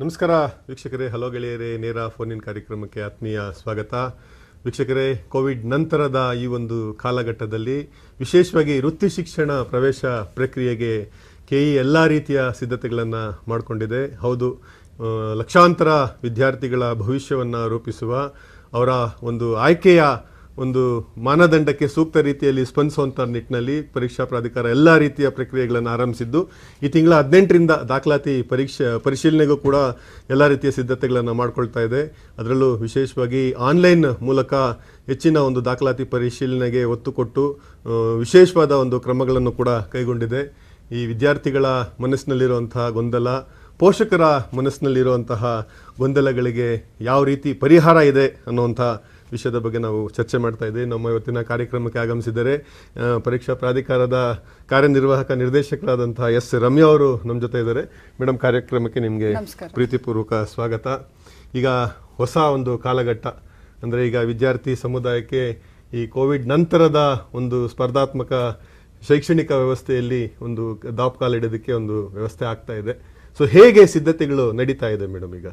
ನಮಸ್ಕಾರ ವೀಕ್ಷಕರೇ ಹಲೋ ಗೆಳೆಯರೇ ನೇರ ಫೋನ್ ಇನ್ ಕಾರ್ಯಕ್ರಮಕ್ಕೆ ಆತ್ಮೀಯ ಸ್ವಾಗತ ವೀಕ್ಷಕರೇ ಕೋವಿಡ್ ನಂತರದ ಈ ಒಂದು ಕಾಲಘಟ್ಟದಲ್ಲಿ ವಿಶೇಷವಾಗಿ ವೃತ್ತಿ ಶಿಕ್ಷಣ ಪ್ರವೇಶ ಪ್ರಕ್ರಿಯೆಗೆ ಕೆ ಇ ಎಲ್ಲ ರೀತಿಯ ಸಿದ್ಧತೆಗಳನ್ನು ಮಾಡಿಕೊಂಡಿದೆ ಹೌದು ಆ, ಲಕ್ಷಾಂತರ ವಿದ್ಯಾರ್ಥಿಗಳ ಭವಿಷ್ಯವನ್ನು ರೂಪಿಸುವ ಅವರ ಒಂದು ಆಯ್ಕೆಯ ಒಂದು ಮಾನದಂಡಕ್ಕೆ ಸೂಕ್ತ ರೀತಿಯಲ್ಲಿ ಸ್ಪಂದಿಸುವಂಥ ನಿಟ್ಟಿನಲ್ಲಿ ಪರೀಕ್ಷಾ ಪ್ರಾಧಿಕಾರ ಎಲ್ಲ ರೀತಿಯ ಪ್ರಕ್ರಿಯೆಗಳನ್ನು ಆರಂಭಿಸಿದ್ದು ಈ ತಿಂಗಳ ಹದಿನೆಂಟರಿಂದ ದಾಖಲಾತಿ ಪರೀಕ್ಷೆ ಪರಿಶೀಲನೆಗೂ ಕೂಡ ಎಲ್ಲ ರೀತಿಯ ಸಿದ್ಧತೆಗಳನ್ನು ಮಾಡ್ಕೊಳ್ತಾ ಇದೆ ಅದರಲ್ಲೂ ವಿಶೇಷವಾಗಿ ಆನ್ಲೈನ್ ಮೂಲಕ ಹೆಚ್ಚಿನ ಒಂದು ದಾಖಲಾತಿ ಪರಿಶೀಲನೆಗೆ ಒತ್ತು ಕೊಟ್ಟು ಆ, ವಿಶೇಷವಾದ ಒಂದು ಕ್ರಮಗಳನ್ನು ಕೂಡ ಕೈಗೊಂಡಿದೆ ಈ ವಿದ್ಯಾರ್ಥಿಗಳ ಮನಸ್ಸಿನಲ್ಲಿರುವಂತಹ ಗೊಂದಲ ಪೋಷಕರ ಮನಸ್ಸಿನಲ್ಲಿರುವಂತಹ ಗೊಂದಲಗಳಿಗೆ ಯಾವ ರೀತಿ ಪರಿಹಾರ ಇದೆ ಅನ್ನುವಂಥ ವಿಷಯದ ಬಗ್ಗೆ ನಾವು ಚರ್ಚೆ ಮಾಡ್ತಾ ಇದ್ದೀವಿ ನಮ್ಮ ಇವತ್ತಿನ ಕಾರ್ಯಕ್ರಮಕ್ಕೆ ಆಗಮಿಸಿದರೆ ಆ, ಪರೀಕ್ಷಾ ಪ್ರಾಧಿಕಾರದ ಕಾರ್ಯನಿರ್ವಾಹಕ ನಿರ್ದೇಶಕರಾದಂತಹ ಎಸ್ ರಮ್ಯಾ ಅವರು ನಮ್ಮ ಜೊತೆ ಇದ್ದಾರೆ ಮೇಡಮ್ ಕಾರ್ಯಕ್ರಮಕ್ಕೆ ನಿಮಗೆ ನಮಸ್ಕಾರ. ಪ್ರೀತಿಪೂರ್ವಕ ಸ್ವಾಗತ ಈಗ ಹೊಸ ಒಂದು ಕಾಲಘಟ್ಟ ಅಂದರೆ ಈಗ ವಿದ್ಯಾರ್ಥಿ ಸಮುದಾಯಕ್ಕೆ ಈ ಕೋವಿಡ್ ನಂತರದ ಒಂದು ಸ್ಪರ್ಧಾತ್ಮಕ ಶೈಕ್ಷಣಿಕ ವ್ಯವಸ್ಥೆಯಲ್ಲಿ ಒಂದು ದಾಪುಕಾಲಿಡೋದಕ್ಕೆ ಒಂದು ವ್ಯವಸ್ಥೆ ಆಗ್ತಾ ಇದೆ ಸೊ ಹೇಗೆ ಸಿದ್ಧತೆಗಳು ನಡೀತಾ ಇದೆ ಮೇಡಮ್ ಈಗ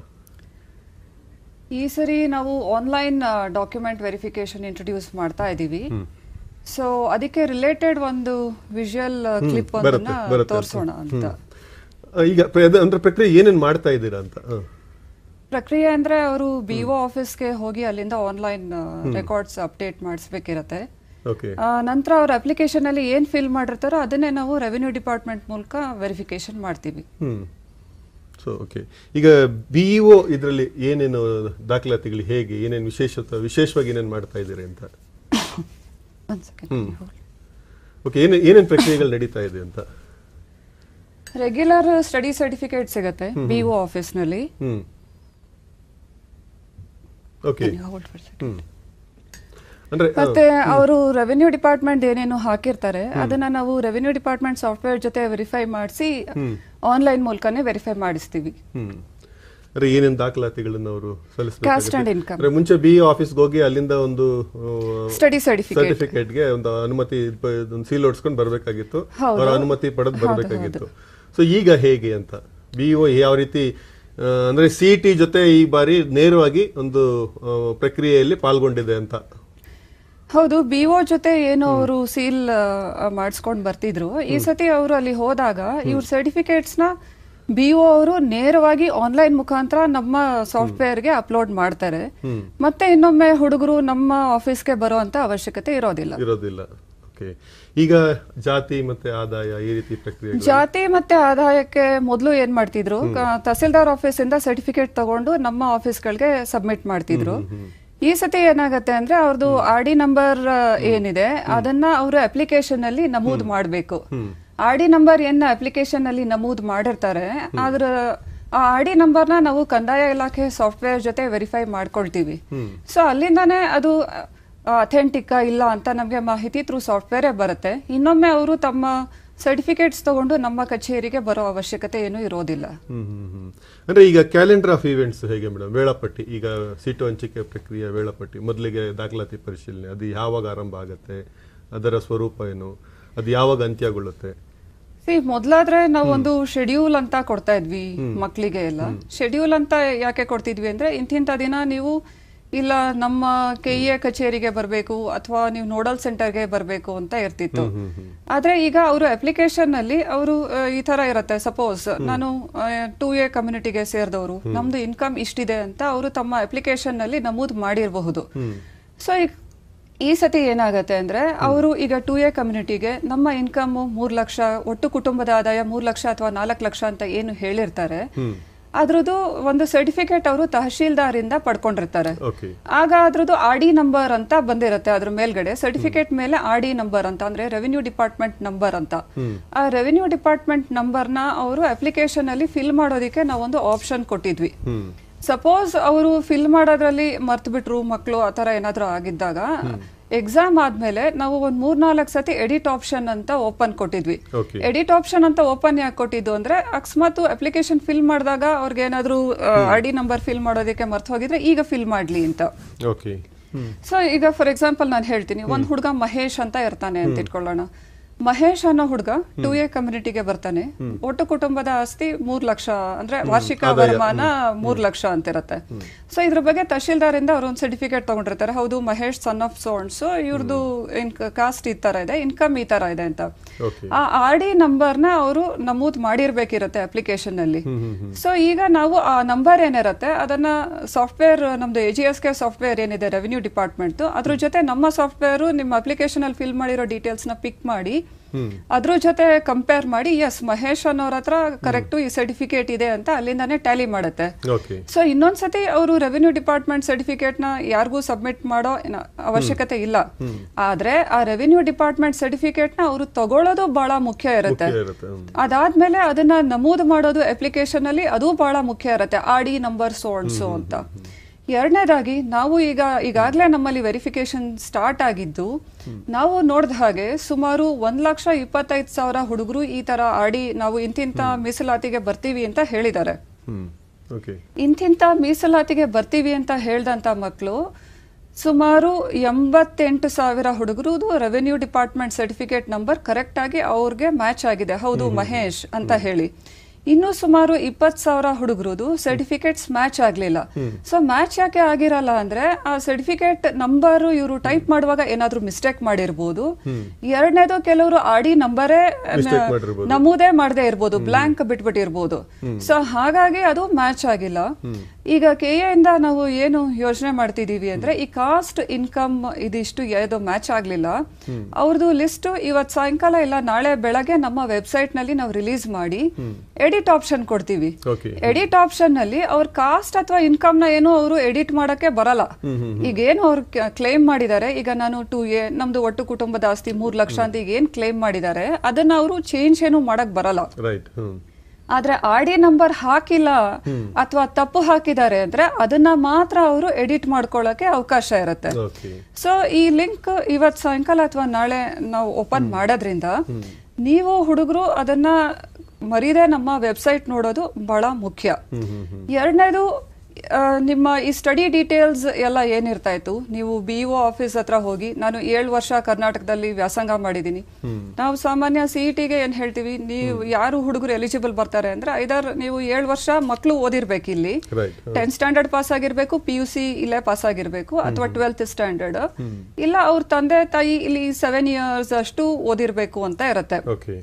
ಈ ಸರಿ ನಾವು ಆನ್ಲೈನ್ ಡಾಕ್ಯುಮೆಂಟ್ ವೆರಿಫಿಕೇಶನ್ ಇಂಟ್ರೊಡ್ಯೂಸ್ ಮಾಡ್ತಾ ಇದ್ದೀವಿ ಸೊ ಅದಕ್ಕೆ ರಿಲೇಟೆಡ್ ಒಂದು ವಿಜುವಲ್ ಕ್ಲಿಪ್ ಬರುತ್ತೆ, ಒಂದನ್ನ ಬರುತ್ತೆ. ತೋರಿಸೋಣ ಅಂತ ಆ, ಈಗ ಪ್ರ- ಅದು- ಅಂದ್ರೆ ಪ್ರಕ್ರಿಯೆ ಏನೇನು ಮಾಡ್ತಾ ಇದ್ದೀರಾ ಅಂತ ಹ. ಪ್ರಕ್ರಿಯೆ ಅಂದ್ರೆ ಅವರು ಬಿ ಒ ಆಫೀಸ್ಗೆ ಹೋಗಿ ಅಲ್ಲಿಂದ ಆನ್ಲೈನ್ ರೆಕಾರ್ಡ್ಸ್ ಅಪ್ಡೇಟ್ ಮಾಡಿಸ್ಬೇಕಿರತ್ತೆ ಓಕೆ ನಂತರ ಅವ್ರ ಅಪ್ಲಿಕೇಶನ್ ಅಲ್ಲಿ ಏನ್ ಫಿಲ್ ಮಾಡಿರ್ತಾರೋ ಅದನ್ನೇ ನಾವು ರೆವಿನ್ಯೂ ಡಿಪಾರ್ಟ್ಮೆಂಟ್ ಮೂಲಕ ವೆರಿಫಿಕೇಶನ್ ಮಾಡ್ತೀವಿ ಹ್ಮ್ ಸೊ ಓಕೆ ಈಗ ಬಿ ಒ ಇದರಲ್ಲಿ ಏನೇನು ದಾಖಲಾತಿಗಳು ಹೇಗೆ ಏನೇನು ವಿಶೇಷತೆ ವಿಶೇಷವಾಗಿ ಏನೇನು ಮಾಡ್ತಾ ಇದ್ದೀರಿ ಅಂತ ಒಂದ್ ಸೆಕೆಂಡ್ ಓಕೆ ಏನೇ ಏನೇನು ಪ್ರಕ್ರಿಯೆಗಳು ನಡೀತಾ ಇದೆ ಅಂತ ರೆಗ್ಯುಲರ್ ಸ್ಟಡಿ ಸರ್ಟಿಫಿಕೇಟ್ ಸಿಗತ್ತೆ ಬಿ ಒ ಆಫೀಸ್ನಲ್ಲಿ ಹ್ಮ್ ಓಕೆ ಹ್ಮ್ ಅಂದ್ರೆ ಆ, ಮತ್ತೆ ಅವರು ರೆವೆನ್ಯೂ ಡಿಪಾರ್ಟ್ಮೆಂಟ್ ಏನೇನು ಹಾಕಿರ್ತಾರೆ ಅದನ್ನ ನಾವು ರೆವೆನ್ಯೂ ಡಿಪಾರ್ಟ್ಮೆಂಟ್ ಸಾಫ್ಟ್ವೇರ್ ಜೊತೆ ವೆರಿಫೈ ಮಾಡಿಸಿ ಆನ್ಲೈನ್ ಮೂಲಕನೇ ವೆರಿಫೈ ಮಾಡಿಸ್ತೀವಿ ಹ್ಮ್ ಅಂದ್ರೆ ಏನೇನು ದಾಖಲಾತಿಗಳನ್ನು ಅವರು Caste and income. ಅಂದ್ರೆ ಮುಂಚೆ ಬಿ ಆಫೀಸ್ಗೆ ಹೋಗಿ ಅಲ್ಲಿಂದ ಒಂದು ಸ್ಟಡಿ ಸರ್ಟಿಫಿಕೇಟ್ ಸರ್ಟಿಫಿಕೇಟ್ಗೆ ಒಂದು ಅನುಮತಿ ಪ- ಒಂದು ಸೀಲ್ ಹೊಡ್ಸ್ಕೊಂಡು ಬರಬೇಕಾಗಿತ್ತು ಹೌದು. ಅವರ ಅನುಮತಿ ಪಡೆದು ಬರಬೇಕಾಗಿತ್ತು ಸೊ ಈಗ ಹೇಗೆ ಅಂತ ಬಿ ಒ ಯಾವ ರೀತಿ ಆ, ಅಂದ್ರೆ ಸಿ ಟಿ ಜೊತೆ ಈ ಬಾರಿ ನೇರವಾಗಿ ಒಂದು ಆ, ಪ್ರಕ್ರಿಯೆಯಲ್ಲಿ ಪಾಲ್ಗೊಂಡಿದೆ ಅಂತ ಹೌದು ಬಿ ಒ ಜೊತೆ ಏನು ಅವರು ಸೀಲ್ ಮಾಡಿಸ್ಕೊಂಡ್ ಬರ್ತಿದ್ರು ಈ ಸತಿ ಅವರು ಅಲ್ಲಿ ಹೋದಾಗ ಇವ್ರ ಸರ್ಟಿಫಿಕೇಟ್ಸ್ ನ ಬಿ ಒ ಅವರು ನೇರವಾಗಿ ಆನ್ಲೈನ್ ಮುಖಾಂತರ ನಮ್ಮ ಸಾಫ್ಟ್ವೇರ್ಗೆ ಅಪ್ಲೋಡ್ ಮಾಡ್ತಾರೆ ಮತ್ತೆ ಇನ್ನೊಮ್ಮೆ ಹುಡುಗರು ನಮ್ಮ ಆಫೀಸ್ಗೆ ಬರುವಂತ ಅವಶ್ಯಕತೆ ಇರೋದಿಲ್ಲ ಇರೋದಿಲ್ಲ ಓಕೆ ಈಗ ಜಾತಿ ಮತ್ತೆ ಆದಾಯ ಈ ರೀತಿ ಪ್ರಕ್ರಿಯೆ ಜಾತಿ ಮತ್ತೆ ಆದಾಯಕ್ಕೆ ಮೊದಲು ಏನ್ ಮಾಡ್ತಿದ್ರು ಕ- ತಹಸೀಲ್ದಾರ್ ಆಫೀಸ್ ಇಂದ ಸರ್ಟಿಫಿಕೇಟ್ ತಗೊಂಡು ನಮ್ಮ ಆಫೀಸ್ಗಳಿಗೆ ಸಬ್ಮಿಟ್ ಮಾಡ್ತಿದ್ರು ಈ ಸತಿ ಏನಾಗತ್ತೆ ಅಂದ್ರೆ ಅವ್ರದ್ದು ಆರ್ ಡಿ ನಂಬರ್ ಏನಿದೆ ಅದನ್ನ ಅವರು ಅಪ್ಲಿಕೇಶನ್ ಅಲ್ಲಿ ನಮೂದ್ ಮಾಡಬೇಕು ಆರ್ ಡಿ ನಂಬರ್ ಏನ್ ಅಪ್ಲಿಕೇಶನ್ ಅಲ್ಲಿ ನಮೂದ್ ಮಾಡಿರ್ತಾರೆ ಅದ್ರ ಆ ಆರ್ ಡಿ ನಂಬರ್ನ ನಾವು ಕಂದಾಯ ಇಲಾಖೆ ಸಾಫ್ಟ್ವೇರ್ ಜೊತೆ ವೆರಿಫೈ ಮಾಡ್ಕೊಳ್ತೀವಿ ಸೊ ಅಲ್ಲಿಂದಾನೇ ಅದು ಅಥೆಂಟಿಕ್ ಇಲ್ಲ ಅಂತ ನಮಗೆ ಮಾಹಿತಿ ಥ್ರೂ ಸಾಫ್ಟ್ವೇರೇ ಬರುತ್ತೆ ಇನ್ನೊಮ್ಮೆ ಅವರು ತಮ್ಮ ಸರ್ಟಿಫಿಕೇಟ್ಸ್ ತಗೊಂಡು ನಮ್ಮ ಕಚೇರಿಗೆ ಬರೋ ಅವಶ್ಯಕತೆ ಏನೂ ಇರೋದಿಲ್ಲ ಹ್ಮ್ ಹ್ಮ್ ಹ್ಮ್ ಅಂದ್ರೆ ಈಗ ಕ್ಯಾಲೆಂಡರ್ ಆಫ್ ಇವೆಂಟ್ಸ್ ಹೇಗೆ ಮೇಡಮ್ ವೇಳಾಪಟ್ಟಿ ಈಗ ಸೀಟು ಹಂಚಿಕೆ ಪ್ರಕ್ರಿಯೆ ವೇಳಾಪಟ್ಟಿ ಮೊದಲಿಗೆ ದಾಖಲಾತಿ ಪರಿಶೀಲನೆ ಅದು ಯಾವಾಗ ಆರಂಭ ಆಗುತ್ತೆ ಅದರ ಸ್ವರೂಪ ಏನು ಅದು ಯಾವಾಗ ಅಂತ್ಯಗೊಳ್ಳುತ್ತೆ ಸಿ ಮೊದ್ಲಾದ್ರೆ ನಾವು ಒಂದು ಶೆಡ್ಯೂಲ್ ಅಂತ ಕೊಡ್ತಾ ಇದ್ವಿ ಮಕ್ಕಳಿಗೆ ಎಲ್ಲ ಶೆಡ್ಯೂಲ್ ಅಂತ ಯಾಕೆ ಕೊಡ್ತಿದ್ವಿ ಅಂದ್ರೆ ಇಂತಿಂತ ದಿನ ನೀವು ಇಲ್ಲ ನಮ್ಮ ಕೆ ಎ ಕಚೇರಿಗೆ ಬರಬೇಕು ಅಥವಾ ನೀವು ನೋಡಲ್ ಸೆಂಟರ್ಗೆ ಬರಬೇಕು ಅಂತ ಇರ್ತಿತ್ತು ಆದ್ರೆ ಈಗ ಅವರು ಅಪ್ಲಿಕೇಶನ್ ಅಲ್ಲಿ ಅವರು ಈ ತರ ಇರುತ್ತೆ ಸಪೋಸ್ ನಾನು ಟೂ ಎ ಕಮ್ಯುನಿಟಿಗೆ ಸೇರಿದವರು ನಮ್ದು ಇನ್ಕಮ್ ಇಷ್ಟಿದೆ ಅಂತ ಅವರು ತಮ್ಮ ಅಪ್ಲಿಕೇಶನ್ ನಲ್ಲಿ ನಮೂದು ಮಾಡಿರಬಹುದು ಸೊ ಈಗ ಈ ಸತಿ ಏನಾಗತ್ತೆ ಅಂದ್ರೆ ಅವರು ಈಗ ಟೂ ಎ ಕಮ್ಯುನಿಟಿಗೆ ನಮ್ಮ ಇನ್ಕಮ್ ಮೂರ್ ಲಕ್ಷ ಒಟ್ಟು ಕುಟುಂಬದ ಆದಾಯ ಮೂರ್ ಲಕ್ಷ ಅಥವಾ ನಾಲ್ಕು ಲಕ್ಷ ಅಂತ ಏನು ಹೇಳಿರ್ತಾರೆ ಅದ್ರದ್ದು ಒಂದು ಸರ್ಟಿಫಿಕೇಟ್ ಅವರು ತಹಶೀಲ್ದಾರಿಂದ ಪಡ್ಕೊಂಡಿರ್ತಾರೆ ಓಕೆ ಆಗ ಅದ್ರದ್ದು ಆರ್ ಡಿ ನಂಬರ್ ಅಂತ ಬಂದಿರುತ್ತೆ ಅದ್ರ ಮೇಲ್ಗಡೆ ಸರ್ಟಿಫಿಕೇಟ್ ಮೇಲೆ ಆರ್ ಡಿ ನಂಬರ್ ಅಂತ ಅಂದ್ರೆ ರೆವಿನ್ಯೂ ಡಿಪಾರ್ಟ್ಮೆಂಟ್ ನಂಬರ್ ಅಂತ ಆ ರೆವಿನ್ಯೂ ಡಿಪಾರ್ಟ್ಮೆಂಟ್ ನಂಬರ್ನ ಅವರು ಅಪ್ಲಿಕೇಶನ್ ಅಲ್ಲಿ ಫಿಲ್ ಮಾಡೋದಕ್ಕೆ ನಾವೊಂದು ಆಪ್ಷನ್ ಕೊಟ್ಟಿದ್ವಿ ಹ್ಮ್ ಸಪೋಸ್ ಅವರು ಫಿಲ್ ಮಾಡೋದ್ರಲ್ಲಿ ಮರ್ತು ಬಿಟ್ರು ಮಕ್ಕಳು ಆ ಥರ ಏನಾದರೂ ಆಗಿದ್ದಾಗ ಎಕ್ಸಾಮ್ ಆದ್ಮೇಲೆ ನಾವು ಒಂದ್ ಮೂರ್ನಾಲ್ಕು ಸತಿ ಎಡಿಟ್ ಆಪ್ಷನ್ ಅಂತ ಓಪನ್ ಕೊಟ್ಟಿದ್ವಿ ಓಕೆ ಎಡಿಟ್ ಆಪ್ಷನ್ ಅಂತ ಓಪನ್ ಯಾಕೆ ಕೊಟ್ಟಿದ್ದು ಅಂದ್ರೆ ಅಕಸ್ಮಾತ್ ಅಪ್ಲಿಕೇಶನ್ ಫಿಲ್ ಮಾಡಿದಾಗ ಅವ್ರಿಗೆ ಏನಾದ್ರು ಆರ್ ಡಿ ನಂಬರ್ ಫಿಲ್ ಮಾಡೋದಕ್ಕೆ ಮರ್ತು ಹೋಗಿದ್ರೆ ಈಗ ಫಿಲ್ ಮಾಡ್ಲಿ ಅಂತ ಓಕೆ ಹ್ಮ್ ಸೊ ಈಗ ಫಾರ್ ಎಕ್ಸಾಂಪಲ್ ನಾನು ಹೇಳ್ತೀನಿ ಒಂದ್ ಹುಡುಗ ಮಹೇಶ್ ಅಂತ ಇರ್ತಾನೆ ಅಂತ ಇಟ್ಕೊಳ್ಳೋಣ ಮಹೇಶ್ ಅನ್ನೋ ಹುಡುಗ ಟೂ ಎ ಕಮ್ಯುನಿಟಿಗೆ ಬರ್ತಾನೆ ಒಟ್ಟು ಕುಟುಂಬದ ಆಸ್ತಿ ಮೂರ್ ಲಕ್ಷ ಅಂದ್ರೆ ವಾರ್ಷಿಕ ವರಮಾನ ಮೂರ್ ಲಕ್ಷ ಅಂತಿರತ್ತೆ ಸೊ ಇದ್ರ ಬಗ್ಗೆ ತಹಶೀಲ್ದಾರ್ ಇಂದ ಅವ್ರು ಒಂದು ಸರ್ಟಿಫಿಕೇಟ್ ತಗೊಂಡಿರ್ತಾರೆ ಹೌದು ಮಹೇಶ್ ಸನ್ ಆಫ್ ಸೋನ್ಸ್ ಇವ್ರದ್ದು ಕಾಸ್ಟ್ ಈ ತರ ಇದೆ ಇನ್ಕಮ್ ಈ ತರ ಇದೆ ಅಂತ ಓಕೆ ಆ ಆರ್ ಡಿ ನಂಬರ್ನ ಅವರು ನಮೂದ್ ಮಾಡಿರ್ಬೇಕಿರತ್ತೆ ಅಪ್ಲಿಕೇಶನ್ ನಲ್ಲಿ ಸೊ ಈಗ ನಾವು ಆ ನಂಬರ್ ಏನಿರತ್ತೆ ಅದನ್ನ ಸಾಫ್ಟ್ವೇರ್ ನಮ್ದು A G S K software ಏನಿದೆ ರೆವಿನ್ಯೂ ಡಿಪಾರ್ಟ್ಮೆಂಟ್ ಅದ್ರ ಜೊತೆ ನಮ್ಮ ಸಾಫ್ಟ್ವೇರ್ ನಿಮ್ಮ ಅಪ್ಲಿಕೇಶನ್ ಅಲ್ಲಿ ಫಿಲ್ ಮಾಡಿರೋ ಡೀಟೇಲ್ಸ್ ನ ಪಿಕ್ ಮಾಡಿ ಅದ್ರ ಜೊತೆ ಕಂಪೇರ್ ಮಾಡಿ ಎಸ್ ಮಹೇಶ್ ಅನ್ನೋರ ಹತ್ರ ಕರೆಕ್ಟ್ ಈ ಸರ್ಟಿಫಿಕೇಟ್ ಇದೆ ಅಂತ ಅಲ್ಲಿಂದಾನೇ ಟ್ಯಾಲಿ ಮಾಡುತ್ತೆ ಓಕೆ ಸೊ ಇನ್ನೊಂದ್ಸತಿ ಅವರು ರೆವಿನ್ಯೂ ಡಿಪಾರ್ಟ್ಮೆಂಟ್ ಸರ್ಟಿಫಿಕೇಟ್ ನ ಯಾರಿಗೂ ಸಬ್ಮಿಟ್ ಮಾಡೋ ಏನ ಅವಶ್ಯಕತೆ ಇಲ್ಲ ಆದ್ರೆ ಆ ರೆವಿನ್ಯೂ ಡಿಪಾರ್ಟ್ಮೆಂಟ್ ಸರ್ಟಿಫಿಕೇಟ್ ನ ಅವರು ತಗೊಳ್ಳೋದು ಬಹಳ ಮುಖ್ಯ ಇರುತ್ತೆ ಮುಖ್ಯ ಇರುತ್ತೆ ಹ್ಮ್. ಅದಾದ್ಮೇಲೆ ಅದನ್ನ ನಮೂದು ಮಾಡೋದು ಅಪ್ಲಿಕೇಶನ್ ಅಲ್ಲಿ ಅದು ಬಹಳ ಮುಖ್ಯ ಇರುತ್ತೆ ಆರ್ ಡಿ ನಂಬರ್ ಸೋಣ್ಸು ಅಂತ ಎರಡನೇದಾಗಿ ನಾವು ಈಗ ಈಗಾಗಲೇ ನಮ್ಮಲ್ಲಿ ವೆರಿಫಿಕೇಶನ್ ಸ್ಟಾರ್ಟ್ ಆಗಿದ್ದು ನಾವು ನೋಡಿದ ಹಾಗೆ ಸುಮಾರು ಒಂದ್ ಲಕ್ಷ ಇಪ್ಪತ್ತೈದು ಸಾವಿರ ಹುಡುಗರು ಈ ತರ ಆಡಿ ನಾವು ಇಂತಿಂತ ಮೀಸಲಾತಿಗೆ ಬರ್ತೀವಿ ಅಂತ ಹೇಳಿದ್ದಾರೆ ಹ್ಮ್ ಓಕೆ ಇಂತಿಂತ ಮೀಸಲಾತಿಗೆ ಬರ್ತೀವಿ ಅಂತ ಹೇಳ್ದಂತ ಮಕ್ಕಳು ಸುಮಾರು ಎಂಬತ್ತೆಂಟು ಸಾವಿರ ಹುಡುಗರು revenue department certificate number correct ಆಗಿ ಅವ್ರಿಗೆ ಮ್ಯಾಚ್ ಆಗಿದೆ ಹೌದು ಮಹೇಶ್ ಅಂತ ಹೇಳಿ ಇನ್ನು ಸುಮಾರು ಇಪ್ಪತ್ ಸಾವಿರ ಹುಡುಗರದು ಸರ್ಟಿಫಿಕೇಟ್ಸ್ ಮ್ಯಾಚ್ ಆಗ್ಲಿಲ್ಲ ಸೊ ಮ್ಯಾಚ್ ಯಾಕೆ ಆಗಿರಲ್ಲ ಅಂದ್ರೆ ಆ ಸರ್ಟಿಫಿಕೇಟ್ ನಂಬರ್ ಇವರು ಟೈಪ್ ಮಾಡುವಾಗ ಏನಾದ್ರೂ ಮಿಸ್ಟೇಕ್ ಮಾಡಿರ್ಬೋದು ಎರಡನೇದು ಕೆಲವರು ಆಡಿ ನಂಬರೇ Mistake ಮಾಡಿರ್ಬೋದು. ನಮೂದೇ ಮಾಡದೇ ಇರ್ಬೋದು ಬ್ಲಾಂಕ್ ಬಿಟ್ಬಿಟ್ಟಿರ್ಬೋದು ಸೊ ಹಾಗಾಗಿ ಅದು ಮ್ಯಾಚ್ ಆಗಿಲ್ಲ ಈಗ ಕೆ ಇಂದ ನಾವು ಏನು ಯೋಚನೆ ಮಾಡ್ತಿದೀವಿ ಅಂದ್ರೆ ಈ ಕಾಸ್ಟ್ ಇನ್ಕಮ್ ಇದಿಷ್ಟು ಯಾವ್ದು ಮ್ಯಾಚ್ ಆಗ್ಲಿಲ್ಲ ಅವ್ರದ್ದು ಲಿಸ್ಟ್ ಇವತ್ ಸಾಯಂಕಾಲ ಇಲ್ಲ ನಾಳೆ ಬೆಳಗ್ಗೆ ನಮ್ಮ ವೆಬ್ಸೈಟ್ ನಲ್ಲಿ ನಾವು ರಿಲೀಸ್ ಮಾಡಿ ಎಡಿಟ್ ಆಪ್ಷನ್ ಕೊಡ್ತೀವಿ ಓಕೆ ಎಡಿಟ್ ಆಪ್ಷನ್ ನಲ್ಲಿ ಅವ್ರ ಕಾಸ್ಟ್ ಅಥವಾ ಇನ್ಕಮ್ ನ ಏನು ಅವರು ಎಡಿಟ್ ಮಾಡಕ್ಕೆ ಬರಲ್ಲ ಈಗ ಏನು ಅವ್ರು ಕ್ಲೇಮ್ ಮಾಡಿದ್ದಾರೆ ಈಗ ನಾನು ಟು ಎ ನಮ್ದು ಒಟ್ಟು ಕುಟುಂಬದ ಆಸ್ತಿ ಮೂರ್ ಲಕ್ಷ ಅಂತ ಈಗ ಏನ್ ಕ್ಲೇಮ್ ಮಾಡಿದ್ದಾರೆ ಅದನ್ನ ಅವರು ಚೇಂಜ್ ಏನು ಮಾಡಕ್ ಬರಲ್ಲ ರೈಟ್ ಹ್ಮ್ ಆದ್ರೆ ಆರ್ ಡಿ ನಂಬರ್ ಹಾಕಿಲ್ಲ ಅಥವಾ ತಪ್ಪು ಹಾಕಿದ್ದಾರೆ ಅಂದ್ರೆ ಅದನ್ನ ಮಾತ್ರ ಅವರು ಎಡಿಟ್ ಮಾಡ್ಕೊಳ್ಳಕ್ಕೆ ಅವಕಾಶ ಇರುತ್ತೆ ಓಕೆ ಸೊ ಈ ಲಿಂಕ್ ಇವತ್ ಸಾಯಂಕಾಲ ಅಥವಾ ನಾಳೆ ನಾವು ಓಪನ್ ಮಾಡೋದ್ರಿಂದ ನೀವು ಹುಡುಗರು ಅದನ್ನ ಮರೀದೆ ನಮ್ಮ ವೆಬ್ಸೈಟ್ ನೋಡೋದು ಬಹಳ ಮುಖ್ಯ ಹ್ಮ್ ಹ್ಮ್ ಹ್ಮ್ ಎರಡನೇದು ಆ, ನಿಮ್ಮ ಈ ಸ್ಟಡಿ ಡೀಟೇಲ್ಸ್ ಎಲ್ಲ ಏನಿರ್ತಾ ಇತ್ತು ನೀವು ಬಿ ಒ ಆಫೀಸ್ ಹತ್ರ ಹೋಗಿ ನಾನು ಏಳು ವರ್ಷ ಕರ್ನಾಟಕದಲ್ಲಿ ವ್ಯಾಸಂಗ ಮಾಡಿದ್ದೀನಿ ನಾವು ಸಾಮಾನ್ಯ ಸಿ ಇ ಟಿಗೆ ಏನ್ ಹೇಳ್ತೀವಿ ನೀವು ಯಾರು ಹುಡುಗರು ಎಲಿಜಿಬಲ್ ಬರ್ತಾರೆ ಅಂದ್ರೆ ಐದಾರು ನೀವು ಏಳು ವರ್ಷ ಮಕ್ಕಳು ಓದಿರ್ಬೇಕು ಇಲ್ಲಿ ರೈಟ್ ಟೆಂತ್ ಸ್ಟ್ಯಾಂಡರ್ಡ್ ಪಾಸ್ ಆಗಿರ್ಬೇಕು ಪಿ ಯು ಸಿ ಇಲ್ಲೇ ಪಾಸ್ ಆಗಿರ್ಬೇಕು ಅಥವಾ ಟ್ವೆಲ್ತ್ ಸ್ಟ್ಯಾಂಡರ್ಡ್ ಇಲ್ಲ ಅವ್ರ ತಂದೆ ತಾಯಿ ಇಲ್ಲಿ ಸೆವೆನ್ ಇಯರ್ಸ್ ಅಷ್ಟು ಓದಿರ್ಬೇಕು ಅಂತ ಇರತ್ತೆ ಓಕೆ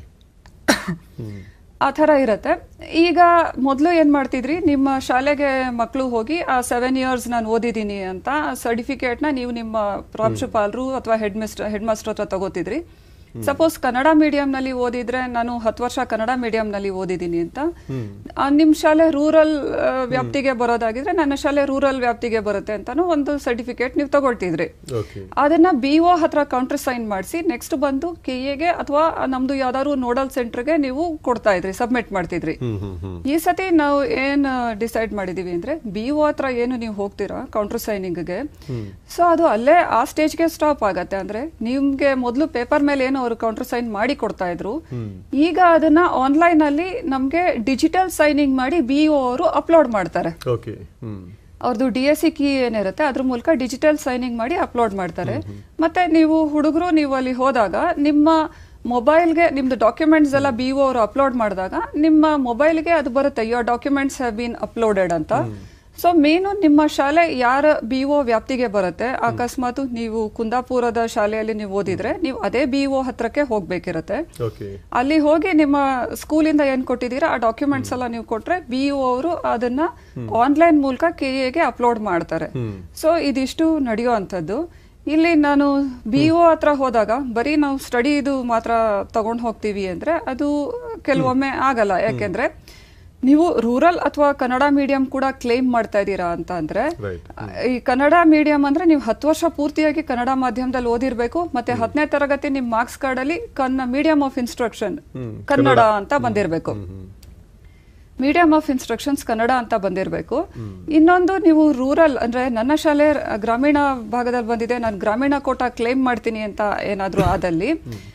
ಆ ಥರ ಇರತ್ತೆ ಈಗ ಮೊದಲು ಏನ್ ಮಾಡ್ತಿದ್ರಿ ನಿಮ್ಮ ಶಾಲೆಗೆ ಮಕ್ಕಳು ಹೋಗಿ ಆ ಸೆವೆನ್ ಇಯರ್ಸ್ ನಾನು ಓದಿದ್ದೀನಿ ಅಂತ ಸರ್ಟಿಫಿಕೇಟ್ನ ನೀವು ನಿಮ್ಮ ಪ್ರಾಂಶುಪಾಲರು ಅಥವಾ ಹೆಡ್ ಮಿಸ್ಟರ್ ಹೆಡ್ ಮಾಸ್ಟರ್ ಹತ್ರ ತಗೋತಿದ್ರಿ ಸಪೋಸ್ ಕನ್ನಡ medium ನಲ್ಲಿ ಓದಿದ್ರೆ ನಾನು ಹತ್ತು ವರ್ಷ ಕನ್ನಡ medium ನಲ್ಲಿ ಓದಿದ್ದೀನಿ ಅಂತ ಆ, ನಿಮ್ ಶಾಲೆ ರೂರಲ್ ವ್ಯಾಪ್ತಿಗೆ ಬರೋದಾಗಿದ್ರೆ ನನ್ನ ಶಾಲೆ ರೂರಲ್ ವ್ಯಾಪ್ತಿಗೆ ಬರುತ್ತೆ ಅಂತಾನು ಒಂದು ಸರ್ಟಿಫಿಕೇಟ್ ನೀವು ತಗೊಳ್ತಿದ್ರಿ ಓಕೆ ಅದನ್ನ ಬಿ ಒ ಹತ್ರ ಕೌಂಟರ್ ಸೈನ್ ಮಾಡಿಸಿ ನೆಕ್ಸ್ಟ್ ಬಂದು ಕೆ ಎಗೆ ಅಥವಾ ನಮ್ದು ಯಾವ್ದಾದ್ರು ನೋಡಲ್ ಸೆಂಟರ್ಗೆ ನೀವು ಕೊಡ್ತಾ ಇದ್ರಿ ಸಬ್ಮಿಟ್ ಮಾಡ್ತಿದ್ರಿ ಹ್ಮ್ ಹ್ಮ್ ಹ್ಮ್ ಈ ಸತಿ ನಾವು ಏನ್ ಡಿಸೈಡ್ ಮಾಡಿದೀವಿ ಅಂದ್ರೆ ಬಿ ಒ ಹತ್ರ ಏನು ನೀವು ಹೋಗ್ತೀರಾ ಕೌಂಟರ್ ಸೈನಿಂಗ್ಗೆ ಸೊ ಅದು ಅಲ್ಲೇ ಆ ಸ್ಟೇಜ್ಗೆ ಸ್ಟಾಪ್ ಆಗತ್ತೆ ಅಂದ್ರೆ ನಿಮ್ಗೆ ಮೊದಲು ಪೇಪರ್ ಮೇಲೆ ಏನು ಅವರು ಕೌಂಟರ್ ಸೈನ್ ಮಾಡಿ ಕೊಡ್ತಾ ಇದ್ರು ಈಗ ಅದನ್ನ ಆನ್ಲೈನ್ ಅಲ್ಲಿ ನಮ್ಗೆ ಡಿಜಿಟಲ್ ಸೈನಿಂಗ್ ಮಾಡಿ ಬಿ ಒ ಅವರು ಅಪ್ಲೋಡ್ ಮಾಡ್ತಾರೆ ಓಕೆ ಹ್ಮ್ ಅವ್ರದ್ದು ಡಿ ಎಸ್ ಸಿ ಕೀ ಏನಿರುತ್ತೆ ಅದ್ರ ಮೂಲಕ ಡಿಜಿಟಲ್ ಸೈನಿಂಗ್ ಮಾಡಿ ಅಪ್ಲೋಡ್ ಮಾಡ್ತಾರೆ ಮತ್ತೆ ನೀವು ಹುಡುಗರು ನೀವು ಅಲ್ಲಿ ಹೋದಾಗ ನಿಮ್ಮ ಮೊಬೈಲ್ಗೆ ನಿಮ್ದು ಡಾಕ್ಯುಮೆಂಟ್ಸ್ ಎಲ್ಲ ಬಿ ಒ ಅವರು ಅಪ್ಲೋಡ್ ಮಾಡಿದಾಗ ನಿಮ್ಮ ಮೊಬೈಲ್ಗೆ ಅದು ಬರುತ್ತೆ your documents have been uploaded ಅಂತ ಸೊ ಮೇನು ನಿಮ್ಮ ಶಾಲೆ ಯಾರ ಬಿ ಒ ವ್ಯಾಪ್ತಿಗೆ ಬರುತ್ತೆ ಅಕಸ್ಮಾತ್ ನೀವು ಕುಂದಾಪುರದ ಶಾಲೆಯಲ್ಲಿ ನೀವು ಓದಿದ್ರೆ ನೀವು ಅದೇ ಬಿ ಒ ಹತ್ರಕ್ಕೆ ಹೋಗ್ಬೇಕಿರತ್ತೆ ಓಕೆ ಅಲ್ಲಿ ಹೋಗಿ ನಿಮ್ಮ ಸ್ಕೂಲಿಂದ ಏನ್ ಕೊಟ್ಟಿದ್ದೀರಾ ಆ ಡಾಕ್ಯುಮೆಂಟ್ಸ್ ಎಲ್ಲ ನೀವು ಕೊಟ್ರೆ ಬಿ ಅವರು ಅದನ್ನ ಆನ್ಲೈನ್ ಮೂಲಕ ಕೆ ಎಗೆ ಅಪ್ಲೋಡ್ ಮಾಡ್ತಾರೆ ಸೊ ಇದಿಷ್ಟು ನಡೆಯುವಂಥದ್ದು ಇಲ್ಲಿ ನಾನು ಬಿ ಒ ಹತ್ರ ಹೋದಾಗ ಬರೀ ನಾವು ಸ್ಟಡಿ ಇದು ಮಾತ್ರ ತಗೊಂಡು ಹೋಗ್ತೀವಿ ಅಂದ್ರೆ ಅದು ಕೆಲವೊಮ್ಮೆ ಆಗಲ್ಲ ಯಾಕೆಂದ್ರೆ ನೀವು ರೂರಲ್ ಅಥವಾ ಕನ್ನಡ ಮೀಡಿಯಂ ಕೂಡ ಕ್ಲೇಮ್ ಮಾಡ್ತಾ ಇದ್ದೀರಾ ಅಂತ ಅಂದ್ರೆ ರೈಟ್ ಈ ಕನ್ನಡ ಮೀಡಿಯಂ ಅಂದ್ರೆ ನೀವು ಹತ್ತು ವರ್ಷ ಪೂರ್ತಿಯಾಗಿ ಕನ್ನಡ ಮಾಧ್ಯಮದಲ್ಲಿ ಓದಿರ್ಬೇಕು ಮತ್ತೆ ಹತ್ತನೇ ತರಗತಿ ನಿಮ್ ಮಾರ್ಕ್ಸ್ ಕಾರ್ಡ್ ಅಲ್ಲಿ ಕನ್ನ ಮೀಡಿಯಂ ಆಫ್ ಇನ್ಸ್ಟ್ರಕ್ಷನ್ ಕನ್ನಡ ಅಂತ ಬಂದಿರಬೇಕು ಮೀಡಿಯಂ ಆಫ್ ಇನ್ಸ್ಟ್ರಕ್ಷನ್ಸ್ ಕನ್ನಡ ಅಂತ ಬಂದಿರಬೇಕು ಇನ್ನೊಂದು ನೀವು ರೂರಲ್ ಅಂದ್ರೆ ನನ್ನ ಶಾಲೆ ಗ್ರಾಮೀಣ ಭಾಗದಲ್ಲಿ ಬಂದಿದೆ ನಾನು ಗ್ರಾಮೀಣ ಕೋಟ ಕ್ಲೇಮ್ ಮಾಡ್ತೀನಿ ಅಂತ ಏನಾದ್ರೂ ಆದಲ್ಲಿ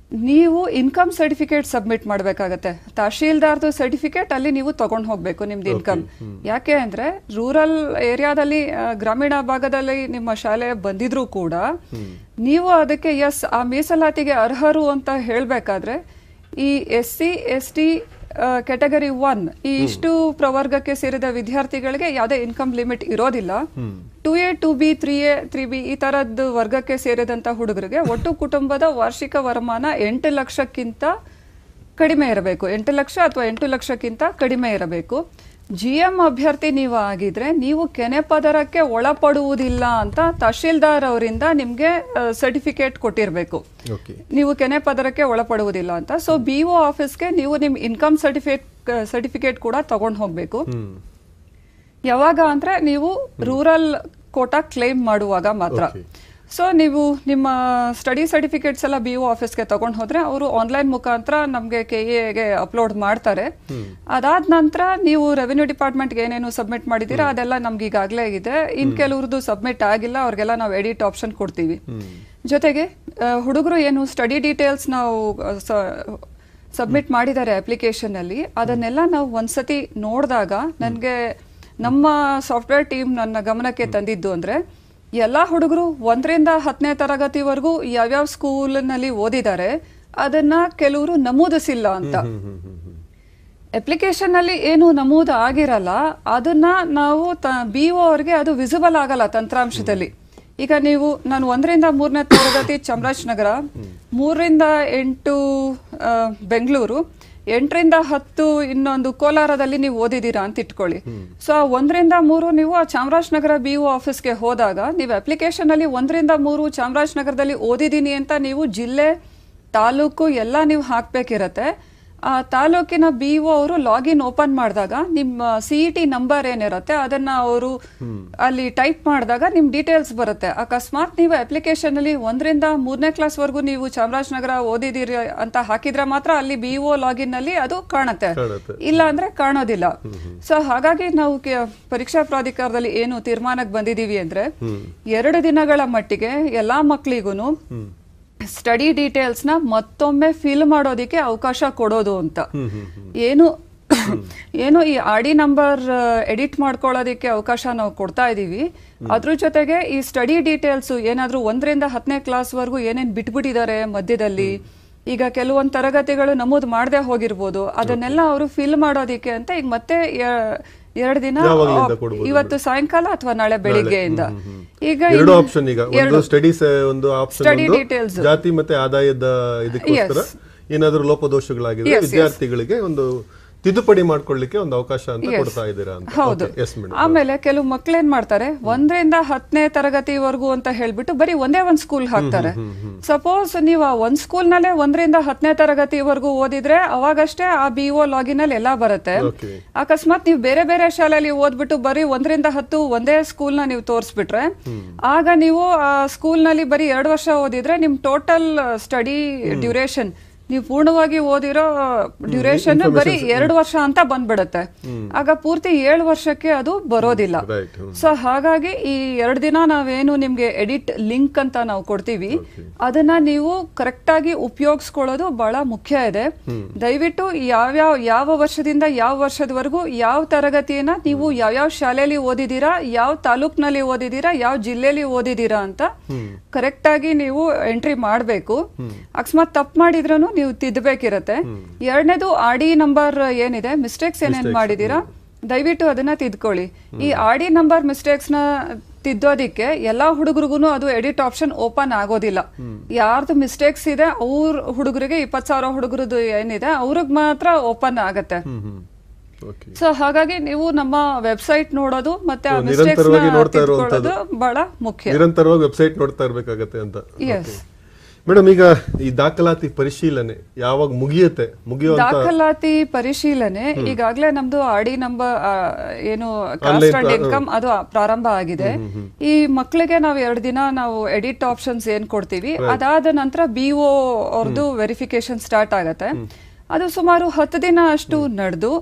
ನೀವು ಇನ್ಕಮ್ ಸರ್ಟಿಫಿಕೇಟ್ ಸಬ್ಮಿಟ್ ಮಾಡಬೇಕಾಗತ್ತೆ ತಹಶೀಲ್ದಾರ್ದು ಸರ್ಟಿಫಿಕೇಟ್ ಅಲ್ಲಿ ನೀವು ತಗೊಂಡು ಹೋಗ್ಬೇಕು ನಿಮ್ದು ಇನ್ಕಮ್ ಯಾಕೆ ಅಂದ್ರೆ ರೂರಲ್ ಏರಿಯಾದಲ್ಲಿ ಆ, ಗ್ರಾಮೀಣ ಭಾಗದಲ್ಲಿ ನಿಮ್ಮ ಶಾಲೆ ಬಂದಿದ್ರು ಕೂಡ ನೀವು ಅದಕ್ಕೆ ಎಸ್ ಆ ಮೀಸಲಾತಿಗೆ ಅರ್ಹರು ಅಂತ ಹೇಳ್ಬೇಕಾದ್ರೆ ಈ S C S T category one ಈ ಇಷ್ಟು ಪ್ರವರ್ಗಕ್ಕೆ ಸೇರಿದ ವಿದ್ಯಾರ್ಥಿಗಳಿಗೆ ಯಾವುದೇ ಇನ್ಕಮ್ ಲಿಮಿಟ್ ಇರೋದಿಲ್ಲ two A two B three A three B ಈ ತರದ್ ವರ್ಗಕ್ಕೆ ಸೇರಿದಂತ ಹುಡುಗರಿಗೆ ಒಟ್ಟು ಕುಟುಂಬದ ವಾರ್ಷಿಕ ವರಮಾನ ಎಂಟು ಲಕ್ಷಕ್ಕಿಂತ ಕಡಿಮೆ ಇರಬೇಕು ಎಂಟು ಲಕ್ಷ ಅಥವಾ ಎಂಟು ಲಕ್ಷಕ್ಕಿಂತ ಕಡಿಮೆ ಇರಬೇಕು ಜಿ ಎಂ ಅಭ್ಯರ್ಥಿ ನೀವು ಆಗಿದ್ರೆ ನೀವು ಕೆನೆ ಪದರಕ್ಕೆ ಒಳಪಡುವುದಿಲ್ಲ ಅಂತ ತಹಶೀಲ್ದಾರ್ ಅವರಿಂದ ನಿಮಗೆ ಸರ್ಟಿಫಿಕೇಟ್ ಕೊಟ್ಟಿರಬೇಕು ಓಕೆ ನೀವು ಕೆನೆ ಪದರಕ್ಕೆ ಒಳಪಡುವುದಿಲ್ಲ ಅಂತ ಸೊ ಬಿ ಒ ಆಫೀಸ್ಗೆ ನೀವು ನಿಮ್ ಇನ್ಕಮ್ ಸರ್ಟಿಫಿಕೇಟ್ ಸರ್ಟಿಫಿಕೇಟ್ ಕೂಡ ತಗೊಂಡು ಹೋಗ್ಬೇಕು ಹ್ಮ್ ಯಾವಾಗ ಅಂದ್ರೆ ನೀವು ರೂರಲ್ ಕೋಟಾ ಕ್ಲೈಮ್ ಮಾಡುವಾಗ ಮಾತ್ರ Okay. ಸೊ ನೀವು ನಿಮ್ಮ ಸ್ಟಡಿ ಸರ್ಟಿಫಿಕೇಟ್ಸ್ ಎಲ್ಲ ಬಿ ಒ ಆಫೀಸ್ಗೆ ತಗೊಂಡು ಹೋದ್ರೆ ಅವರು ಆನ್ಲೈನ್ ಮುಖಾಂತರ ನಮಗೆ ಕೆ ಎಗೆ ಅಪ್ಲೋಡ್ ಮಾಡ್ತಾರೆ ಅದಾದ ನಂತರ ನೀವು ರೆವಿನ್ಯೂ ಡಿಪಾರ್ಟ್ಮೆಂಟ್ಗೆ ಏನೇನು ಸಬ್ಮಿಟ್ ಮಾಡಿದ್ದೀರಾ ಅದೆಲ್ಲ ನಮ್ಗೆ ಈಗಾಗಲೇ ಇದೆ ಇನ್ ಕೆಲವ್ರದ್ದು ಸಬ್ಮಿಟ್ ಆಗಿಲ್ಲ ಅವ್ರಿಗೆಲ್ಲ ನಾವು ಎಡಿಟ್ ಆಪ್ಷನ್ ಕೊಡ್ತೀವಿ ಜೊತೆಗೆ ಹುಡುಗರು ಏನು ಸ್ಟಡಿ ಡೀಟೇಲ್ಸ್ ನಾವು ಸಬ್ಮಿಟ್ ಮಾಡಿದ್ದಾರೆ ಅಪ್ಲಿಕೇಶನ್ ಅಲ್ಲಿ ಅದನ್ನೆಲ್ಲ ನಾವು ಒಂದ್ಸತಿ ನೋಡಿದಾಗ ನನಗೆ ನಮ್ಮ ಸಾಫ್ಟ್ವೇರ್ ಟೀಮ್ ನನ್ನ ಗಮನಕ್ಕೆ ತಂದಿದ್ದು ಅಂದ್ರೆ ಎಲ್ಲಾ ಹುಡುಗರು ಒಂದರಿಂದ ಹತ್ತನೇ ತರಗತಿವರೆಗೂ ಯಾವ್ಯಾವ ಸ್ಕೂಲ್ನಲ್ಲಿ ಓದಿದ್ದಾರೆ ಅದನ್ನ ಕೆಲವರು ನಮೂದಿಸಿಲ್ಲ ಅಂತ ಹ್ಮ್ ಹ್ಮ್ ಹ್ಮ್ ಹ್ಮ್ ಅಪ್ಲಿಕೇಶನ್ ಅಲ್ಲಿ ಏನು ನಮೂದು ಆಗಿರಲ್ಲ ಅದನ್ನ ನಾವು ಬಿ ಒ ಅವ್ರಿಗೆ ಅದು ವಿಸಿಬಲ್ ಆಗಲ್ಲ ತಂತ್ರಾಂಶದಲ್ಲಿ ಈಗ ನೀವು ನಾನು ಒಂದರಿಂದ ಮೂರನೇ ತರಗತಿ ಚಾಮರಾಜನಗರ ಮೂರರಿಂದ ಎಂಟು ಆ, ಬೆಂಗಳೂರು ಎಂಟರಿಂದ ಹತ್ತು ಇನ್ನೊಂದು ಕೋಲಾರದಲ್ಲಿ ನೀವು ಓದಿದ್ದೀರಾ ಅಂತ ಇಟ್ಕೊಳ್ಳಿ ಸೊ ಆ ಒಂದರಿಂದ ಮೂರು ನೀವು ಆ ಚಾಮರಾಜನಗರ ಬಿ ಒ ಆಫೀಸ್ಗೆ ಹೋದಾಗ ನೀವು ಅಪ್ಲಿಕೇಶನ್ ಅಲ್ಲಿ ಒಂದರಿಂದ ಮೂರು ಚಾಮರಾಜನಗರದಲ್ಲಿ ಓದಿದ್ದೀನಿ ಅಂತ ನೀವು ಜಿಲ್ಲೆ ತಾಲೂಕು ಎಲ್ಲ ನೀವು ಹಾಕ್ಬೇಕಿರತ್ತೆ ಆ ತಾಲೂಕಿನ ಬಿ ಒ ಅವರು ಲಾಗಿನ್ ಓಪನ್ ಮಾಡಿದಾಗ ನಿಮ್ಮ ಸಿ ಇ ಟಿ ನಂಬರ್ ಏನಿರುತ್ತೆ ಅದನ್ನ ಅವರು ಅಲ್ಲಿ ಟೈಪ್ ಮಾಡಿದಾಗ ನಿಮ್ ಡೀಟೇಲ್ಸ್ ಬರುತ್ತೆ ಅಕಸ್ಮಾತ್ ನೀವು ಅಪ್ಲಿಕೇಶನ್ ಅಲ್ಲಿ ಒಂದರಿಂದ ಮೂರನೇ ಕ್ಲಾಸ್ ವರೆಗೂ ನೀವು ಚಾಮರಾಜನಗರ ಓದಿದಿರಿ ಅಂತ ಹಾಕಿದ್ರೆ ಮಾತ್ರ ಅಲ್ಲಿ ಬಿ ಒ ಲಾಗಿನ್ ಅಲ್ಲಿ ಅದು ಕಾಣುತ್ತೆ ಕಾಣುತ್ತೆ. ಇಲ್ಲ ಅಂದ್ರೆ ಕಾಣೋದಿಲ್ಲ ಸೊ ಹಾಗಾಗಿ ನಾವು ಕೆ- ಪರೀಕ್ಷಾ ಪ್ರಾಧಿಕಾರದಲ್ಲಿ ಏನು ತೀರ್ಮಾನಕ್ಕೆ ಬಂದಿದೀವಿ ಅಂದ್ರೆ ಎರಡು ದಿನಗಳ ಮಟ್ಟಿಗೆ ಎಲ್ಲಾ ಮಕ್ಳಿಗೂನು ಸ್ಟಡಿ ಡೀಟೇಲ್ಸ್ ನ ಮತ್ತೊಮ್ಮೆ ಫಿಲ್ ಮಾಡೋದಿಕ್ಕೆ ಅವಕಾಶ ಕೊಡೋದು ಅಂತ ಏನು ಏನು ಈ ಆಡಿ ನಂಬರ್ ಎಡಿಟ್ ಮಾಡ್ಕೊಳ್ಳೋದಿಕ್ಕೆ ಅವಕಾಶ ನಾವು ಕೊಡ್ತಾ ಇದೀವಿ ಅದ್ರ ಜೊತೆಗೆ ಈ ಸ್ಟಡಿ ಡೀಟೇಲ್ಸ್ ಏನಾದ್ರೂ ಒಂದರಿಂದ ಹತ್ತನೇ ಕ್ಲಾಸ್ ವರೆಗೂ ಏನೇನ್ ಬಿಟ್ಬಿಟ್ಟಿದ್ದಾರೆ ಮಧ್ಯದಲ್ಲಿ ಈಗ ಕೆಲವೊಂದು ತರಗತಿಗಳು ನಮೂದು ಮಾಡದೆ ಹೋಗಿರ್ಬೋದು ಅದನ್ನೆಲ್ಲ ಅವರು ಫಿಲ್ ಮಾಡೋದಿಕ್ಕೆ ಅಂತ ಈಗ ಮತ್ತೆ ಎರಡು ದಿನ ಯಾವಾಗ್ಲಿಂದ ಕೊಡ್ಬೋದು ಇವತ್ತು ಸಾಯಂಕಾಲ ಅಥವಾ ನಾಳೆ ಬೆಳಿಗ್ಗೆಯಿಂದ ಈಗ ಎರಡು ಇನ್ನು- ಆಪ್ಷನ್ ಈಗ ಒಂದು ಸ್ಟಡೀಸ್ ಒಂದು ಆಪ್ಷನ್ Study ಒಂದು details. ಜಾತಿ ಮತ್ತೆ ಆದಾಯದ ಇದಕ್ಕೋಸ್ಕರ ಏನಾದ್ರೂ ಲೋಪದೋಷಗಳಾಗಿದ್ರೆ Yes, yes. ವಿದ್ಯಾರ್ಥಿಗಳಿಗೆ ಒಂದು ತಿದ್ದುಪಡಿ ಮಾಡ್ಕೊಳ್ಳಿಕ್ಕೆ ಒಂದು ಅವಕಾಶ ಅಂತ Yes. ಕೊಡ್ತಾ ಇದ್ದೀರಾ ಅಂತ ಹೌದು ಎಸ್ ಮೇಡಮ್ ಆಮೇಲೆ ಕೆಲವು ಮಕ್ಳೇನ್ ಮಾಡ್ತಾರೆ ಒಂದರಿಂದ ಹತ್ತನೇ ತರಗತಿವರೆಗೂ ಅಂತ ಹೇಳ್ಬಿಟ್ಟು ಬರೀ ಒಂದೇ ಒಂದ್ ಸ್ಕೂಲ್ ಹಾಕ್ತಾರೆ ಸಪೋಸ್ ನೀವು ಆ ಒಂದ್ ಸ್ಕೂಲ್ ನಲ್ಲೇ ಒಂದರಿಂದ ಹತ್ತನೇ ತರಗತಿವರೆಗೂ ಓದಿದ್ರೆ ಅವಾಗಷ್ಟೇ ಆ ಬಿ ಒ ಲಾಗಿನ್ ಅಲ್ಲಿ ಎಲ್ಲ ಬರುತ್ತೆ ಓಕೆ ಅಕಸ್ಮಾತ್ ನೀವು ಬೇರೆ ಬೇರೆ ಶಾಲೆಯಲ್ಲಿ ಓದ್ಬಿಟ್ಟು ಬರೀ ಒಂದರಿಂದ ಹತ್ತು ಒಂದೇ ಸ್ಕೂಲ್ ನ ನೀವು ತೋರಿಸ್ಬಿಟ್ರೆ ಆಗ ನೀವು ಆ ಸ್ಕೂಲ್ ನಲ್ಲಿ ಬರೀ ಎರಡು ವರ್ಷ ಓದಿದ್ರೆ ನಿಮ್ ಟೋಟಲ್ ಸ್ಟಡಿ ಡ್ಯೂರೇಷನ್ ನೀವು ಪೂರ್ಣವಾಗಿ ಓದಿರೋ ಡ್ಯೂರೇಷನ್ ಬರೀ ಎರಡು ವರ್ಷ ಅಂತ ಬಂದ್ಬಿಡುತ್ತೆ ಆಗ ಪೂರ್ತಿ ಏಳು ವರ್ಷಕ್ಕೆ ಅದು ಬರೋದಿಲ್ಲ ರೈಟ್ ಸೊ ಹಾಗಾಗಿ ಈ ಎರಡು ದಿನ ನಾವೇನು ನಿಮ್ಗೆ ಎಡಿಟ್ ಲಿಂಕ್ ಅಂತ ನಾವು ಕೊಡ್ತೀವಿ ಅದನ್ನ ನೀವು ಕರೆಕ್ಟ್ ಆಗಿ ಉಪಯೋಗಿಸ್ಕೊಳ್ಳೋದು ಬಹಳ ಮುಖ್ಯ ಇದೆ ದಯವಿಟ್ಟು ಯಾವ್ಯಾವ ಯಾವ ವರ್ಷದಿಂದ ಯಾವ ವರ್ಷದವರೆಗೂ ಯಾವ ತರಗತಿಯನ್ನ ನೀವು ಯಾವ್ಯಾವ ಶಾಲೆಯಲ್ಲಿ ಓದಿದೀರಾ ಯಾವ ತಾಲೂಕ್ನಲ್ಲಿ ಓದಿದೀರಾ ಯಾವ ಜಿಲ್ಲೆಯಲ್ಲಿ ಓದಿದೀರಾ ಅಂತ ಕರೆಕ್ಟ್ ಆಗಿ ನೀವು ಎಂಟ್ರಿ ಮಾಡಬೇಕು ಅಕಸ್ಮಾತ್ ತಪ್ಪು ಮಾಡಿದ್ರೂ ನೀವು ತಿದ್ದಬೇಕಿರತ್ತೆ ಎರಡನೇದು ಆರ್ ಡಿ ನಂಬರ್ ಏನಿದೆ ಮಿಸ್ಟೇಕ್ಸ್ ಏನೇನ್ ಮಾಡಿದೀರಾ ದಯವಿಟ್ಟು ಅದನ್ನ ತಿದ್ಕೊಳ್ಳಿ ಈ ಆರ್ ಡಿ ನಂಬರ್ ಮಿಸ್ಟೇಕ್ಸ್ ನ ತಿದ್ದೋದಿಕ್ಕೆ ಎಲ್ಲಾ ಹುಡುಗರಿಗೂ ಅದು ಎಡಿಟ್ ಆಪ್ಷನ್ ಓಪನ್ ಆಗೋದಿಲ್ಲ ಯಾರ್ದು ಮಿಸ್ಟೇಕ್ಸ್ ಇದೆ ಅವ್ರ ಹುಡುಗರಿಗೆ ಇಪ್ಪತ್ ಸಾವಿರ ಹುಡುಗರದ್ದು ಏನಿದೆ ಅವ್ರಿಗೆ ಮಾತ್ರ ಓಪನ್ ಆಗತ್ತೆ ಹ್ಮ್ ಹ್ಮ್ ಓಕೆ ಸೊ ಹಾಗಾಗಿ ನೀವು ನಮ್ಮ ವೆಬ್ಸೈಟ್ ನೋಡೋದು ಮತ್ತೆ ಆ ಮಿಸ್ಟೇಕ್ಸ್ ನಿರಂತರವಾಗಿ ನೋಡ್ತಾ ಇರುವಂತದ್ದು. ಬಹಳ ಮುಖ್ಯ ನಿರಂತರವಾಗಿ ವೆಬ್ಸೈಟ್ ನೋಡ್ತಾ ಇರ್ಬೇಕಾಗತ್ತೆ ಅಂತ ಎಸ್ ಮೇಡಮ್ ಈಗ ಈ ದಾಖಲಾತಿ ಪರಿಶೀಲನೆ ಯಾವಾಗ ಮುಗಿಯುತ್ತೆ ಮುಗಿಯುವಂತ ದಾಖಲಾತಿ ಪರಿಶೀಲನೆ ಈಗಾಗಲೇ ನಮ್ದು ಆಡಿ ನಂಬರ್ ಏನು ಕಾಸ್ಟ್ ಅಂಡ್ ಇನ್ಕಮ್ ಅದು ಪ್ರಾರಂಭ ಆಗಿದೆ ಈ ಮಕ್ಕಳಿಗೆ ನಾವು ಎರಡು ದಿನ ನಾವು ಎಡಿಟ್ ಆಪ್ಷನ್ಸ್ ಏನ್ ಕೊಡ್ತೀವಿ ಅದಾದ ನಂತರ ಬಿ ಒ ಅವ್ರದ್ದು ವೆರಿಫಿಕೇಶನ್ ಸ್ಟಾರ್ಟ್ ಆಗತ್ತೆ ಅದು ಸುಮಾರು ಹತ್ತು ದಿನ ಅಷ್ಟು ನಡೆದು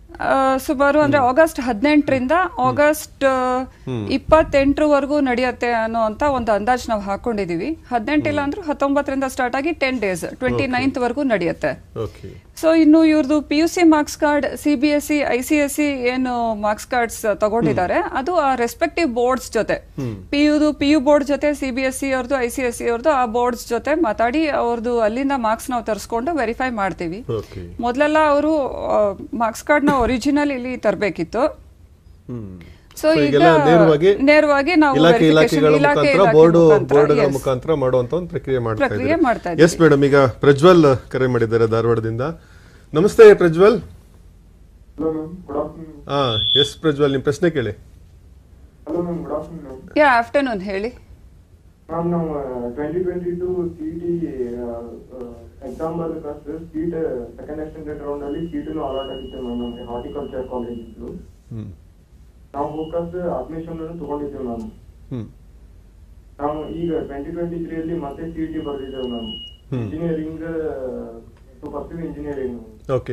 ಆ, ಸುಮಾರು ಅಂದ್ರೆ ಆಗಸ್ಟ್ ಹದಿನೆಂಟರಿಂದ ಆಗಸ್ಟ್ ಇಪ್ಪತ್ತೆಂಟರವರೆಗೂ ನಡೆಯುತ್ತೆ ಅನ್ನೋ ಅಂತ ಒಂದು ಅಂದಾಜ್ ನಾವು ಹಾಕೊಂಡಿದೀವಿ ಹದಿನೆಂಟಿಲ್ಲ ಅಂದ್ರೆ ಹತ್ತೊಂಬತ್ತರಿಂದ ಸ್ಟಾರ್ಟ್ ಆಗಿ ಟೆನ್ ಡೇಸ್ ಟ್ವೆಂಟಿ ನೈನ್ತ್ ವರೆಗೂ ನಡೆಯುತ್ತೆ ಓಕೆ ಸೊ ಇನ್ನು ಇವ್ರದ್ದು P U C marks card C B S C I C S C ಏನು ಮಾರ್ಕ್ಸ್ ಕಾರ್ಡ್ಸ್ ತಗೊಂಡಿದ್ದಾರೆ ಅದು ಆ ರೆಸ್ಪೆಕ್ಟಿವ್ ಬೋರ್ಡ್ಸ್ ಜೊತೆ ಪಿ ಯುದು ಪಿ ಯು ಬೋರ್ಡ್ ಜೊತೆ ಸಿ ಬಿ ಎಸ್ ಸಿ ಅವ್ರದ್ದು ಐ ಸಿ ಎಸ್ ಸಿ ಅವ್ರದ್ದು ಆ ಬೋರ್ಡ್ಸ್ ಜೊತೆ ಮಾತಾಡಿ ಅವ್ರದ್ದು ಅಲ್ಲಿಂದ ಮಾರ್ಕ್ಸ್ ನಾವು ತರಿಸ್ಕೊಂಡು ವೆರಿಫೈ ಮಾಡ್ತೀವಿ ಓಕೆ ಮೊದಲೆಲ್ಲ ಅವರು ಮಾರ್ಕ್ಸ್ ಕಾರ್ಡ್ನ ಒರಿಜಿನಲ್ ಇಲ್ಲಿ ತರಬೇಕಿತ್ತು ಹ್ಮ್ ಸೊ So ಈಗ ಈಗೆಲ್ಲ ನೇರವಾಗಿ ನೇರವಾಗಿ ನಾವು ಇಲಾಖೆ verification- ಇಲಾಖೆಗಳ ಇಲಾಖೆ ಮುಖಾಂತರ ಇಲಾಖೆ ಬೋರ್ಡ್ ಮುಖಾಂತರ, ಬೋರ್ಡ್ಗಳ yes. ಮುಖಾಂತರ ಮಾಡುವಂತ ಒಂದು ಪ್ರಕ್ರಿಯೆ ಮಾಡ್ತಾ ಪ್ರಕ್ರಿಯೆ ಮಾಡ್ತಾ ಇದ್ದಾರೆ ಎಸ್ ಮೇಡಮ್ ಈಗ ಪ್ರಜ್ವಲ್ ಕರೆ ಮಾಡಿದ್ದಾರೆ ಧಾರವಾಡದಿಂದ ನಮಸ್ತೆ Prajwal hello ma'am good afternoon ಹಾ ಎಸ್ ಪ್ರಜ್ವಲ್ ನಿಮ್ ಪ್ರಶ್ನೆ ಕೇಳಿ hello ma'am good afternoon yeah afternoon ಹೇಳಿ ಮ್ಯಾಮ್ ನಾವು twenty twenty two C T exam ಬರ್ಬೇಕಾದ್ರೆ ಸೀಟ್ ಸೆಕೆಂಡ್ ಎಕ್ಸ್ಟೆಂಡೆಡ್ ರೌಂಡ್ ಅಲ್ಲಿ ಸೀಟನ್ನು ಅಲಾಟ್ ಆಗಿತ್ತು ಮ್ಯಾಮ್ ನಮಗೆ ಹಾರ್ಟಿಕಲ್ಚರ್ ಕಾಲೇಜ್ ಇತ್ತು ಹ್ಮ್ ನಾವು ಹೋಗಸ್ ಅಡ್ಮಿಷನ್ ತಗೊಂಡಿದ್ದೀವಿ ಮ್ಯಾಮ್ ಹ್ಮ್ ನಾವು ಈಗ ಟ್ವೆಂಟಿ ಟ್ವೆಂಟಿ ತ್ರೀ ಅಲ್ಲಿ ಮತ್ತೆ ಸಿ ಟಿ ಬರ್ದಿದ್ದೇವೆ ma'am hmm. Engineering to pursue engineering okay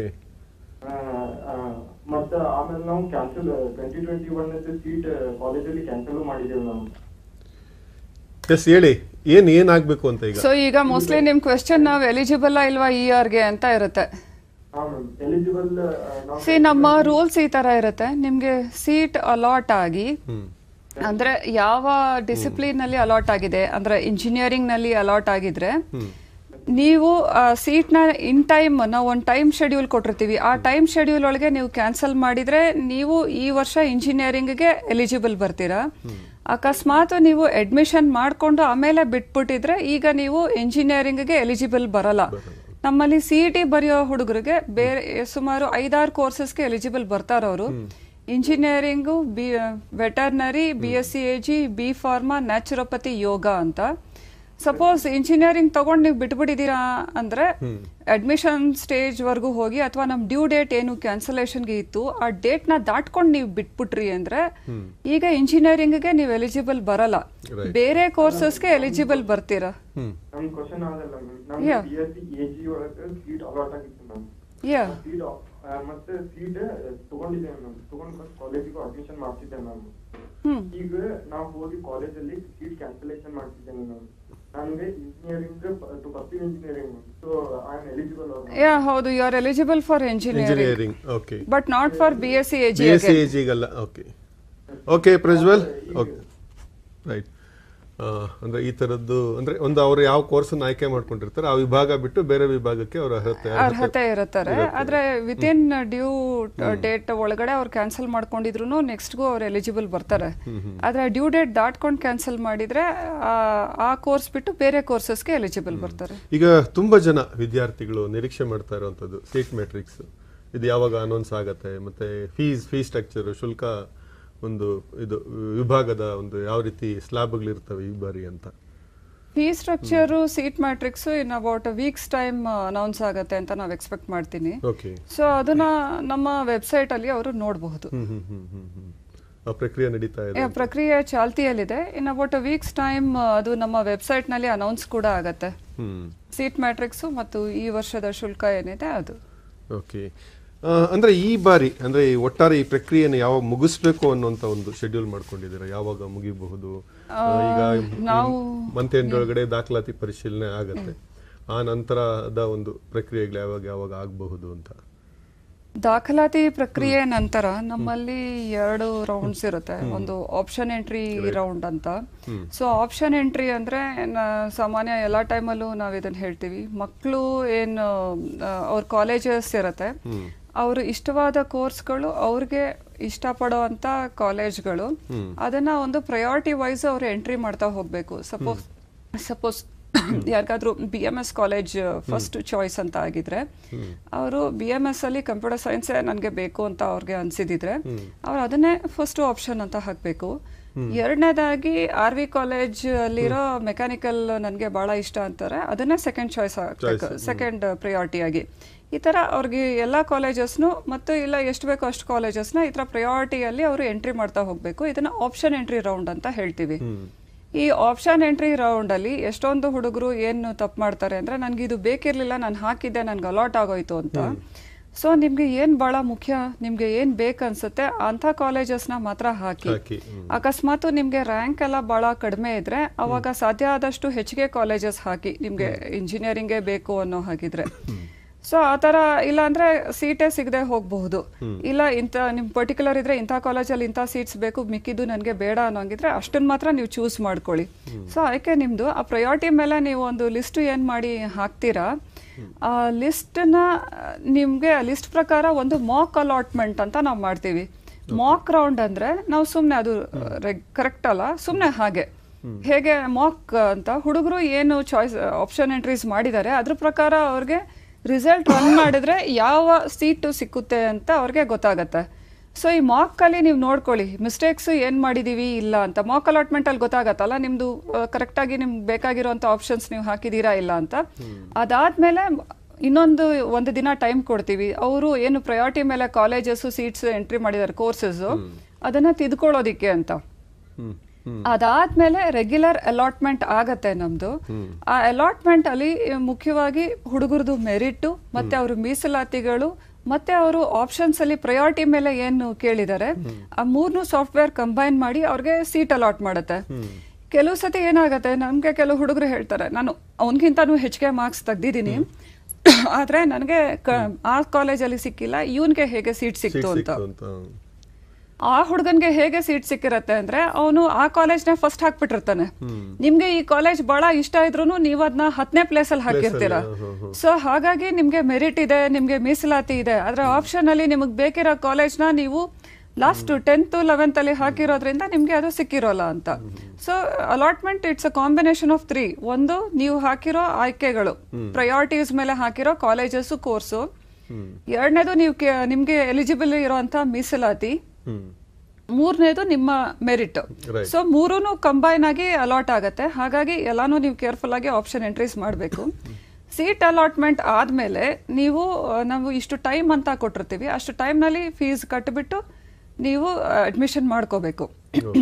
ಮತ್ತೆ ಆಮೇಲೆ ನಾವು cancel twenty twenty one seat ಕಾಲೇಜಲ್ಲಿ ಕ್ಯಾನ್ಸಲ್ ಮಾಡಿದ್ದೇವೆ ಮ್ಯಾಮ್ ಎಸ್ ಹೇಳಿ ಏನ್ ಏನ್ ಆಗ್ಬೇಕು ಅಂತ ಈಗ ಸೊ ಈಗ ಮೋಸ್ಟ್ಲಿ ನಿಮ್ ಕ್ವೆಶ್ಚನ್ ನಾವು ಎಲಿಜಿಬಲ್ ಇಲ್ವಾ ಇ ಗೆ ಅಂತ ಇರುತ್ತೆ ಹಾ ಮ್ಯಾಮ್ ಎಲಿಜಿಬಲ್ ನಾವು ಸಿ ನಮ್ಮ ರೂಲ್ಸ್ ಈ ತರ ಇರುತ್ತೆ ನಿಮ್ಗೆ ಸೀಟ್ ಅಲಾಟ್ ಆಗಿ ಹ್ಮ್ ಅಂದ್ರೆ ಯಾವ ಡಿಸಿಪ್ಲಿನ್ ನಲ್ಲಿ ಅಲಾಟ್ ಆಗಿದೆ ಅಂದ್ರೆ ಇಂಜಿನಿಯರಿಂಗ್ ನಲ್ಲಿ ಅಲಾಟ್ ಆಗಿದ್ರೆ ನೀವು ಸೀಟ್ ನ ಇನ್ ಟೈಮ್ ನಾವು ಒಂದು ಟೈಮ್ ಶೆಡ್ಯೂಲ್ ಕೊಟ್ಟಿರ್ತೀವಿ ಆ ಟೈಮ್ ಶೆಡ್ಯೂಲ್ ಒಳಗೆ ನೀವು ಕ್ಯಾನ್ಸಲ್ ಮಾಡಿದ್ರೆ ನೀವು ಈ ವರ್ಷ ಇಂಜಿನಿಯರಿಂಗ್ಗೆ ಎಲಿಜಿಬಲ್ ಬರ್ತೀರಾ ಅಕಸ್ಮಾತ್ ನೀವು ಅಡ್ಮಿಷನ್ ಮಾಡ್ಕೊಂಡು ಆಮೇಲೆ ಬಿಟ್ಬಿಟ್ಟಿದ್ರೆ ಈಗ ನೀವು ಇಂಜಿನಿಯರಿಂಗ್ಗೆ ಎಲಿಜಿಬಲ್ ಬರಲ್ಲ ನಮ್ಮಲ್ಲಿ ಸಿ ಇ ಟಿ ಬರೆಯೋ ಹುಡುಗರಿಗೆ ಬೇರೆ ಸುಮಾರು ಐದಾರು ಕೋರ್ಸಸ್ಗೆ ಎಲಿಜಿಬಲ್ ಬರ್ತಾರ ಅವರು ಇಂಜಿನಿಯರಿಂಗು B veterinary B S C A G B pharma naturopathy yoga ಅಂತ ಸಪೋಸ್ ಇಂಜಿನಿಯರಿಂಗ್ ತಗೊಂಡು ನೀವು ಬಿಟ್ಬಿಟ್ಟಿದ್ದೀರಾ ಅಂದ್ರೆ ಅಡ್ಮಿಷನ್ ಸ್ಟೇಜ್ ವರ್ಗೂ ಹೋಗಿ ಅಥವಾ ನಮ್ ಡ್ಯೂ ಡೇಟ್ ಏನು ಕ್ಯಾನ್ಸಲೇಷನ್ಗೆ ಇತ್ತು ಆ ಡೇಟ್ ನ ದಾಟ್ಕೊಂಡು ನೀವು ಬಿಟ್ಬಿಟ್ರಿ ಅಂದ್ರೆ ಈಗ ಇಂಜಿನಿಯರಿಂಗ್ಗೆ ನೀವು ಎಲಿಜಿಬಲ್ ಬರಲ್ಲ Right. ಬೇರೆ ಕೋರ್ಸಸ್ಗೆ ಎಲಿಜಿಬಲ್ ಬರ್ತೀರಾ ಹ್ಮ್ ನಮ್ ಕ್ವಶನ್ ಆಗಲ್ಲ ಮ್ಯಾಮ್ ನಮ್ಗೆ Yeah. B S C A G ಒಳಗೆ ಸೀಟ್ ಅಲಾಟ್ ಆಗಿತ್ತು ಮ್ಯಾಮ್ ಯಾ ಸೀಟ್ ಮತ್ತೆ ಸೀಟ್ ತಗೊಂಡಿದ್ದೇವೆ ಮ್ಯಾಮ್ ತಗೊಂಡ್ ಕಾಲೇಜಿಗೂ ಅಡ್ಮಿಷನ್ ಮಾಡ್ತಿದ್ದೆ ಮ್ಯಾಮ್ ಹ್ಮ್ ಈಗ ನಾವು ಹೋಗಿ ಕಾಲೇಜಲ್ಲಿ ಸೀಟ್ ಕ್ಯಾನ್ಸಲೇಷನ್ ಮಾಡ್ತಿದ್ದೇನೆ ಮ್ಯಾಮ್ ನನಗೆ engineering to pursue engineering so I am eligible yeah ಹೌದು you are eligible for engineering engineering okay but not for B S C A B S C ಜಿಗಲ್ಲ okay okay Prajwal okay right ಅಂದ್ರೆ ಈ ತರದ್ದು ಅಂದ್ರೆ ಒಂದು ಅವ್ರು ಯಾವ ಕೋರ್ಸ್ ಆಯ್ಕೆ ಮಾಡ್ಕೊಂಡಿರ್ತಾರೆ ಆ ವಿಭಾಗ ಬಿಟ್ಟು ಬೇರೆ ವಿಭಾಗಕ್ಕೆ ಅವ್ರ ಅರ್ಹತೆ ಅರ್ಹತೆ ಇರುತ್ತಾರೆ ಆದ್ರೆ ವಿತಿನ್ ಡ್ಯೂ ಡೇಟ್ ಒಳಗಡೆ ಅವ್ರು ಕ್ಯಾನ್ಸಲ್ ಮಾಡ್ಕೊಂಡಿದ್ರು ನೆಕ್ಸ್ಟ್ಗೂ ಅವ್ರು ಎಲಿಜಿಬಲ್ ಬರ್ತಾರೆ ಆದ್ರೆ ಡ್ಯೂ ಡೇಟ್ ದಾಟ್ಕೊಂಡು ಕ್ಯಾನ್ಸಲ್ ಮಾಡಿದ್ರೆ ಆ- ಆ ಕೋರ್ಸ್ ಬಿಟ್ಟು ಬೇರೆ ಕೋರ್ಸಸ್ಗೆ ಎಲಿಜಿಬಲ್ ಬರ್ತಾರೆ ಈಗ ತುಂಬಾ ಜನ ವಿದ್ಯಾರ್ಥಿಗಳು ನಿರೀಕ್ಷೆ ಮಾಡ್ತಾ ಇರುವಂತದ್ದು ಸೀಟ್ ಮೆಟ್ರಿಕ್ಸ್ ಇದು ಯಾವಾಗ ಅನೌನ್ಸ್ ಆಗತ್ತೆ ಮತ್ತೆ ಫೀಸ್ ಫೀಸ್ ಸ್ಟ್ರಕ್ಚರ್ ಶುಲ್ಕ ಒಂದು ಇದು ವಿಭಾಗದ ಒಂದು ಯಾವ ರೀತಿ ಸ್ಲಾಬ್ಗಳು ಇರ್ತವೆ ಈ ಬಾರಿ ಅಂತ fee structure seat matrix in about weeks time announce ಆಗತ್ತೆ ಅಂತ ನಾವು ಎಕ್ಸ್ಪೆಕ್ಟ್ ಮಾಡ್ತೀನಿ ಓಕೆ ಸೊ ಅದನ್ನ ನಮ್ಮ ವೆಬ್ಸೈಟ್ ಅಲ್ಲಿ ಅವರು ನೋಡಬಹುದು ಹ್ಮ್ ಹ್ಮ್ ಹ್ಮ್ ಹ್ಮ್ ಹ್ಮ್ ಆ ಪ್ರಕ್ರಿಯೆ ನಡೀತಾ ಇದೆ ಯಾ, ಪ್ರಕ್ರಿಯೆ ಚಾಲ್ತಿಯಲ್ಲಿದೆ ಇನ್ ಅಬೌಟ್ ವೀಕ್ಸ್ ಟೈಮ್ ಅದು ನಮ್ಮ ವೆಬ್ಸೈಟ್ ನಲ್ಲಿ ಅನೌನ್ಸ್ ಕೂಡ ಆಗತ್ತೆ ಹ್ಮ್ ಸೀಟ್ ಮ್ಯಾಟ್ರಿಕ್ಸು ಮತ್ತು ಈ ವರ್ಷದ ಶುಲ್ಕ ಏನಿದೆ ಅದು ಓಕೆ ಅಂದ್ರೆ ಈ ಬಾರಿ ಅಂದ್ರೆ ಈ ಒಟ್ಟಾರೆ ಈ ಪ್ರಕ್ರಿಯೆಯನ್ನು ಯಾವಾಗ ಮುಗಿಸ್ಬೇಕು ಅನ್ನುವಂತ ಒಂದು ಶೆಡ್ಯೂಲ್ ಮಾಡ್ಕೊಂಡಿದ್ದೀರಾ ಯಾವಾಗ ಮುಗಿಬಹುದು ಆ, ಈಗ ನಾವು ಮಂತ್ ಎಂಡ್ ಒಳಗಡೆ ದಾಖಲಾತಿ ಪರಿಶೀಲನೆ ಆಗತ್ತೆ ಆ ನಂತರದ ಒಂದು ಪ್ರಕ್ರಿಯೆಗಳು ಯಾವಾಗ ಯಾವಾಗ ಆಗಬಹುದು ಅಂತ ದಾಖಲಾತಿ ಪ್ರಕ್ರಿಯೆ ನಂತರ ನಮ್ಮಲ್ಲಿ ಎರಡು ರೌಂಡ್ಸ್ ಇರುತ್ತೆ ಒಂದು ಆಪ್ಷನ್ ಎಂಟ್ರಿ ರೌಂಡ್ ಅಂತ ಸೊ ಆಪ್ಷನ್ ಎಂಟ್ರಿ ಅಂದ್ರೆ ನ- ಸಾಮಾನ್ಯ ಎಲ್ಲ ಟೈಮಲ್ಲೂ ನಾವು ಇದನ್ನ ಹೇಳ್ತೀವಿ ಮಕ್ಕಳು ಏನು ಆ, ಅವ್ರ ಕಾಲೇಜಸ್ ಇರುತ್ತೆ ಅವರು ಇಷ್ಟವಾದ ಕೋರ್ಸ್ಗಳು ಅವ್ರಿಗೆ ಇಷ್ಟಪಡುವಂತ ಕಾಲೇಜ್ಗಳು ಅದನ್ನ ಒಂದು ಪ್ರಯಾರಿಟಿ ವೈಸ್ ಅವ್ರು ಎಂಟ್ರಿ ಮಾಡ್ತಾ ಹೋಗ್ಬೇಕು ಸಪೋಸ್ ಸಪೋಸ್ ಯಾರಿಗಾದ್ರೂ B M S college first choice ಅಂತ ಆಗಿದ್ರೆ ಅವರು ಬಿ ಎಮ್ ಎಸ್ ಅಲ್ಲಿ ಕಂಪ್ಯೂಟರ್ ಸೈನ್ಸ್ ನನಗೆ ಬೇಕು ಅಂತ ಅವ್ರಿಗೆ ಅನ್ಸಿದಿದ್ರೆ ಅವ್ರು ಅದನ್ನೇ ಫಸ್ಟ್ ಆಪ್ಷನ್ ಅಂತ ಹಾಕ್ಬೇಕು ಎರಡನೇದಾಗಿ ಆರ್ ವಿ ಕಾಲೇಜ್ ಅಲ್ಲಿರೋ ಮೆಕ್ಯಾನಿಕಲ್ ನನಗೆ ಬಹಳ ಇಷ್ಟ ಅಂತಾರೆ ಅದನ್ನೇ ಸೆಕೆಂಡ್ ಚಾಯ್ಸ್ ಹಾಕ್ಬೇಕು ಸೆಕೆಂಡ್ ಪ್ರಿಯಾರಿಟಿ ಆಗಿ ಈ ತರ ಅವ್ರಿಗೆ ಎಲ್ಲಾ ಕಾಲೇಜಸ್ನು ಮತ್ತು ಇಲ್ಲ ಎಷ್ಟು ಬೇಕೋ ಅಷ್ಟು ಕಾಲೇಜಸ್ನ ಈ ತರ ಪ್ರಿಯಾರಿಟಿಯಲ್ಲಿ ಅವರು ಎಂಟ್ರಿ ಮಾಡ್ತಾ ಹೋಗ್ಬೇಕು ಇದನ್ನ ಆಪ್ಷನ್ ಎಂಟ್ರಿ ರೌಂಡ್ ಅಂತ ಹೇಳ್ತೀವಿ ಈ ಆಪ್ಷನ್ ಎಂಟ್ರಿ ರೌಂಡ್ ಅಲ್ಲಿ ಎಷ್ಟೊಂದು ಹುಡುಗರು ಏನು ತಪ್ಪು ಮಾಡ್ತಾರೆ ಅಂದ್ರೆ ನನ್ಗೆ ಇದು ಬೇಕಿರ್ಲಿಲ್ಲ ನಾನು ಹಾಕಿದ್ದೆ ನನ್ಗೆ ಅಲಾಟ್ ಆಗೋಯ್ತು ಅಂತ ಸೊ ನಿಮ್ಗೆ ಏನ್ ಬಹಳ ಮುಖ್ಯ ನಿಮ್ಗೆ ಏನ್ ಬೇಕನ್ಸುತ್ತೆ ಅಂತ ಕಾಲೇಜಸ್ನ ಮಾತ್ರ ಹಾಕಿ ಹಾಕಿ, ಹ್ಮ್. ಅಕಸ್ಮಾತ್ ನಿಮ್ಗೆ ರ್ಯಾಂಕ್ ಎಲ್ಲ ಬಹಳ ಕಡಿಮೆ ಇದ್ರೆ ಅವಾಗ ಸಾಧ್ಯ ಆದಷ್ಟು ಹೆಚ್ಚಿಗೆ ಕಾಲೇಜಸ್ ಹಾಕಿ ನಿಮ್ಗೆ ಇಂಜಿನಿಯರಿಂಗೇ ಬೇಕು ಅನ್ನೋ ಹಾಗಿದ್ರೆ ಸೊ ಆ ಥರ ಇಲ್ಲ ಅಂದ್ರೆ ಸೀಟೇ ಸಿಗದೆ ಹೋಗಬಹುದು ಇಲ್ಲ ಇಂಥ ನಿಮ್ ಪರ್ಟಿಕ್ಯುಲರ್ ಇದ್ರೆ ಇಂಥ ಕಾಲೇಜಲ್ಲಿ ಇಂಥ ಸೀಟ್ಸ್ ಬೇಕು ಮಿಕ್ಕಿದ್ದು ನನಗೆ ಬೇಡ ಅನ್ನೋಂಗಿದ್ರೆ ಅಷ್ಟನ್ನ ಮಾತ್ರ ನೀವು ಚೂಸ್ ಮಾಡ್ಕೊಳ್ಳಿ ಸೊ ಆಯ್ಕೆ ನಿಮ್ದು ಆ ಪ್ರಯಾರಿಟಿ ಮೇಲೆ ನೀವು ಒಂದು ಲಿಸ್ಟ್ ಏನ್ ಮಾಡಿ ಹಾಕ್ತೀರಾ ಆ ಲಿಸ್ಟ್ನ ನಿಮ್ಗೆ ಆ ಲಿಸ್ಟ್ ಪ್ರಕಾರ ಒಂದು ಮಾಕ್ ಅಲಾಟ್ಮೆಂಟ್ ಅಂತ ನಾವು ಮಾಡ್ತೀವಿ ಮಾಕ್ ರೌಂಡ್ ಅಂದ್ರೆ ನಾವು ಸುಮ್ಮನೆ ಅದು ಕರೆಕ್ಟ್ ಅಲ್ಲ ಸುಮ್ಮನೆ ಹಾಗೆ ಹೇಗೆ ಮಾಕ್ ಅಂತ ಹುಡುಗರು ಏನು ಚಾಯ್ಸ್ ಆಪ್ಷನ್ ಎಂಟ್ರೀಸ್ ಮಾಡಿದ್ದಾರೆ ಅದ್ರ ಪ್ರಕಾರ ಅವ್ರಿಗೆ ರಿಸಲ್ಟ್ ರನ್ ಮಾಡಿದ್ರೆ ಯಾವ ಸೀಟು ಸಿಕ್ಕುತ್ತೆ ಅಂತ ಅವ್ರಿಗೆ ಗೊತ್ತಾಗತ್ತೆ ಸೊ ಈ ಮಾಕ್ ಅಲ್ಲಿ ನೀವು ನೋಡ್ಕೊಳ್ಳಿ ಮಿಸ್ಟೇಕ್ಸ್ ಏನ್ ಮಾಡಿದೀವಿ ಇಲ್ಲ ಅಂತ ಮಾಕ್ ಅಲಾಟ್ಮೆಂಟ್ ಅಲ್ಲಿ ಗೊತ್ತಾಗತ್ತಲ್ಲ ನಿಮ್ದು ಕರೆಕ್ಟ್ ಆಗಿ ನಿಮ್ಗೆ ಬೇಕಾಗಿರುವಂತ ಆಪ್ಷನ್ಸ್ ನೀವು ಹಾಕಿದೀರಾ ಇಲ್ಲ ಅಂತ ಅದಾದ್ಮೇಲೆ ಇನ್ನೊಂದು ಒಂದು ದಿನ ಟೈಮ್ ಕೊಡ್ತೀವಿ ಅವರು ಏನು ಪ್ರಯಾರಿಟಿ ಮೇಲೆ ಕಾಲೇಜಸ್ ಸೀಟ್ಸ್ ಎಂಟ್ರಿ ಮಾಡಿದ್ದಾರೆ ಕೋರ್ಸಸ್ ಅದನ್ನ ತಿದ್ಕೊಳ್ಳೋದಿಕ್ಕೆ ಅಂತ ಹ್ಮ್ ಹ್ಮ್ ಅದಾದ್ಮೇಲೆ ರೆಗ್ಯುಲರ್ ಅಲಾಟ್ಮೆಂಟ್ ಆಗತ್ತೆ ನಮ್ದು ಆ ಅಲಾಟ್ಮೆಂಟ್ ಅಲ್ಲಿ ಮುಖ್ಯವಾಗಿ ಹುಡುಗರದು ಮೆರಿಟ್ ಮತ್ತೆ ಅವ್ರ ಮೀಸಲಾತಿಗಳು ಮತ್ತೆ ಅವರು ಆಪ್ಷನ್ಸ್ ಅಲ್ಲಿ ಪ್ರಯಾರಿಟಿ ಮೇಲೆ ಏನು ಕೇಳಿದ್ದಾರೆ ಆ ಮೂರ್ನು ಸಾಫ್ಟ್ವೇರ್ ಕಂಬೈನ್ ಮಾಡಿ ಅವ್ರಿಗೆ ಸೀಟ್ ಅಲಾಟ್ ಮಾಡುತ್ತೆ ಕೆಲವು ಸತಿ ಏನಾಗತ್ತೆ ನಮ್ಗೆ ಕೆಲವು ಹುಡುಗರು ಹೇಳ್ತಾರೆ ನಾನು ಅವನ್ಗಿಂತಾನು ಹೆಚ್ಚಿಗೆ ಮಾರ್ಕ್ಸ್ ತೆಗ್ದಿದ್ದೀನಿ ಆದ್ರೆ ನನಗೆ ಆ ಕಾಲೇಜಲ್ಲಿ ಸಿಕ್ಕಿಲ್ಲ ಇವನ್ಗೆ ಹೇಗೆ ಸೀಟ್ ಸೀಟ್ ಸಿಕ್ತು ಅಂತ ಸಿಕ್ತು ಅಂತ ಆ ಹುಡುಗನ್ಗೆ ಹೇಗೆ ಸೀಟ್ ಸಿಕ್ಕಿರತ್ತೆ ಅಂದ್ರೆ ಅವನು ಆ ಕಾಲೇಜ್ನ ಫಸ್ಟ್ ಹಾಕ್ಬಿಟ್ಟಿರ್ತಾನೆ ನಿಮ್ಗೆ ಈ ಕಾಲೇಜ್ ಬಹಳ ಇಷ್ಟ ಇದ್ರು ನೀವು ಅದನ್ನ ಹತ್ತನೇ ಪ್ಲೇಸ್ ಅಲ್ಲಿ ಹಾಕಿರ್ತೀರಾ ಸೊ ಹಾಗಾಗಿ ನಿಮ್ಗೆ ಮೆರಿಟ್ ಇದೆ ನಿಮ್ಗೆ ಮೀಸಲಾತಿ ಇದೆ ಅದ್ರ ಆಪ್ಷನ್ ಅಲ್ಲಿ ನಿಮಗೆ ಬೇಕಿರೋ ಕಾಲೇಜ್ನ ನೀವು ಲಾಸ್ಟ್ ಟೆಂತ್ ಲೆವೆಂತ್ ಅಲ್ಲಿ ಹಾಕಿರೋದ್ರಿಂದ ನಿಮ್ಗೆ ಅದು ಸಿಕ್ಕಿರೋಲ್ಲ ಅಂತ so allotment it's a combination of three ಒಂದು ನೀವು ಹಾಕಿರೋ ಆಯ್ಕೆಗಳು ಪ್ರಯಾರಿಟೀಸ್ ಮೇಲೆ ಹಾಕಿರೋ ಕಾಲೇಜಸ್ ಕೋರ್ಸು ಎರಡನೇದು ನೀವು ಕೆ- ನಿಮ್ಗೆ ಎಲಿಜಿಬಲ್ ಇರೋಂತ ಮೀಸಲಾತಿ ಹ್ಮ್ ಮೂರನೇದು ನಿಮ್ಮ ಮೆರಿಟ್ Right. ಸೊ ಮೂರೂನು ಕಂಬೈನ್ ಆಗಿ ಅಲಾಟ್ ಆಗತ್ತೆ ಹಾಗಾಗಿ ಎಲ್ಲಾನು ನೀವು ಕೇರ್ಫುಲ್ ಆಗಿ ಆಪ್ಷನ್ ಎಂಟ್ರೀಸ್ ಮಾಡಬೇಕು ಸೀಟ್ ಅಲಾಟ್ಮೆಂಟ್ ಆದ್ಮೇಲೆ ನೀವು ಆ, ನಾವು ಇಷ್ಟು ಟೈಮ್ ಅಂತ ಕೊಟ್ಟಿರ್ತೀವಿ ಅಷ್ಟು ಟೈಮ್ನಲ್ಲಿ ಫೀಸ್ ಕಟ್ಟಿಬಿಟ್ಟು ನೀವು ಅಡ್ಮಿಷನ್ ಮಾಡ್ಕೋಬೇಕು ಓಕೆ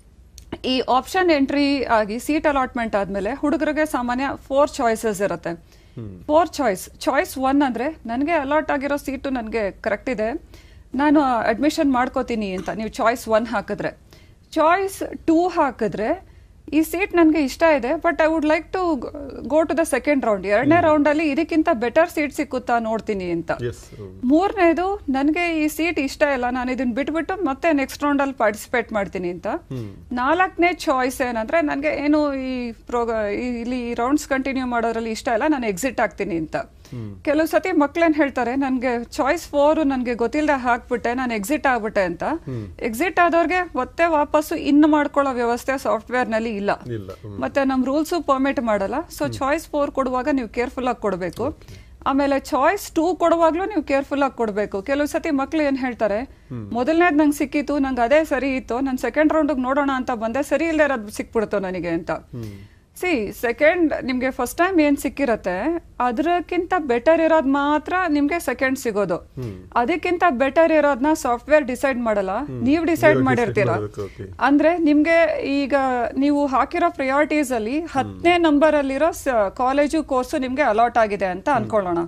ಈ ಆಪ್ಷನ್ ಎಂಟ್ರಿ ಆಗಿ ಸೀಟ್ ಅಲಾಟ್ಮೆಂಟ್ ಆದ್ಮೇಲೆ ಹುಡುಗರಿಗೆ ಸಾಮಾನ್ಯ ಫೋರ್ ಚಾಯ್ಸಸ್ ಇರುತ್ತೆ ಫೋರ್ ಚಾಯ್ಸ್ ಚಾಯ್ಸ್ ಒನ್ ಅಂದ್ರೆ ನನಗೆ ಅಲಾಟ್ ಆಗಿರೋ ಸೀಟು ನನಗೆ ಕರೆಕ್ಟ್ ಇದೆ ನಾನು ಅಡ್ಮಿಷನ್ ಮಾಡ್ಕೋತೀನಿ ಅಂತ ನೀವು ಚಾಯ್ಸ್ ಒನ್ ಹಾಕಿದ್ರೆ ಚಾಯ್ಸ್ ಟೂ ಹಾಕಿದ್ರೆ ಈ ಸೀಟ್ ನನಗೆ ಇಷ್ಟ ಇದೆ but I would like to go to the second round ಎರಡನೇ ರೌಂಡ್ ಅಲ್ಲಿ ಇದಕ್ಕಿಂತ ಬೆಟರ್ ಸೀಟ್ ಸಿಕ್ಕುತ್ತಾ ನೋಡ್ತೀನಿ ಅಂತ ಎಸ್ ಮೂರನೇದು ನನಗೆ ಈ ಸೀಟ್ ಇಷ್ಟ ಇಲ್ಲ ನಾನು ಇದನ್ನ ಬಿಟ್ಬಿಟ್ಟು ಮತ್ತೆ ನೆಕ್ಸ್ಟ್ ರೌಂಡ್ ಅಲ್ಲಿ ಪಾರ್ಟಿಸಿಪೇಟ್ ಮಾಡ್ತೀನಿ ಅಂತ ನಾಲ್ಕನೇ ಚಾಯ್ಸ್ ಏನಂದ್ರೆ ನನಗೆ ಏನು ಈ ಪ್ರೋಗ ಈ- ಇಲ್ಲಿ ರೌಂಡ್ಸ್ ಕಂಟಿನ್ಯೂ ಮಾಡೋದ್ರಲ್ಲಿ ಇಷ್ಟ ಇಲ್ಲ ನಾನು ಎಕ್ಸಿಟ್ ಆಗ್ತೀನಿ ಅಂತ ಕೆಲವು ಸತಿ ಮಕ್ಳೇನ್ ಹೇಳ್ತಾರೆ ನನ್ಗೆ ಚಾಯ್ಸ್ ಫೋರ್ ನನ್ಗೆ ಗೊತ್ತಿಲ್ಲದೆ ಹಾಕ್ಬಿಟ್ಟೆ ನಾನು ಎಕ್ಸಿಟ್ ಆಗ್ಬಿಟ್ಟೆ ಅಂತ ಎಕ್ಸಿಟ್ ಆದವ್ರಿಗೆ ಮತ್ತೆ ವಾಪಸ್ಸು ಇನ್ನು ಮಾಡ್ಕೊಳ್ಳೋ ವ್ಯವಸ್ಥೆ ಸಾಫ್ಟ್ವೇರ್ ನಲ್ಲಿ ಇಲ್ಲ ಇಲ್ಲ ಹ್ಮ್. ಮತ್ತೆ ನಮ್ ರೂಲ್ಸು ಪರ್ಮಿಟ್ ಮಾಡಲ್ಲ ಸೊ ಚಾಯ್ಸ್ ಫೋರ್ ಕೊಡುವಾಗ ನೀವು ಕೇರ್ಫುಲ್ ಆಗಿ ಕೊಡಬೇಕು ಆಮೇಲೆ ಚಾಯ್ಸ್ ಟೂ ಕೊಡುವಾಗ್ಲೂ ನೀವು ಕೇರ್ಫುಲ್ ಆಗಿ ಕೊಡಬೇಕು ಕೆಲವು ಸತಿ ಮಕ್ಳು ಏನ್ ಹೇಳ್ತಾರೆ ಮೊದಲನೇದ್ ನಂಗೆ ಸಿಕ್ಕಿತ್ತು ನಂಗೆ ಅದೇ ಸರಿ ಇತ್ತು ನಾನು ಸೆಕೆಂಡ್ ರೌಂಡ್ ನೋಡೋಣ ಅಂತ ಬಂದೆ ಸರಿ ಇಲ್ಲದೆ ಇರೋದು ಸಿಕ್ಬಿಡ್ತು ನನಗೆ ಅಂತ ಸಿ ಸೆಕೆಂಡ್ ನಿಮ್ಗೆ ಫಸ್ಟ್ ಟೈಮ್ ಏನ್ ಸಿಕ್ಕಿರತ್ತೆ ಅದಕ್ಕಿಂತ ಬೆಟರ್ ಇರೋದ್ ಮಾತ್ರ ನಿಮ್ಗೆ ಸೆಕೆಂಡ್ ಸಿಗೋದು ಅದಕ್ಕಿಂತ ಬೆಟರ್ ಇರೋದ್ನ ಸಾಫ್ಟ್ವೇರ್ ಡಿಸೈಡ್ ಮಾಡಲ್ಲ ನೀವು ಡಿಸೈಡ್ ನೀವು ಮಾಡಿರ್ತೀರಾ decide ಮಾಡ್ಬೇಕು, okay. ಅಂದ್ರೆ ನಿಮ್ಗೆ ಈಗ ನೀವು ಹಾಕಿರೋ ಪ್ರಿಯಾರಿಟೀಸ್ ಅಲ್ಲಿ ಹತ್ತನೇ ನಂಬರ್ ಅಲ್ಲಿರೋ ಕಾಲೇಜು ಕೋರ್ಸು ನಿಮ್ಗೆ ಅಲಾಟ್ ಆಗಿದೆ ಅಂತ ಅನ್ಕೊಳ್ಳೋಣ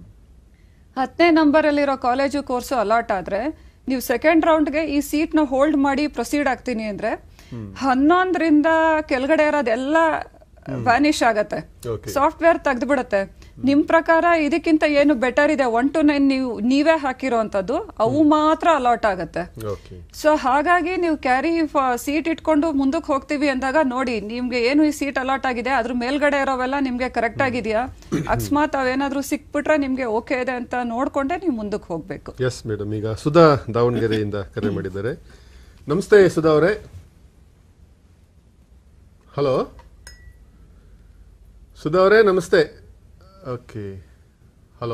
ಹತ್ತನೇ ನಂಬರ್ ಅಲ್ಲಿರೋ ಕಾಲೇಜು ಕೋರ್ಸು ಅಲಾಟ್ ಆದ್ರೆ ನೀವು ಸೆಕೆಂಡ್ ರೌಂಡ್ಗೆ ಈ ಸೀಟ್ ನ ಹೋಲ್ಡ್ ಮಾಡಿ ಪ್ರೊಸೀಡ್ ಆಗ್ತೀನಿ ಅಂದ್ರೆ ಹನ್ನೊಂದರಿಂದ ಕೆಳಗಡೆ ಇರೋದೆಲ್ಲ ವ್ಯಾನಿಶ್ ಆಗತ್ತೆ Okay. ಸಾಫ್ಟ್ವೇರ್ ತೆಗೆದ್ಬಿಡತ್ತೆ ನಿಮ್ ಪ್ರಕಾರ ಇದಕ್ಕಿಂತ ಏನು ಬೆಟರ್ ಇದೆ ಒನ್ ಟು ನೈನ್ ನೀವು ನೀವೇ ಹಾಕಿರೋಂಥದ್ದು ಅವು ಮಾತ್ರ ಅಲಾಟ್ ಆಗತ್ತೆ ಓಕೆ ಸೊ ಹಾಗಾಗಿ ನೀವು ಕ್ಯಾರಿ ಸೀಟ್ ಇಟ್ಕೊಂಡು ಮುಂದಕ್ಕೆ ಹೋಗ್ತೀವಿ ಅಂದಾಗ ನೋಡಿ ನಿಮ್ಗೆ ಏನು ಈ ಸೀಟ್ ಅಲಾಟ್ ಆಗಿದೆ ಅದ್ರ ಮೇಲ್ಗಡೆ ಇರೋವೆಲ್ಲ ನಿಮ್ಗೆ ಕರೆಕ್ಟ್ ಆಗಿದೆಯಾ ಅಕಸ್ಮಾತ್ ಅವೇನಾದ್ರೂ ಸಿಕ್ಬಿಟ್ರೆ ನಿಮ್ಗೆ ಓಕೆ ಇದೆ ಅಂತ ನೋಡ್ಕೊಂಡೆ ನೀವು ಮುಂದಕ್ಕೆ ಹೋಗ್ಬೇಕು ಎಸ್ ಮೇಡಮ್ ಈಗ ಸುಧಾ ದಾವಣಗೆರೆಯಿಂದ ಕರೆ ಮಾಡಿದ್ದಾರೆ ನಮಸ್ತೆ ಸುಧಾ ಅವರೇ ಹಲೋ ಸುಧಾ ಅವರೇ ನಮಸ್ತೆ ಓಕೆ ಹಲೋ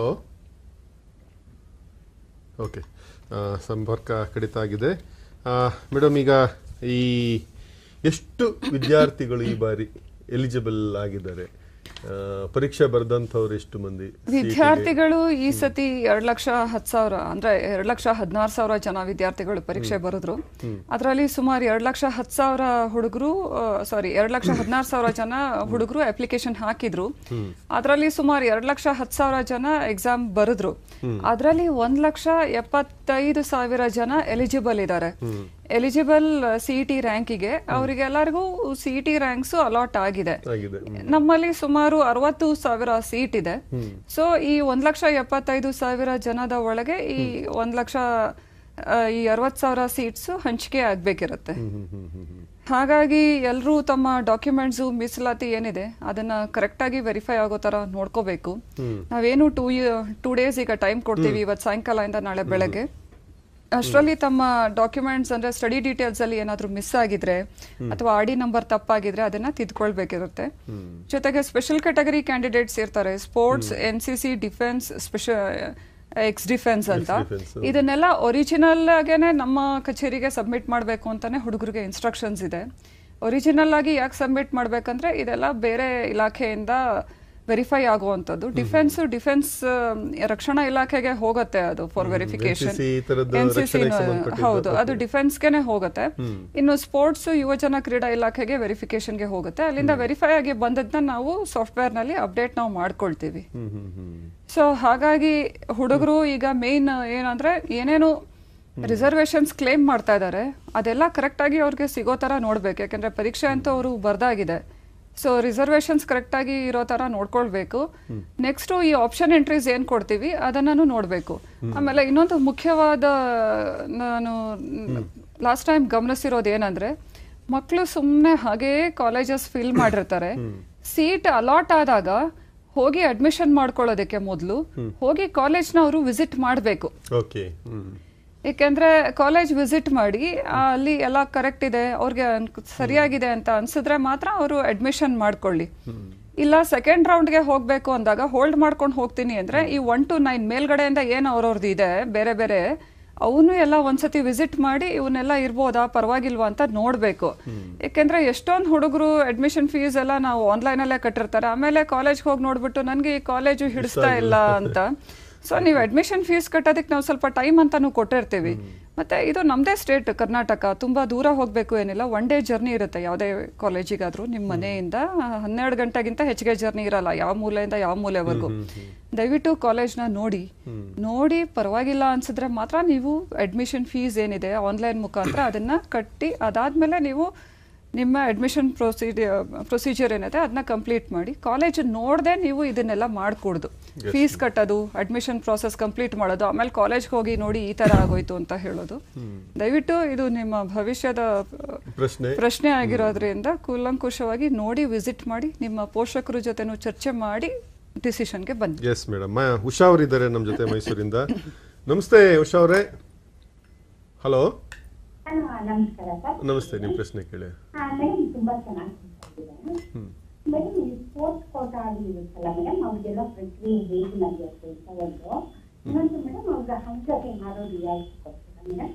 ಓಕೆ ಆ, ಸಂಪರ್ಕ ಕಡಿತ ಆಗಿದೆ ಮೇಡಮ್ ಈಗ ಈ ಎಷ್ಟು ವಿದ್ಯಾರ್ಥಿಗಳು ಈ ಬಾರಿ ಎಲಿಜಿಬಲ್ ಆಗಿದ್ದಾರೆ ಆ, ಪರೀಕ್ಷೆ ಬರೆದಂಥವ್ರು ಎಷ್ಟು ಮಂದಿ ವಿದ್ಯಾರ್ಥಿಗಳು ಈ ಸತಿ ಎರಡ್ ಲಕ್ಷ ಹತ್ತು ಸಾವಿರ ಅಂದ್ರೆ ಎರಡ್ ಲಕ್ಷ ಹದಿನಾರು ಸಾವಿರ ಜನ ವಿದ್ಯಾರ್ಥಿಗಳು ಪರೀಕ್ಷೆ ಬರೆದ್ರು ಅದರಲ್ಲಿ ಸುಮಾರು ಎರಡ್ ಲಕ್ಷ ಹತ್ತು ಸಾವಿರ ಹುಡುಗರು ಸಾರಿ ಎರಡ್ ಲಕ್ಷ ಹದಿನಾರು ಸಾವಿರ ಜನ ಹುಡುಗರು ಅಪ್ಲಿಕೇಶನ್ ಹಾಕಿದ್ರು ಅದರಲ್ಲಿ ಸುಮಾರು ಎರಡ್ ಲಕ್ಷ ಹತ್ತು ಸಾವಿರ ಜನ ಎಕ್ಸಾಮ್ ಬರೆದ್ರು ಅದರಲ್ಲಿ ಒಂದ್ ಲಕ್ಷ ಎಪ್ಪತ್ತೈದು ಸಾವಿರ ಜನ ಎಲಿಜಿಬಲ್ ಇದ್ದಾರೆ ಎಲಿಜಿಬಲ್ ಸಿಇ ಟಿ ರ್ಯಾಂಕಿಗೆ ಅವರಿಗೆಲ್ಲರಿಗೂ ಸಿಇ ಟಿ ರ್ಯಾಂಕ್ಸ್ ಅಲಾಟ್ ಆಗಿದೆ ಆಗಿದೆ ನಮ್ಮಲ್ಲಿ ಸುಮಾರು ಅರವತ್ತು ಸಾವಿರ ಸೀಟ್ ಇದೆ ಸೊ ಈ ಒಂದ್ ಲಕ್ಷ ಎಪ್ಪತ್ತೈದು ಸಾವಿರ ಜನದ ಒಳಗೆ ಈ ಒಂದ್ ಲಕ್ಷ ಆ, ಈ ಅರವತ್ ಸಾವಿರ ಸೀಟ್ಸ್ ಹಂಚಿಕೆ ಆಗ್ಬೇಕಿರುತ್ತೆ ಹ್ಮ್ ಹ್ಮ್ ಹ್ಮ್ ಹ್ಮ್ ಹ್ಮ್. ಹಾಗಾಗಿ ಎಲ್ಲರೂ ತಮ್ಮ ಡಾಕ್ಯುಮೆಂಟ್ಸ್ ಮೀಸಲಾತಿ ಏನಿದೆ ಅದನ್ನ ಕರೆಕ್ಟ್ ಆಗಿ ವೆರಿಫೈ ಆಗೋ ತರ ನೋಡ್ಕೋಬೇಕು ನಾವೇನು ಟೂ ಟೂ ಡೇಸ್ ಈಗ ಟೈಮ್ ಕೊಡ್ತೀವಿ ಇವತ್ತು ಸಾಯಂಕಾಲದಿಂದ ನಾಳೆ ಬೆಳಗ್ಗೆ ಅಷ್ಟರಲ್ಲಿ ತಮ್ಮ ಡಾಕ್ಯುಮೆಂಟ್ಸ್ ಅಂದ್ರೆ ಸ್ಟಡಿ ಡೀಟೇಲ್ಸ್ ಅಲ್ಲಿ ಏನಾದ್ರೂ ಮಿಸ್ ಆಗಿದ್ರೆ ಅಥವಾ ಆರ್ ಡಿ ನಂಬರ್ ತಪ್ಪಾಗಿದ್ರೆ ಅದನ್ನ ತಿದ್ಕೊಳ್ಬೇಕಿರುತ್ತೆ ಜೊತೆಗೆ ಸ್ಪೆಷಲ್ ಕ್ಯಾಟಗರಿ ಕ್ಯಾಂಡಿಡೇಟ್ಸ್ ಇರ್ತಾರೆ sports N C C defence special ex defence ಅಂತ Ex-defense. ಇದನ್ನೆಲ್ಲ ಒರಿಜಿನಲ್ ಆಗೇನೆ ನಮ್ಮ ಕಚೇರಿಗೆ ಸಬ್ಮಿಟ್ ಮಾಡಬೇಕು ಅಂತಾನೆ ಹುಡುಗರಿಗೆ ಇನ್ಸ್ಟ್ರಕ್ಷನ್ಸ್ ಇದೆ ಒರಿಜಿನಲ್ ಆಗಿ ಯಾಕೆ ಸಬ್ಮಿಟ್ ಮಾಡ್ಬೇಕಂದ್ರೆ ಇದೆಲ್ಲ ಬೇರೆ ಇಲಾಖೆಯಿಂದ ವೆರಿಫೈ ಆಗುವಂಥದ್ದು ಡಿಫೆನ್ಸ್ ಡಿಫೆನ್ಸ್ ರಕ್ಷಣಾ ಇಲಾಖೆಗೆ ಹೋಗುತ್ತೆ ಅದು ಫಾರ್ ವೆರಿಫಿಕೇಶನ್ NCC ಈ ತರದ್ದು ರಕ್ಷಣೆಗೆ ಸಂಬಂಧಪಟ್ಟಿದ್ದು. ಹೌದು ಅದು ಡಿಫೆನ್ಸ್ಗೆನೆ ಹೋಗುತ್ತೆ ಇನ್ನು ಸ್ಪೋರ್ಟ್ಸ್ ಯುವಜನ ಕ್ರೀಡಾ ಇಲಾಖೆಗೆ ವೆರಿಫಿಕೇಶನ್ಗೆ ಹೋಗುತ್ತೆ ಅಲ್ಲಿಂದ ವೆರಿಫೈ ಆಗಿ ಬಂದದ್ನ ನಾವು ಸಾಫ್ಟ್ವೇರ್ ನಲ್ಲಿ ಅಪ್ಡೇಟ್ ನಾವು ಮಾಡ್ಕೊಳ್ತೀವಿ ಹ್ಮ್ ಹ್ಮ್ ಹ್ಮ್ ಸೊ ಹಾಗಾಗಿ ಹುಡುಗರು ಈಗ ಮೇನ್ ಏನಂದ್ರೆ ಏನೇನು ರಿಸರ್ವೇಶನ್ಸ್ ಕ್ಲೇಮ್ ಮಾಡ್ತಾ ಇದ್ದಾರೆ ಅದೆಲ್ಲ ಕರೆಕ್ಟ್ ಆಗಿ ಅವ್ರಿಗೆ ಸಿಗೋ ತರ ನೋಡ್ಬೇಕು ಯಾಕಂದ್ರೆ ಪರೀಕ್ಷೆ ಅಂತೂ ಅವರು ಬರ್ದಾಗಿದೆ ಸೊ ರಿಸರ್ವೇಶನ್ಸ್ ಕರೆಕ್ಟ್ ಆಗಿ ಇರೋ ತರ ನೋಡ್ಕೊಳ್ಬೇಕು ನೆಕ್ಸ್ಟ್ ಈ ಆಪ್ಷನ್ ಎಂಟ್ರೀಸ್ ಏನ್ ಕೊಡ್ತೀವಿ ಅದನ್ನು ನೋಡ್ಬೇಕು ಆಮೇಲೆ ಇನ್ನೊಂದು ಮುಖ್ಯವಾದ ನಾನು ಲಾಸ್ಟ್ ಟೈಮ್ ಗಮನಿಸಿರೋದು ಏನಂದ್ರೆ ಮಕ್ಕಳು ಸುಮ್ಮನೆ ಹಾಗೇ ಕಾಲೇಜಸ್ ಫಿಲ್ ಮಾಡಿರ್ತಾರೆ ಸೀಟ್ ಅಲಾಟ್ ಆದಾಗ ಹೋಗಿ ಅಡ್ಮಿಷನ್ ಮಾಡ್ಕೊಳ್ಳೋದಕ್ಕೆ ಮೊದಲು ಹೋಗಿ ಕಾಲೇಜ್ನ ಅವರು ವಿಸಿಟ್ ಮಾಡಬೇಕು ಓಕೆ ಹ್ಮ್ ಏಕೆಂದ್ರೆ ಕಾಲೇಜ್ ವಿಸಿಟ್ ಮಾಡಿ ಆ, ಅಲ್ಲಿ ಎಲ್ಲ ಕರೆಕ್ಟ್ ಇದೆ ಅವ್ರಿಗೆ ಅನ್ಕ್- ಸರಿಯಾಗಿದೆ ಅಂತ ಅನ್ಸಿದ್ರೆ ಮಾತ್ರ ಅವರು ಅಡ್ಮಿಷನ್ ಮಾಡ್ಕೊಳ್ಳಿ ಇಲ್ಲ ಸೆಕೆಂಡ್ ರೌಂಡ್ಗೆ ಹೋಗ್ಬೇಕು ಅಂದಾಗ ಹೋಲ್ಡ್ ಮಾಡ್ಕೊಂಡು ಹೋಗ್ತೀನಿ ಅಂದ್ರೆ ಈ ಒನ್ ಟು ನೈನ್ ಮೇಲ್ಗಡೆಯಿಂದ ಏನು ಅವ್ರವ್ರದ್ದು ಇದೆ ಬೇರೆ ಬೇರೆ ಅವನು ಎಲ್ಲ ಒಂದ್ಸತಿ ವಿಸಿಟ್ ಮಾಡಿ ಇವನ್ನೆಲ್ಲ ಇರ್ಬೋದಾ ಪರವಾಗಿಲ್ವಾ ಅಂತ ನೋಡ್ಬೇಕು ಯಾಕೆಂದ್ರೆ ಎಷ್ಟೊಂದು ಹುಡುಗರು ಅಡ್ಮಿಷನ್ ಫೀಸ್ ಎಲ್ಲ ನಾವು ಆನ್ಲೈನ್ ಅಲ್ಲೇ ಕಟ್ಟಿರ್ತಾರೆ ಆಮೇಲೆ ಕಾಲೇಜ್ಗೆ ಹೋಗಿ ನೋಡ್ಬಿಟ್ಟು ನನಗೆ ಈ ಕಾಲೇಜು ಹಿಡಿಸ್ತಾ ಇಲ್ಲ ಅಂತ ಸೊ ನೀವು ಅಡ್ಮಿಷನ್ ಫೀಸ್ ಕಟ್ಟೋದಕ್ಕೆ ನಾವು ಸ್ವಲ್ಪ ಟೈಮ್ ಅಂತಾನು ಕೊಟ್ಟಿರ್ತೀವಿ ಮತ್ತೆ ಇದು ನಮ್ಮದೇ ಸ್ಟೇಟ್ ಕರ್ನಾಟಕ ತುಂಬಾ ದೂರ ಹೋಗಬೇಕು ಏನಿಲ್ಲ ಒನ್ ಡೇ ಜರ್ನಿ ಇರುತ್ತೆ ಯಾವುದೇ ಕಾಲೇಜಿಗಾದ್ರೂ ನಿಮ್ಮ ಮನೆಯಿಂದ ಹನ್ನೆರಡು ಗಂಟೆಗಿಂತ ಹೆಚ್ಚಿಗೆ ಜರ್ನಿ ಇರಲ್ಲ ಯಾವ ಮೂಲೆಯಿಂದ ಯಾವ ಮೂಲೆವರೆಗೂ ದಯವಿಟ್ಟು ಕಾಲೇಜ್ನ ನೋಡಿ ನೋಡಿ ಪರವಾಗಿಲ್ಲ ಅನ್ಸಿದ್ರೆ ಮಾತ್ರ ನೀವು ಅಡ್ಮಿಷನ್ ಫೀಸ್ ಏನಿದೆ ಆನ್ಲೈನ್ ಮುಖಾಂತರ ಅದನ್ನ ಕಟ್ಟಿ ಅದಾದ್ಮೇಲೆ ನೀವು ನಿಮ್ಮ ಅಡ್ಮಿಷನ್ ಪ್ರೊಸೀಡಿಯರ್ ಪ್ರೊಸೀಜರ್ ಏನಿದೆ ಅದನ್ನ ಕಂಪ್ಲೀಟ್ ಮಾಡಿ ಕಾಲೇಜ್ ನೋಡದೆ ನೀವು ಇದನ್ನೆಲ್ಲ ಮಾಡ್ಕೊಡ್ದು ಫೀಸ್ ಕಟ್ಟೋದು ಅಡ್ಮಿಷನ್ ಪ್ರಾಸೆಸ್ ಕಂಪ್ಲೀಟ್ ಮಾಡೋದು ಆಮೇಲೆ ಕಾಲೇಜ್ಗೆ ಹೋಗಿ ನೋಡಿ ಈ ತರ ಆಗೋಯ್ತು ಅಂತ ಹೇಳೋದು ದಯವಿಟ್ಟು ಇದು ನಿಮ್ಮ ಭವಿಷ್ಯದ ಆ, ಪ್ರಶ್ನೆ ಪ್ರಶ್ನೆ ಆಗಿರೋದ್ರಿಂದ ಕೂಲಂಕುಷವಾಗಿ ನೋಡಿ ವಿಸಿಟ್ ಮಾಡಿ ನಿಮ್ಮ ಪೋಷಕರ ಜೊತೆನೂ ಚರ್ಚೆ ಮಾಡಿ ಡಿಸಿಷನ್ಗೆ ಬನ್ನಿ ಎಸ್ ಮೇಡಮ್ ಉಷಾ ಅವರಿದ್ದಾರೆ ನಮ್ಮ ಜೊತೆ ಮೈಸೂರಿಂದ ನಮಸ್ತೆ ಉಷಾ ಅವರೇ ಹಲೋ ಹಲೋ ನಮಸ್ಕಾರ ಸರ್ ನಮಸ್ತೆ ನಿಮ್ಮ ಪ್ರಶ್ನೆ ಕೇಳಿ ಹಾ ಮೇಡಮ್ ತುಂಬಾ ಚೆನ್ನಾಗಿ ಮಾತಾಡಿದ್ದಾರೆ ಮೇಡಮ್ ಈ ಸ್ಪೋರ್ಟ್ಸ್ ಕೋಟ ಅಲ್ಲಿ ಇರುತ್ತಲ್ಲ ಮೇಡಮ್ ಅವ್ರಿಗೆಲ್ಲ ಪ್ರಕ್ರಿಯೆ ಹೇಗೆ ನಡೆಯುತ್ತೆ ಅಂತ ಒಂದು ಇನ್ನೊಂದು ಮೇಡಮ್ ಅವ್ರ ಹಂತಕ್ಕೆ ಏನಾದ್ರು ರಿಯಾಯಿತಿ ಕೊಡ್ತೀರಾ ಮೇಡಮ್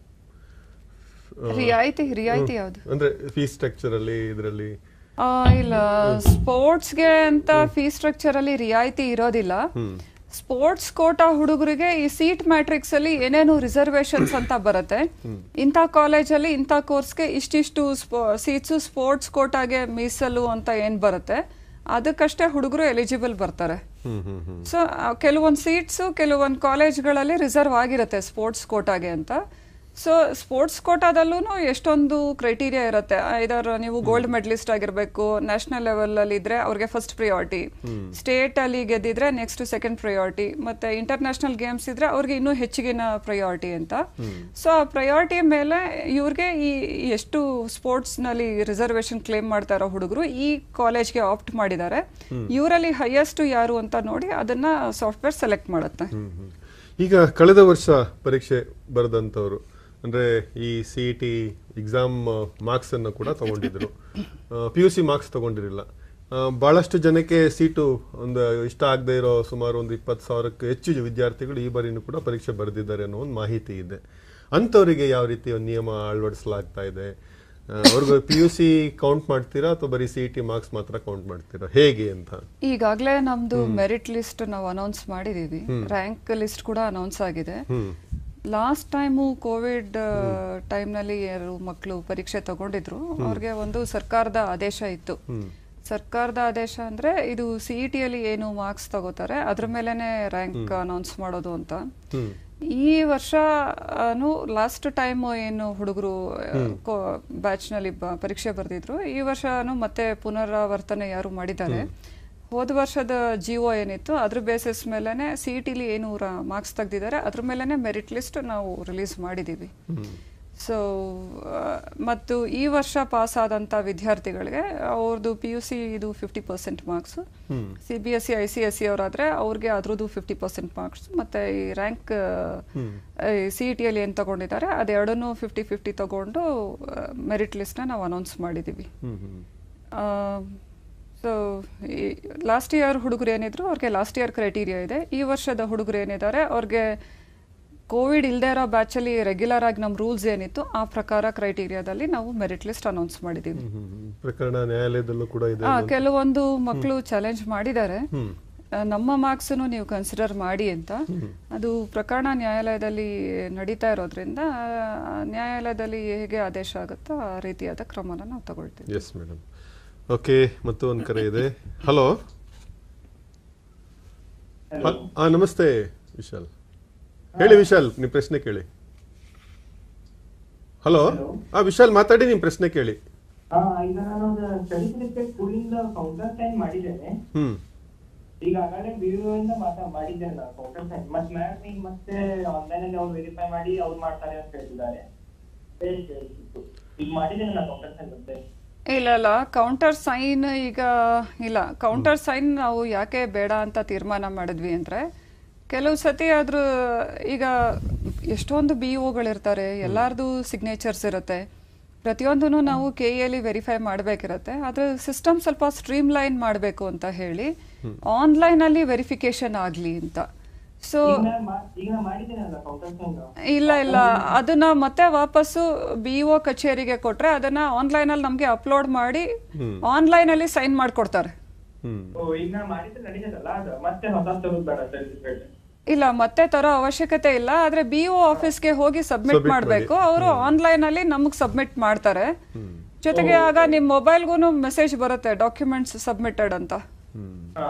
ರಿಯಾಯಿತಿ ರಿಯಾಯಿತಿ ಯಾವುದು ಅಂದ್ರೆ ಫೀಸ್ ಸ್ಟ್ರಕ್ಚರ್ ಅಲ್ಲಿ ಇದರಲ್ಲಿ ಆ, ಇಲ್ಲ ಸ್ಪೋರ್ಟ್ಸ್ಗೆ ಅಂತ ಫೀಸ್ ಸ್ಟ್ರಕ್ಚರ್ ಅಲ್ಲಿ ರಿಯಾಯಿತಿ ಇರೋದಿಲ್ಲ ಸ್ಪೋರ್ಟ್ಸ್ ಕೋಟಾ ಹುಡುಗರಿಗೆ ಈ ಸೀಟ್ ಮ್ಯಾಟ್ರಿಕ್ಸ್ ಅಲ್ಲಿ ಏನೇನು ರಿಸರ್ವೇಶನ್ಸ್ ಅಂತ ಬರುತ್ತೆ ಇಂಥ ಕಾಲೇಜಲ್ಲಿ ಇಂಥ ಕೋರ್ಸ್ಗೆ ಇಷ್ಟಿಷ್ಟು ಸೀಟ್ಸು ಸ್ಪೋರ್ಟ್ಸ್ ಕೋಟಾಗೆ ಮೀಸಲು ಅಂತ ಏನ್ ಬರುತ್ತೆ ಅದಕ್ಕಷ್ಟೇ ಹುಡುಗರು ಎಲಿಜಿಬಲ್ ಬರ್ತಾರೆ ಹ್ಮ್ ಹ್ಮ್ ಹ್ಮ್ ಸೊ ಕೆಲವೊಂದು ಸೀಟ್ಸು ಕೆಲವೊಂದು ಕಾಲೇಜ್ಗಳಲ್ಲಿ ರಿಸರ್ವ್ ಆಗಿರುತ್ತೆ ಸ್ಪೋರ್ಟ್ಸ್ ಕೋಟಾಗೆ ಅಂತ ಸೊ ಸ್ಪೋರ್ಟ್ಸ್ ಕೋಟಾದಲ್ಲೂ ಎಷ್ಟೊಂದು ಕ್ರೈಟೀರಿಯಾ ಇರುತ್ತೆ ಐದರ್ ನೀವು ಗೋಲ್ಡ್ ಮೆಡಲಿಸ್ಟ್ ಆಗಿರಬೇಕು ನ್ಯಾಷನಲ್ ಲೆವೆಲ್ ಅಲ್ಲಿ ಇದ್ರೆ ಅವ್ರಿಗೆ ಫಸ್ಟ್ ಪ್ರಿಯಾರಿಟಿ ಸ್ಟೇಟ್ ಅಲ್ಲಿ ಗೆದ್ದಿದ್ರೆ ನೆಕ್ಸ್ಟ್ ಸೆಕೆಂಡ್ ಪ್ರಿಯಾರಿಟಿ ಮತ್ತೆ ಇಂಟರ್ನ್ಯಾಷನಲ್ ಗೇಮ್ಸ್ ಇದ್ರೆ ಅವ್ರಿಗೆ ಇನ್ನೂ ಹೆಚ್ಚಿಗಿನ ಪ್ರಿಯಾರಿಟಿ ಅಂತ ಸೊ ಆ ಪ್ರಯಾರಿಟಿ ಮೇಲೆ ಇವ್ರಿಗೆ ಈ ಎಷ್ಟು ಸ್ಪೋರ್ಟ್ಸ್ ನಲ್ಲಿ ರಿಸರ್ವೇಶನ್ ಕ್ಲೇಮ್ ಮಾಡ್ತಾ ಇರೋ ಹುಡುಗರು ಈ ಕಾಲೇಜ್ಗೆ ಆಪ್ಟ್ ಮಾಡಿದ್ದಾರೆ ಇವರಲ್ಲಿ ಹೈಯೆಸ್ಟ್ ಯಾರು ಅಂತ ನೋಡಿ ಅದನ್ನ ಸಾಫ್ಟ್ವೇರ್ ಸೆಲೆಕ್ಟ್ ಮಾಡುತ್ತೆ ಹ್ಮ್, ಹ್ಮ್. ಈಗ ಕಳೆದ ವರ್ಷ ಪರೀಕ್ಷೆ ಬರೆದಂಥವ್ರು ಅಂದ್ರೆ ಈ ಸಿ ಟಿ ಎಕ್ಸಾಮ್ ಮಾರ್ಕ್ಸ್ ಅನ್ನು ಕೂಡ ತಗೊಂಡಿದ್ರು ಪಿ ಯು ಸಿ ಮಾರ್ಕ್ಸ್ ತಗೊಂಡಿರಲಿಲ್ಲ ಆ, ಬಹಳಷ್ಟು ಜನಕ್ಕೆ ಸೀಟು ಒಂದು ಇಷ್ಟ ಆಗದೆ ಇರೋ ಸುಮಾರು ಒಂದು ಇಪ್ಪತ್ತು ಸಾವಿರಕ್ಕೆ ಹೆಚ್ಚು ವಿದ್ಯಾರ್ಥಿಗಳು ಈ ಬಾರಿನೂ ಕೂಡ ಪರೀಕ್ಷೆ ಬರೆದಿದ್ದಾರೆ ಅನ್ನೋ ಒಂದು ಮಾಹಿತಿ ಇದೆ ಅಂಥವರಿಗೆ ಯಾವ ರೀತಿ ಒಂದು ನಿಯಮ ಅಳವಡಿಸಲಾಗ್ತಾ ಇದೆ ಆ, ಅವ್ರಿಗೆ ಪಿ ಯು ಸಿ ಕೌಂಟ್ ಮಾಡ್ತೀರಾ ಅಥವಾ ಬರೀ ಸಿ ಟಿ ಮಾರ್ಕ್ಸ್ ಮಾತ್ರ ಕೌಂಟ್ ಮಾಡ್ತೀರಾ ಹೇಗೆ ಅಂತ ಈಗಾಗಲೇ ನಮ್ದು ಮೆರಿಟ್ ಲಿಸ್ಟ್ ನಾವು ಅನೌನ್ಸ್ ಮಾಡಿದೀವಿ ರ್ಯಾಂಕ್ ಲಿಸ್ಟ್ ಕೂಡ ಅನೌನ್ಸ್ ಆಗಿದೆ ಹ್ಮ್ ಲಾಸ್ಟ್ ಟೈಮು ಕೋವಿಡ್ ಟೈಮ್ನಲ್ಲಿ ಯಾರು ಮಕ್ಕಳು ಪರೀಕ್ಷೆ ತಗೊಂಡಿದ್ರು ಅವ್ರಿಗೆ ಒಂದು ಸರ್ಕಾರದ ಆದೇಶ ಇತ್ತು ಸರ್ಕಾರದ ಆದೇಶ ಅಂದ್ರೆ ಇದು ಸಿ ಇ ಟಿಯಲ್ಲಿ ಏನು ಮಾರ್ಕ್ಸ್ ತಗೋತಾರೆ ಅದ್ರ ಮೇಲೆನೆ ರ್ಯಾಂಕ್ ಅನೌನ್ಸ್ ಮಾಡೋದು ಅಂತ ಹ್ಮ್ ಈ ವರ್ಷ ಲಾಸ್ಟ್ ಟೈಮ್ ಏನು ಹುಡುಗರು ಬ್ಯಾಚ್ನಲ್ಲಿ ಪರೀಕ್ಷೆ ಬರೆದಿದ್ರು ಈ ವರ್ಷನೂ ಮತ್ತೆ ಪುನರಾವರ್ತನೆ ಯಾರು ಮಾಡಿದ್ದಾರೆ ಹೋದ ವರ್ಷದ ಜಿಒ ಏನಿತ್ತು ಅದ್ರ ಬೇಸಿಸ್ ಮೇಲೆನೆ ಸಿ ಇ ಟಿಲಿ ಏನು ಮಾರ್ಕ್ಸ್ ತೆಗ್ದಿದ್ದಾರೆ ಅದ್ರ ಮೇಲೆನೆ ಮೆರಿಟ್ ಲಿಸ್ಟ್ ನಾವು ರಿಲೀಸ್ ಮಾಡಿದ್ದೀವಿ ಸೊ ಮತ್ತು ಈ ವರ್ಷ ಪಾಸ್ ಆದಂಥ ವಿದ್ಯಾರ್ಥಿಗಳಿಗೆ ಅವ್ರದ್ದು ಪಿ ಯು ಸಿ ಇದು fifty percent marks C B S C I C S C ಅವರಾದ್ರೆ ಅವ್ರಿಗೆ ಅದ್ರದ್ದು ಫಿಫ್ಟಿ ಪರ್ಸೆಂಟ್ ಮಾರ್ಕ್ಸ್ ಮತ್ತೆ ಈ ರ್ಯಾಂಕ್ ಸಿ ಇ ಟಿಯಲ್ಲಿ ಏನು ತಗೊಂಡಿದ್ದಾರೆ ಅದೆರಡನ್ನೂ ಫಿಫ್ಟಿ ಫಿಫ್ಟಿ ತಗೊಂಡು ಮೆರಿಟ್ ಲಿಸ್ಟ್ನ ನಾವು ಅನೌನ್ಸ್ ಮಾಡಿದ್ದೀವಿ hmm hmm so last year ಹುಡುಗರು ಏನಿದ್ರು ಅವ್ರಿಗೆ ಲಾಸ್ಟ್ ಇಯರ್ ಕ್ರೈಟೀರಿಯಾ ಇದೆ ಈ ವರ್ಷದ ಹುಡುಗರು ಏನಿದ್ದಾರೆ ಅವ್ರಿಗೆ ಕೋವಿಡ್ ಇಲ್ಲದೆ ಇರೋ ಬ್ಯಾಚಲ್ಲಿ ರೆಗ್ಯುಲರ್ ಆಗಿ ನಮ್ಮ ರೂಲ್ಸ್ ಏನಿತ್ತು ಆ ಪ್ರಕಾರ ಕ್ರೈಟೀರಿಯಾದಲ್ಲಿ ನಾವು ಮೆರಿಟ್ ಲಿಸ್ಟ್ ಅನೌನ್ಸ್ ಮಾಡಿದ್ದೀವಿ ಹ್ಮ್, ಹ್ಮ್, ಹ್ಮ್. ಪ್ರಕರಣ ನ್ಯಾಯಾಲಯದಲ್ಲೂ ಕೂಡ ಇದೆ ಆ, ಕೆಲವೊಂದು ಮಕ್ಕಳು ಚಾಲೆಂಜ್ ಮಾಡಿದ್ದಾರೆ ಹ್ಮ್ ಆ, ನಮ್ಮ ಮಾರ್ಕ್ಸನ್ನು ನೀವು ಕನ್ಸಿಡರ್ ಮಾಡಿ ಅಂತ ಅದು ಪ್ರಕರಣ ನ್ಯಾಯಾಲಯದಲ್ಲಿ ನಡೀತಾ ಇರೋದ್ರಿಂದ ಆ, ನ್ಯಾಯಾಲಯದಲ್ಲಿ ಹೇಗೆ ಆದೇಶ ಆಗುತ್ತೋ ಆ ರೀತಿಯಾದ ಕ್ರಮನ ನಾವು ತಗೊಳ್ತೀವಿ ಎಸ್ ಮೇಡಮ್ ಓಕೆ ಮತ್ತು ಒಂದು ಕರೆ ಇದೆ ಹಲೋ ಹಾ ನಮಸ್ತೆ ವಿಶಾಲ್ ಹೇಳಿ ವಿಶಾಲ್ ನಿಮ್ಮ ಪ್ರಶ್ನೆ ಕೇಳಿ ಹಲೋ ಹಾ ವಿಶಾಲ್ ಮಾತಾಡಿ ನಿಮ್ಮ ಪ್ರಶ್ನೆ ಕೇಳಿ ಹಾ ಈಗ ನಾನು ಸ್ಟಡಿ ಸರ್ಟಿಫಿಕೇಟ್ ಸ್ಕೂಲಿಂದ ಕೌಂಟರ್ ಸೈನ್ ಮಾಡಿದ್ದೇನೆ ಹ್ಮ್ ಈಗ ಆಗಲೇ ಬಿಡಿಒ ಇಂದ ಮಾತಾ ಮಾಡಿದ್ದೇನೆ ನಾನು ಕೌಂಟರ್ ಸೈನ್ ಮತ್ತೆ ಮ್ಯಾಮ್ ಈಗ ಮತ್ತೆ ಆನ್ಲೈನ್ ಅಲ್ಲಿ ಅವ್ರು ವೆರಿಫೈ ಮಾಡಿ ಅವ್ರು ಮಾಡ್ತಾರೆ ಅಂತ ಹೇಳ್ತಿದ್ದಾರೆ ಹೇಳಿ ಕೇಳಿಸಿತ್ತು. ಈಗ ಮಾಡಿದ್ದೇನೆ ನಾನು ಕೌಂಟರ್ ಸೈನ್ ಮತ್ತೆ ಇಲ್ಲ ಇಲ್ಲ ಕೌಂಟರ್ ಸೈನ್ ಈಗ ಇಲ್ಲ ಕೌಂಟರ್ ಸೈನ್ ನಾವು ಯಾಕೆ ಬೇಡ ಅಂತ ತೀರ್ಮಾನ ಮಾಡಿದ್ವಿ ಅಂದರೆ ಕೆಲವು ಸತಿ ಅದ್ರ ಈಗ ಎಷ್ಟೊಂದು ಬಿ ಒಗಳಿರ್ತಾರೆ ಎಲ್ಲಾರ್ದು ಸಿಗ್ನೇಚರ್ಸ್ ಇರುತ್ತೆ ಪ್ರತಿಯೊಂದೂ ನಾವು ಕೆ ಎಲ್ಲಿ ವೆರಿಫೈ ಮಾಡಬೇಕಿರತ್ತೆ ಅದ್ರ ಸಿಸ್ಟಮ್ ಸ್ವಲ್ಪ ಸ್ಟ್ರೀಮ್ ಲೈನ್ ಮಾಡಬೇಕು ಅಂತ ಹೇಳಿ ಆನ್ಲೈನಲ್ಲಿ ವೆರಿಫಿಕೇಶನ್ ಆಗಲಿ ಅಂತ ಸೊ ಈಗ ನಾನ್ ಮಾ- ಈಗ ನಾನು ಮಾಡಿದ್ದೇನಲ್ಲ ಕೌಂಟರ್ ಸೈನ್ ಇಲ್ಲ ಇಲ್ಲ ಅದನ್ನ ಮತ್ತೆ ವಾಪಸ್ಸು ಬಿ ಒ ಕಚೇರಿಗೆ ಕೊಟ್ರೆ ಅದನ್ನ ಆನ್ಲೈನ್ ಅಲ್ಲಿ ನಮ್ಗೆ ಅಪ್ಲೋಡ್ ಮಾಡಿ ಆನ್ಲೈನ್ ಅಲ್ಲಿ ಸೈನ್ ಮಾಡ್ಕೊಡ್ತಾರೆ ಹ್ಮ್ ಓ ಈಗ ನಾನು ಮಾಡಿದ್ರೆ ನಡೀತದಲ್ಲ ಅದು ಮತ್ತೆ ಹೊಸ ತರೋದು ಬೇಡ ಸರ್ಟಿಫಿಕೇಟ್ ಇಲ್ಲ ಮತ್ತೆ ತರೋ ಅವಶ್ಯಕತೆ ಇಲ್ಲ ಆದ್ರೆ ಬಿ ಒ ಆಫೀಸ್ಗೆ ಹೋಗಿ ಸಬ್ಮಿಟ್ Submit ಮಾಡಬೇಕು ಅವರು ಆನ್ಲೈನ್ ಅಲ್ಲಿ ನಮಗೆ ಸಬ್ಮಿಟ್ ಮಾಡ್ತಾರೆ ಜೊತೆಗೆ ಆಗ ನಿಮ್ಮ ಮೊಬೈಲ್ಗೂ ಮೆಸೇಜ್ ಬರುತ್ತೆ ಡಾಕ್ಯುಮೆಂಟ್ಸ್ ಸಬ್ಮಿಟೆಡ್ ಅಂತ ಹ್ಮ್ ಹಾ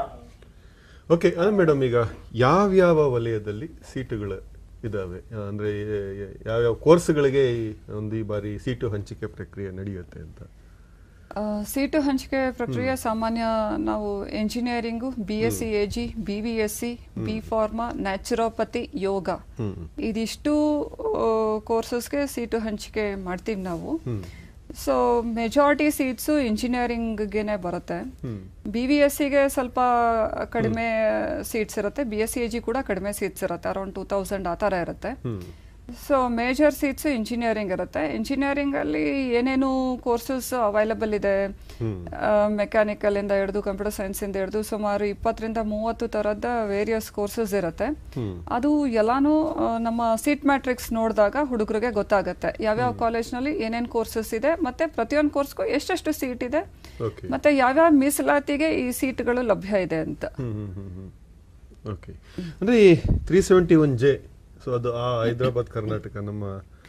ಓಕೆ ಮೇಡಮ್ ಈಗ ಯಾವ್ಯಾವ ವಲಯದಲ್ಲಿ ಸೀಟುಗಳು ಇದಾವೆ ಅಂದ್ರೆ ಎ- ಎ- ಯಾವ್ಯಾವ ಕೋರ್ಸ್ಗಳಿಗೆ ಈ ಒಂದು ಈ ಬಾರಿ ಸೀಟು ಹಂಚಿಕೆ ಪ್ರಕ್ರಿಯೆ ನಡೆಯುತ್ತೆ ಅಂತ ಆ, ಸೀಟು ಹಂಚಿಕೆ ಪ್ರಕ್ರಿಯೆ ಸಾಮಾನ್ಯ ನಾವು engineering B S C A G B V S C B pharma naturopathy yoga hmm ಇದಿಷ್ಟು ಕೋರ್ಸಸ್ಗೆ ಸೀಟು ಹಂಚಿಕೆ ಮಾಡ್ತೀವಿ ನಾವು ಸೊ ಮೆಜಾರಿಟಿ ಸೀಟ್ಸು ಇಂಜಿನಿಯರಿಂಗ್ಗೆ ಬರುತ್ತೆ ಬಿ ವಿ ಎಸ್ ಸಿಗೆ ಸ್ವಲ್ಪ ಕಡಿಮೆ ಸೀಟ್ಸ್ ಇರುತ್ತೆ B S C A G ಕೂಡ ಕಡಿಮೆ ಸೀಟ್ಸ್ ಇರುತ್ತೆ ಅರೌಂಡ್ ಟೂ ತೌಸಂಡ್ ಆ ಥರ ಇರುತ್ತೆ ಹ್ಮ್ ಸೊ ಮೇಜರ್ ಸೀಟ್ಸ್ ಇಂಜಿನಿಯರಿಂಗ್ ಇರುತ್ತೆ ಇಂಜಿನಿಯರಿಂಗ್ ಅಲ್ಲಿ ಏನೇನು ಕೋರ್ಸಸ್ ಅವೈಲಬಲ್ ಇದೆ ಮೆಕ್ಯಾನಿಕಲ್ ಇಂದ ಹಿಡಿದು ಕಂಪ್ಯೂಟರ್ ಸೈನ್ಸ್ ಇಂದ ಹಿಡಿದು ಸುಮಾರು ಇಪ್ಪತ್ತರಿಂದ ಮೂವತ್ತು ತರದ ವೇರಿಯಸ್ ಕೋರ್ಸಸ್ ಇರುತ್ತೆ ಅದು ಎಲ್ಲಾನು ಆ, ನಮ್ಮ ಸೀಟ್ ಮ್ಯಾಟ್ರಿಕ್ಸ್ ನೋಡಿದಾಗ ಹುಡುಗರಿಗೆ ಗೊತ್ತಾಗುತ್ತೆ ಯಾವ್ಯಾವ ಕಾಲೇಜ್ನಲ್ಲಿ ಏನೇನು ಕೋರ್ಸಸ್ ಇದೆ ಮತ್ತೆ ಪ್ರತಿಯೊಂದು ಕೋರ್ಸ್ಗೂ ಎಷ್ಟೆಷ್ಟು ಸೀಟ್ ಇದೆ ಓಕೆ ಮತ್ತೆ ಯಾವ್ಯಾವ ಮೀಸಲಾತಿಗೆ ಈ ಸೀಟ್ಗಳು ಲಭ್ಯ ಇದೆ ಅಂತ ಹ್ಮ್ ಹ್ಮ್ ಹ್ಮ್ ಹ್ಮ್ ಓಕೆ ಅಂದ್ರೆ ಈ three seventy one J so ಅದು ಆ ಹೈದರಾಬಾದ್ ಕರ್ನಾಟಕ ನಮ್ಮ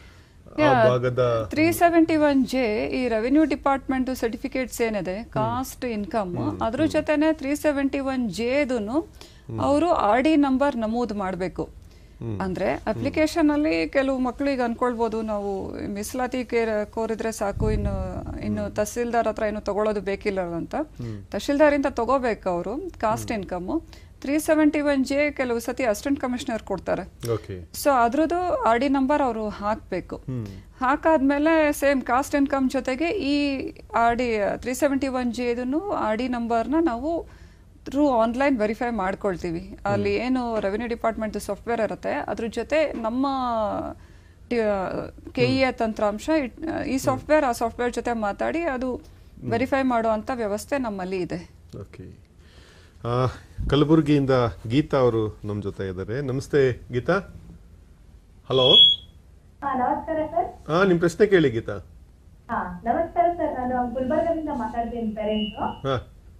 ಆ ಭಾಗದ ತ್ರೀ ಸೆವೆಂಟಿ ಒನ್ ಜೆ ಈ ರೆವಿನ್ಯೂ ಡಿಪಾರ್ಟ್ಮೆಂಟ್ ಸರ್ಟಿಫಿಕೇಟ್ಸ್ ಏನಿದೆ ಕಾಸ್ಟ್ ಇನ್ಕಮ್ ಅದ್ರ ಜೊತೆನೆ ತ್ರೀ ಸೆವೆಂಟಿ ಒನ್ ಜೆದನ್ನು ಅವರು ಆರ್ ಡಿ ನಂಬರ್ ನಮೂದು ಮಾಡಬೇಕು ಅಂದ್ರೆ ಅಪ್ಲಿಕೇಶನ್ ಅಲ್ಲಿ ಕೆಲವು ಮಕ್ಕಳು ಈಗ ಅನ್ಕೊಳ್ಬೋದು ನಾವು ಮೀಸಲಾತಿ ಕೇರ್ ಕೋರಿದ್ರೆ ಸಾಕು ಇನ್ನು ಇನ್ನು ತಹಸೀಲ್ದಾರ್ ಹತ್ರ ಏನು ತಗೊಳ್ಳೋದು ಬೇಕಿಲ್ಲ ಅಂತ ತಹಶೀಲ್ದಾರಿಂದ ತಗೋಬೇಕು ಅವರು caste income three seventy one J ಕೆಲವು ಸತಿ ಅಸಿಸ್ಟೆಂಟ್ ಕಮಿಷನರ್ ಕೊಡ್ತಾರೆ ಓಕೆ ಸೊ ಅದ್ರದ್ದು ಆರ್ ಡಿ ನಂಬರ್ ಅವರು ಹಾಕಬೇಕು ಹಾಕಾದ್ಮೇಲೆ ಸೇಮ್ ಕಾಸ್ಟ್ ಇನ್ಕಮ್ ಜೊತೆಗೆ ಈ R D three seventy one G ಇದನ್ನು ಆರ್ ಡಿ ನಂಬರ್ನ ನಾವು ಥ್ರೂ ಆನ್ಲೈನ್ ವೆರಿಫೈ ಮಾಡ್ಕೊಳ್ತೀವಿ ಅಲ್ಲಿ ಏನು ರೆವಿನ್ಯೂ ಡಿಪಾರ್ಟ್ಮೆಂಟ್ ಸಾಫ್ಟ್ವೇರ್ ಇರುತ್ತೆ ಅದ್ರ ಜೊತೆ ನಮ್ಮ ಕೆ ಇ ಎ ತಂತ್ರಾಂಶ ಇಟ್- ಈ ಸಾಫ್ಟ್ವೇರ್ ಆ ಸಾಫ್ಟ್ವೇರ್ ಜೊತೆ ಮಾತಾಡಿ ಅದು ವೆರಿಫೈ ಮಾಡುವಂಥ ವ್ಯವಸ್ಥೆ ನಮ್ಮಲ್ಲಿ ಇದೆ ಓಕೆ ಆ, ಕಲಬುರಗಿಯಿಂದ ಗೀತಾ ಅವರು ನಮ್ಮ ಜೊತೆ ಇದ್ದಾರೆ ನಮಸ್ತೆ ಗೀತಾ ಹಲೋ ಹಾ ನಮಸ್ಕಾರ ಸರ್ ಹಾ ನಿಮ್ಮ ಪ್ರಶ್ನೆ ಕೇಳಿ ಗೀತಾ ಹಾ ನಮಸ್ಕಾರ ಸರ್ ನಾನು ಗುಲ್ಬರ್ಗದಿಂದ ಮಾತಾಡ್ತೀನಿ ಪೇರೆಂಟ್ಸ್ ಹಾ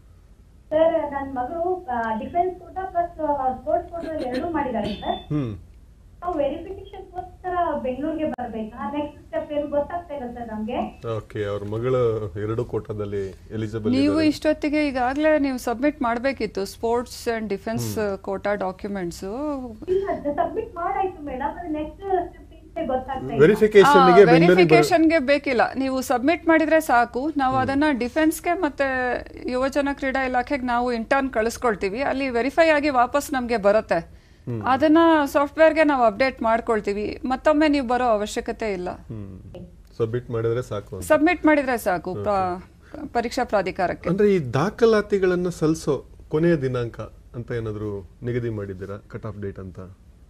ಸರ್ ನನ್ನ ಮಗಳು defence quota plus sports quota ಎರಡೂ ಮಾಡಿದ್ದಾರೆ ಸರ್ ಹ್ಮ್ ನಾವು ವೆರಿಫಿಕೇಶನ್ಗೋಸ್ಕರ ಬೆಂಗಳೂರಿಗೆ ಬರ್ಬೇಕಾ ನೆಕ್ಸ್ಟ್ ಸ್ಟೆಪ್ ಏನು ಗೊತ್ತಾಗ್ತಾ ಇಲ್ಲ ಸರ್ ನಮ್ಗೆ ಓಕೆ ಅವ್ರ ಮಗಳು ಎರಡು ಕೋಟದಲ್ಲಿ ಎಲಿಜಿಬಲ್ ನೀವು ಇಷ್ಟೊತ್ತಿಗೆ ಈಗಾಗಲೇ ನೀವು ಸಬ್ಮಿಟ್ ಮಾಡಬೇಕಿತ್ತು sports and defence quota documents ಇಲ್ಲ ಸಬ್ಮಿಟ್ ಮಾಡಾಯ್ತು ಮೇಡಮ್ ಅದು ನೆಕ್ಸ್ಟ್ ಸ್ಟೆಪ್ ಗೊತ್ತಾಗ್ತಾ ಇಲ್ಲ ವೆರಿಫಿಕೇಶನ್ಗೆ ಬೆಂಗಳೂರಿಗೆ ಬರ- ವೆರಿಫಿಕೇಶನ್ಗೆ ಬೇಕಿಲ್ಲ ನೀವು ಸಬ್ಮಿಟ್ ಮಾಡಿದ್ರೆ ಸಾಕು ನಾವು ಅದನ್ನ ಡಿಫೆನ್ಸ್ಗೆ ಮತ್ತೆ ಯುವಜನ ಕ್ರೀಡಾ ಇಲಾಖೆಗೆ ನಾವು ಇಂಟರ್ನ್ ಕಳಿಸ್ಕೊಳ್ತೀವಿ ಅಲ್ಲಿ ವೆರಿಫೈ ಆಗಿ ವಾಪಸ್ ನಮಗೆ ಬರುತ್ತೆ ಅದನ್ನ ಸಾಫ್ಟ್ವೇರ್ಗೆ ನಾವು ಅಪ್ಡೇಟ್ ಮಾಡ್ಕೊಳ್ತೀವಿ ಮತ್ತೊಮ್ಮೆ ನೀವು ಬರೋ ಅವಶ್ಯಕತೆ ಇಲ್ಲ ಹ್ಮ್ ಸಬ್ಮಿಟ್ ಮಾಡಿದ್ರೆ ಸಾಕು ಅಂತ ಸಬ್ಮಿಟ್ ಮಾಡಿದ್ರೆ ಸಾಕು ಪ್ರಾ- ಪರೀಕ್ಷಾ ಪ್ರಾಧಿಕಾರಕ್ಕೆ ಅಂದ್ರೆ ಈ ದಾಖಲಾತಿಗಳನ್ನ ಸಲ್ಲಿಸೋ ಕೊನೆಯ ದಿನಾಂಕ ಅಂತ ಏನಾದ್ರು ನಿಗದಿ ಮಾಡಿದ್ದೀರಾ ಕಟ್ ಆಫ್ ಡೇಟ್ ಅಂತ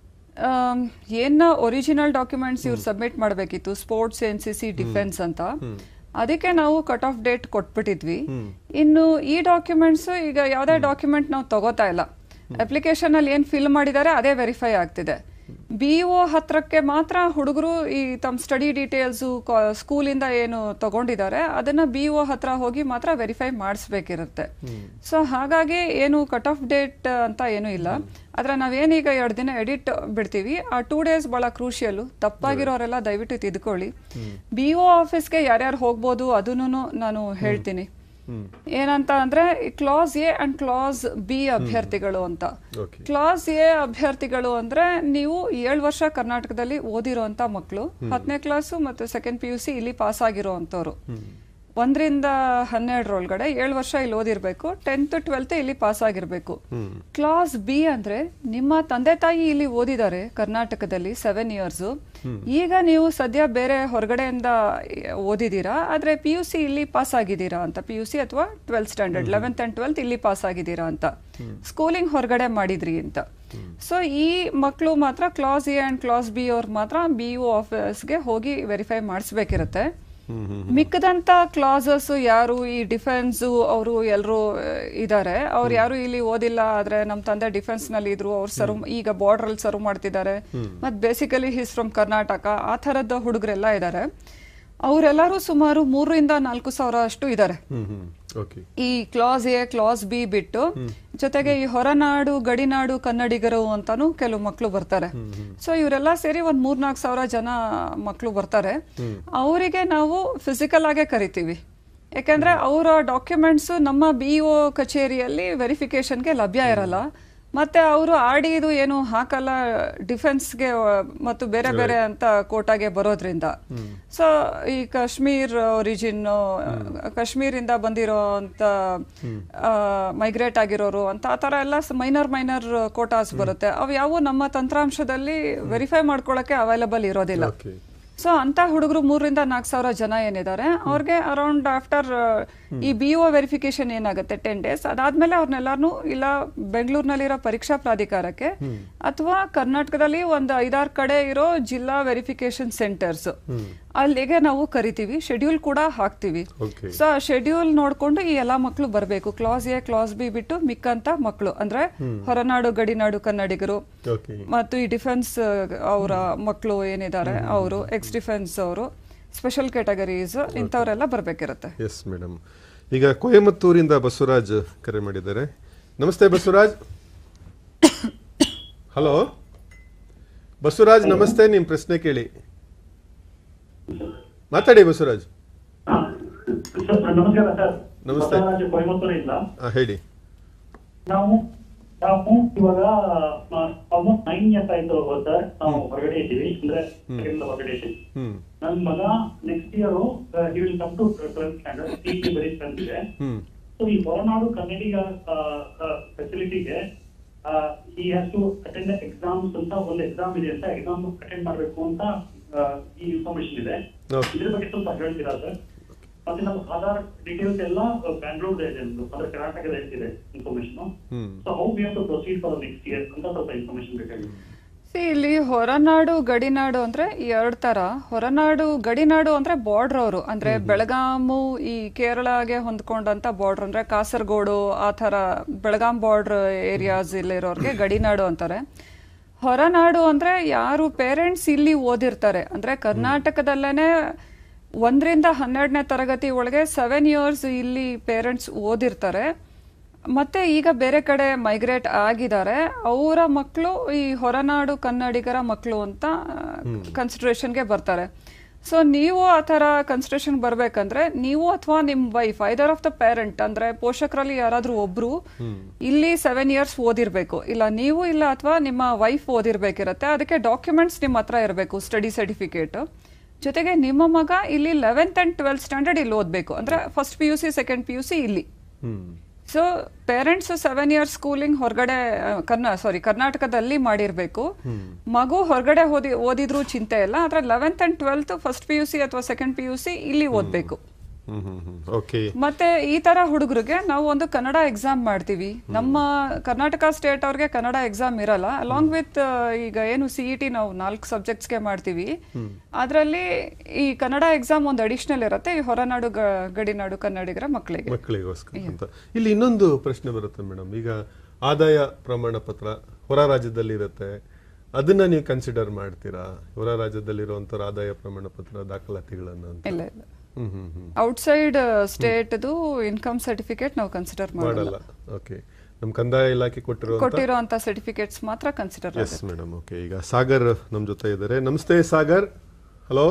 ಆಮ್, ಏನ ಒರಿಜಿನಲ್ ಡಾಕ್ಯುಮೆಂಟ್ಸ್ ಇವ್ರು ಸಬ್ಮಿಟ್ ಮಾಡಬೇಕಿತ್ತು sports N C C defence ಅಂತ ಅದಕ್ಕೆ ನಾವು ಕಟ್ ಆಫ್ ಡೇಟ್ ಕೊಟ್ಬಿಟ್ಟಿದ್ವಿ ಇನ್ನು ಈ ಡಾಕ್ಯುಮೆಂಟ್ಸ್ ಈಗ ಯಾವುದೇ ಡಾಕ್ಯುಮೆಂಟ್ ನಾವು ತಗೋತಾ ಇಲ್ಲ ಅಪ್ಲಿಕೇಶನ್ ಅಲ್ಲಿ ಏನ್ ಫಿಲ್ ಮಾಡಿದ್ದಾರೆ ಅದೇ ವೆರಿಫೈ ಆಗ್ತಿದೆ ಬಿ ಒ ಹತ್ರಕ್ಕೆ ಮಾತ್ರ ಹುಡುಗರು ಈ ತಮ್ಮ ಸ್ಟಡಿ ಡೀಟೇಲ್ಸು ಸ್ಕೂಲಿಂದ ಏನು ತಗೊಂಡಿದ್ದಾರೆ ಅದನ್ನ ಬಿ ಒ ಹತ್ರ ಹೋಗಿ ಮಾತ್ರ ವೆರಿಫೈ ಮಾಡಿಸ್ಬೇಕಿರುತ್ತೆ ಸೊ ಹಾಗಾಗಿ ಏನು ಕಟ್ ಆಫ್ ಡೇಟ್ ಅಂತ ಏನೂ ಇಲ್ಲ ಆದ್ರೆ ನಾವೇನೀಗ ಎರಡು ದಿನ ಎಡಿಟ್ ಬಿಡ್ತೀವಿ ಆ ಟೂ ಡೇಸ್ ಬಹಳ ಕ್ರೂಷಿಯಲ್ ತಪ್ಪಾಗಿರೋರೆಲ್ಲ ದಯವಿಟ್ಟು ತಿದ್ಕೊಳ್ಳಿ ಬಿ ಒ ಆಫೀಸ್ಗೆ ಯಾರ್ಯಾರು ಹೋಗ್ಬೋದು ಅದನ್ನು ನಾನು ಹೇಳ್ತೀನಿ ಏನಂತ ಅಂದ್ರೆ class A and class B ಅಭ್ಯರ್ಥಿಗಳು ಅಂತ ಓಕೆ ಕ್ಲಾಸ್ ಎ ಅಭ್ಯರ್ಥಿಗಳು ಅಂದ್ರೆ ನೀವು ಏಳು ವರ್ಷ ಕರ್ನಾಟಕದಲ್ಲಿ ಓದಿರೋಂತ ಮಕ್ಕಳು ಹತ್ತನೇ ಕ್ಲಾಸು ಮತ್ತು ಸೆಕೆಂಡ್ ಪಿ ಯು ಸಿ ಇಲ್ಲಿ ಪಾಸ್ ಆಗಿರೋವಂಥವ್ರು ಒಂದರಿಂದ ಹನ್ನೆರಡರೊಳಗಡೆ ಏಳು ವರ್ಷ ಇಲ್ಲಿ ಓದಿರ್ಬೇಕು ಟೆಂತ್ ಟ್ವೆಲ್ತ್ ಇಲ್ಲಿ ಪಾಸ್ ಆಗಿರ್ಬೇಕು ಕ್ಲಾಸ್ ಬಿ ಅಂದ್ರೆ ನಿಮ್ಮ ತಂದೆ ತಾಯಿ ಇಲ್ಲಿ ಓದಿದ್ದಾರೆ ಕರ್ನಾಟಕದಲ್ಲಿ ಸೆವೆನ್ ಇಯರ್ಸ್ ಈಗ ನೀವು ಸದ್ಯ ಬೇರೆ ಹೊರಗಡೆಯಿಂದ ಓದಿದ್ದೀರಾ ಆದ್ರೆ ಪಿ ಯು ಸಿ ಇಲ್ಲಿ ಪಾಸ್ ಆಗಿದ್ದೀರಾ ಅಂತ ಪಿ ಯು ಸಿ ಅಥವಾ twelfth standard eleventh and twelfth ಇಲ್ಲಿ ಪಾಸ್ ಆಗಿದ್ದೀರಾ ಅಂತ ಸ್ಕೂಲಿಂಗ್ ಹೊರಗಡೆ ಮಾಡಿದ್ರಿ ಅಂತ ಸೊ ಈ ಮಕ್ಕಳು ಮಾತ್ರ class A and class B ಅವ್ರು ಮಾತ್ರ ಬಿ ಯು ಆಫೀಸ್ಗೆ ಹೋಗಿ ವೆರಿಫೈ ಮಾಡಿಸ್ಬೇಕಿರುತ್ತೆ ಮಿಕ್ಕದಂತ ಕ್ಲಾಸಸ್ ಯಾರು ಈ ಡಿಫೆನ್ಸ್ ಅವರು ಎಲ್ಲರೂ ಇದ್ದಾರೆ ಅವ್ರು ಯಾರು ಇಲ್ಲಿ ಓದಿಲ್ಲ ಆದ್ರೆ ನಮ್ಮ ತಂದೆ ಡಿಫೆನ್ಸ್ ನಲ್ಲಿ ಇದ್ರು ಅವ್ರು ಸರ್ವ್ ಈಗ ಬಾರ್ಡರ್ ಅಲ್ಲಿ ಸರ್ವ್ ಮಾಡ್ತಿದ್ದಾರೆ ಮತ್ ಬೇಸಿಕಲಿ ಹಿಸ್ ಫ್ರಮ್ ಕರ್ನಾಟಕ ಆ ತರದ ಹುಡುಗರೆಲ್ಲ ಇದ್ದಾರೆ ಅವರೆಲ್ಲರೂ ಸುಮಾರು ಮೂರರಿಂದ ನಾಲ್ಕು ಸಾವಿರ ಅಷ್ಟು ಇದ್ದಾರೆ ಹ್ಮ್ ಹ್ಮ್ ಓಕೆ ಈ ಕ್ಲಾಸ್ ಎ ಕ್ಲಾಸ್ ಬಿ ಬಿಟ್ಟು ಜೊತೆಗೆ ಈ ಹೊರನಾಡು ಗಡಿನಾಡು ಕನ್ನಡಿಗರು ಅಂತಾನು ಕೆಲವು ಮಕ್ಕಳು ಬರ್ತಾರೆ ಸೊ ಇವರೆಲ್ಲ ಸೇರಿ ಒಂದ್ ಮೂರ್ನಾಲ್ಕು ಸಾವಿರ ಜನ ಮಕ್ಕಳು ಬರ್ತಾರೆ ಅವರಿಗೆ ನಾವು ಫಿಸಿಕಲ್ ಆಗೇ ಕರಿತೀವಿ ಯಾಕಂದ್ರೆ ಅವರ ಡಾಕ್ಯುಮೆಂಟ್ಸ್ ನಮ್ಮ ಬಿ ಒ ಕಚೇರಿಯಲ್ಲಿ ವೆರಿಫಿಕೇಶನ್ಗೆ ಲಭ್ಯ ಇರಲ್ಲ ಮತ್ತೆ ಅವರು ಆರ್ ಇದು ಏನು ಹಾಕಲ್ಲ ಡಿಫೆನ್ಸ್ಗೆ ಮತ್ತು ಬೇರೆ ಬೇರೆ ಅಂತ ಕೋಟಾಗೆ ಬರೋದ್ರಿಂದ ಸೊ ಈ ಕಾಶ್ಮೀರ್ ಒರಿಜಿನ್ ಕಾಶ್ಮೀರಿಂದ ಬಂದಿರೋ ಅಂತ ಮೈಗ್ರೇಟ್ ಆಗಿರೋರು ಅಂತ ಆ ಥರ ಎಲ್ಲ ಮೈನರ್ ಮೈನರ್ ಕೋಟಾಸ್ ಬರುತ್ತೆ ಅವು ಯಾವ ನಮ್ಮ ತಂತ್ರಾಂಶದಲ್ಲಿ ವೆರಿಫೈ ಮಾಡ್ಕೊಳ್ಳೋಕೆ ಅವೈಲಬಲ್ ಇರೋದಿಲ್ಲ ಓಕೆ ಸೊ ಅಂತ ಹುಡುಗರು ಮೂರರಿಂದ ನಾಲ್ಕು ಸಾವಿರ ಜನ ಏನಿದ್ದಾರೆ ಅವ್ರಿಗೆ ಅರೌಂಡ್ ಆಫ್ಟರ್ ಈ ಬಿ ಒ ವೆರಿಫಿಕೇಶನ್ ಏನಾಗುತ್ತೆ ಟೆನ್ ಡೇಸ್ ಅದಾದ್ಮೇಲೆ ಅವ್ರನ್ನೆಲ್ಲಾರು ಇಲ್ಲ ಬೆಂಗಳೂರಿನಲ್ಲಿರೋ ಪರೀಕ್ಷಾ ಪ್ರಾಧಿಕಾರಕ್ಕೆ ಅಥವಾ ಕರ್ನಾಟಕದಲ್ಲಿ ಒಂದು ಐದಾರು ಕಡೆ ಇರೋ ಜಿಲ್ಲಾ ವೆರಿಫಿಕೇಶನ್ ಸೆಂಟರ್ಸ್ ಅಲ್ಲಿಗೆ ನಾವು ಕರಿತೀವಿ ಶೆಡ್ಯೂಲ್ ಕೂಡ ಹಾಕ್ತಿವಿ ಓಕೆ ಸೊ ಆ ಶೆಡ್ಯೂಲ್ ನೋಡ್ಕೊಂಡು ಈ ಎಲ್ಲಾ ಮಕ್ಕಳು ಬರಬೇಕು ಕ್ಲಾಸ್ ಎ ಕ್ಲಾಸ್ ಬಿ ಬಿಟ್ಟು ಮಿಕ್ಕಂತ ಮಕ್ಕಳು ಅಂದ್ರೆ ಹೊರನಾಡು ಗಡಿನಾಡು ಕನ್ನಡಿಗರು ಓಕೆ ಮತ್ತು ಈ ಡಿಫೆನ್ಸ್ ಅವರ ಮಕ್ಕಳು ಏನಿದ್ದಾರೆ ಅವರು ಎಕ್ಸ್ ಡಿಫೆನ್ಸ್ ಅವರು ಸ್ಪೆಷಲ್ ಕ್ಯಾಟಗರೀಸ್ ಇಂಥವರೆಲ್ಲ ಬರ್ಬೇಕಿರುತ್ತೆ ಎಸ್ ಮೇಡಮ್ ಈಗ ಕೊಯಮತ್ತೂರಿಂದ ಬಸವರಾಜ್ ಕರೆ ಮಾಡಿದ್ದಾರೆ ನಮಸ್ತೆ ಬಸವರಾಜ್ ಹಲೋ ಬಸವರಾಜ್ ನಮಸ್ತೆ ನಿಮ್ಮ ಪ್ರಶ್ನೆ ಕೇಳಿ ಮಾತಾಡಿ ಬಸವರಾಜ್ ಸರ್, ನಮಸ್ಕಾರ ಸರ್ ನಮಸ್ತೆ. ಬಸವರಾಜ್ ಕೊಯಮತ್ತೂರಿಂದ ಆ, ಹೇಳಿ ನಾವು ನಾವು ಇವಾಗ ಆಲ್ಮೋಸ್ಟ್ ನೈನ್ ಇಯರ್ಸ್ ಆಯ್ತು ಸರ್ ನಾವು ಹೊರಗಡೆ ಇದ್ದೀವಿ ಅಂದ್ರೆ ಮನೆಯಿಂದ ಹೊರಗಡೆ ಇದ್ದೀವಿ ಹ್ಮ್ ನನ್ ಮಗ next year he will come to twelfth standard C T ಬರೀ ಇದೆ ಹ್ಮ್ ಸೊ ಈ ಹೊರನಾಡು ಕನ್ನಡಿಗ ಫೆಸಿಲಿಟಿಗೆ ಈ ಹ್ಯಾಸ್ ಟು ಅಟೆಂಡ್ ಎಕ್ಸಾಮ್ಸ್ ಅಂತ ಒಂದು ಎಕ್ಸಾಮ್ ಇದೆ ಅಂತ ಎಕ್ಸಾಮ್ ಅಟೆಂಡ್ ಮಾಡಬೇಕು ಅಂತ ಆ, ಈ ಇನ್ಫಾರ್ಮೇಶನ್ ಇದೆ Okay. ಇದ್ರ ಬಗ್ಗೆ ಸ್ವಲ್ಪ ಹೇಳ್ತೀರಾ ಸರ್ ಮತ್ತೆ ನಮ್ಮ ಆಧಾರ್ ಡೀಟೇಲ್ಸ್ ಎಲ್ಲ ಬ್ಯಾಂಗ್ಳೂರ್ ಇದೆ ನಮ್ದು. ಅಂದ್ರೆ ಕರ್ನಾಟಕದ ಇದೆ information hmm so how we have to proceed for next year ಅಂತ ಸ್ವಲ್ಪ ಇನ್ಫಾರ್ಮೇಶನ್ ಬೇಕಾಗಿದೆ See, ಇಲ್ಲಿ ಹೊರನಾಡು ಗಡಿನಾಡು ಅಂದ್ರೆ ಎರಡ್ ತರ ಹೊರನಾಡು ಗಡಿನಾಡು ಅಂದ್ರೆ ಬಾರ್ಡರ್ ಅವರು ಅಂದ್ರೆ ಬೆಳಗಾಮು ಈ ಕೇರಳಗೆ ಹೊಂದ್ಕೊಂಡಂತ ಬಾರ್ಡರ್ ಅಂದ್ರೆ ಕಾಸರಗೋಡು ಆ ತರ ಬೆಳಗಾಂ ಬಾರ್ಡರ್ ಏರಿಯಾಸ್ ಇಲ್ಲಿರೋರ್ಗೆ ಗಡಿನಾಡು ಅಂತಾರೆ ಹೊರನಾಡು ಅಂದ್ರೆ ಯಾರು ಪೇರೆಂಟ್ಸ್ ಇಲ್ಲಿ ಓದಿರ್ತಾರೆ ಅಂದ್ರೆ ಕರ್ನಾಟಕದಲ್ಲೇನೆ ಒಂದರಿಂದ ಹನ್ನೆರಡನೇ ತರಗತಿ ಒಳಗೆ ಸೆವೆನ್ ಇಯರ್ಸ್ ಇಲ್ಲಿ ಪೇರೆಂಟ್ಸ್ ಓದಿರ್ತಾರೆ ಮತ್ತೆ ಈಗ ಬೇರೆ ಕಡೆ ಮೈಗ್ರೇಟ್ ಆಗಿದ್ದಾರೆ ಅವರ ಮಕ್ಕಳು ಈ ಹೊರನಾಡು ಕನ್ನಡಿಗರ ಮಕ್ಕಳು ಅಂತ ಕನ್ಸಿಡರೇಷನ್ಗೆ ಬರ್ತಾರೆ ಸೊ ನೀವು ಆ ಥರ ಕನ್ಸಿಡರೇಷನ್ ಬರಬೇಕಂದ್ರೆ ನೀವು ಅಥವಾ ನಿಮ್ಮ wife either of the parent ಅಂದ್ರೆ ಪೋಷಕರಲ್ಲಿ ಯಾರಾದ್ರೂ ಒಬ್ರು ಇಲ್ಲಿ ಸೆವೆನ್ ಇಯರ್ಸ್ ಓದಿರ್ಬೇಕು ಇಲ್ಲ ನೀವು ಇಲ್ಲ ಅಥವಾ ನಿಮ್ಮ ವೈಫ್ ಓದಿರ್ಬೇಕಿರತ್ತೆ ಅದಕ್ಕೆ ಡಾಕ್ಯುಮೆಂಟ್ಸ್ ನಿಮ್ಮ ಹತ್ರ ಇರಬೇಕು ಸ್ಟಡಿ ಸರ್ಟಿಫಿಕೇಟ್ ಜೊತೆಗೆ ನಿಮ್ಮ ಮಗ ಇಲ್ಲಿ ಲೆವೆಂತ್ ಅಂಡ್ ಟ್ವೆಲ್ತ್ ಸ್ಟ್ಯಾಂಡರ್ಡ್ ಇಲ್ಲಿ ಓದಬೇಕು ಅಂದ್ರೆ first P U C second P U C ಇಲ್ಲಿ hmm so parents seven years schooling ಹೊರಗಡೆ ಕರ್ನಾ ಸಾರಿ ಕರ್ನಾಟಕದಲ್ಲಿ ಮಾಡಿರ್ಬೇಕು ಮಗು ಹೊರಗಡೆ ಓದಿ ಓದಿದ್ರು ಚಿಂತೆ ಇಲ್ಲ ಆದ್ರೆ eleventh and twelfth first P U C ಅಥವಾ ಸೆಕೆಂಡ್ ಪಿ ಯು ಸಿ ಇಲ್ಲಿ ಓದ್ಬೇಕು ಹ್ಮ್ ಹ್ಮ್ ಹ್ಮ್ ಓಕೆ ಮತ್ತೆ ಈ ತರ ಹುಡುಗರಿಗೆ ನಾವು ಒಂದು ಕನ್ನಡ ಎಕ್ಸಾಮ್ ಮಾಡ್ತೀವಿ ನಮ್ಮ ಕರ್ನಾಟಕ ಸ್ಟೇಟ್ ಅವ್ರಿಗೆ ಕನ್ನಡ ಎಕ್ಸಾಮ್ ಇರಲ್ಲ ಅಲಾಂಗ್ ವಿತ್ ಈಗ ಏನು ಸಿ ಇ ಟಿ ನಾವು ನಾಲ್ಕು ಸಬ್ಜೆಕ್ಟ್ಸ್ಗೆ ಮಾಡ್ತೀವಿ ಅದರಲ್ಲಿ ಈ ಕನ್ನಡ ಎಕ್ಸಾಮ್ ಒಂದು ಅಡಿಷನಲ್ ಇರುತ್ತೆ ಈ ಹೊರನಾಡು ಗ- ಗಡಿನಾಡು ಕನ್ನಡಿಗರ ಮಕ್ಕಳಿಗೆ ಮಕ್ಕಳಿಗೋಸ್ಕರ ಅಂತ ಇಲ್ಲಿ ಇನ್ನೊಂದು ಪ್ರಶ್ನೆ ಬರುತ್ತೆ ಮೇಡಮ್ ಈಗ ಆದಾಯ ಪ್ರಮಾಣ ಪತ್ರ ಹೊರ ರಾಜ್ಯದಲ್ಲಿ ಇರುತ್ತೆ ಅದನ್ನ ನೀವು ಕನ್ಸಿಡರ್ ಮಾಡ್ತೀರಾ ಹೊರ ರಾಜ್ಯದಲ್ಲಿರುವಂತ ಆದಾಯ ಪ್ರಮಾಣ ಪತ್ರ ದಾಖಲಾತಿಗಳನ್ನ ಅಂತ ಇಲ್ಲ ಇಲ್ಲ ಹ್ಮ್ ಹ್ಮ್ ಹ್ಮ್ ಔಟ್ಸೈಡ್ ಸ್ಟೇಟ್ದು ಇನ್ಕಮ್ ಸರ್ಟಿಫಿಕೇಟ್ ನಾವು ಕನ್ಸಿಡರ್ ಮಾಡಲ್ಲ ಮಾಡಲ್ಲ ಓಕೆ ನಮ್ ಕಂದಾಯ ಇಲಾಖೆ ಕೊಟ್ಟಿರುವಂತ ಕೊಟ್ಟಿರೋ ಅಂತ ಸರ್ಟಿಫಿಕೇಟ್ಸ್ ಮಾತ್ರ ಕನ್ಸಿಡರ್ ಎಸ್ ಮೇಡಮ್ ಓಕೆ ಈಗ ಸಾಗರ್ ನಮ್ ಜೊತೆ ಇದ್ದಾರೆ ನಮಸ್ತೆ ಸಾಗರ್ ಹಲೋ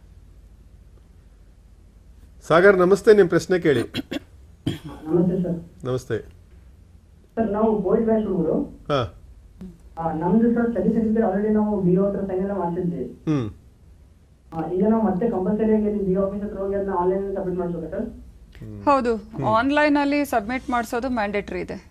ಸಾಗರ್ ನಮಸ್ತೆ ನಿಮ್ ಪ್ರಶ್ನೆ ಕೇಳಿ ನಮಸ್ತೆ ಸರ್ ನಮಸ್ತೆ ಸರ್ ನಾವು ಬೋಯ್ಸ್ ಬ್ಯಾಚ್ ಹುಡುಗರು ಹಾ ಆ, ನಮ್ದು ಸರ್ ಸ್ಟಡಿ ಸರ್ಟಿಫಿಕೇಟ್ ಆಲ್ರೆಡಿ ನಾವು ಬಿ ಒ ಹತ್ರ ಸೈನ್ ಎಲ್ಲ ಮಾಡಿಸಿದ್ವಿ ಹ್ಮ್ ಆ, ಈಗ ನಾವು ಮತ್ತೆ ಕಂಪಲ್ಸರಿ ಆಗಿ ಬಿ ಆಫೀಸ್ ಹತ್ರ ಹೋಗಿ ಅದನ್ನ ಆನ್ಲೈನ್ ಸಬ್ಮಿಟ್ ಮಾಡಿಸ್ಬೇಕಾ ಸರ್ ಹೌದು ಆನ್ಲೈನ್ ಅಲ್ಲಿ ಸಬ್ಮಿಟ್ ಮಾಡಿಸೋದು ಮ್ಯಾಂಡೇಟ್ರಿ ಇದೆ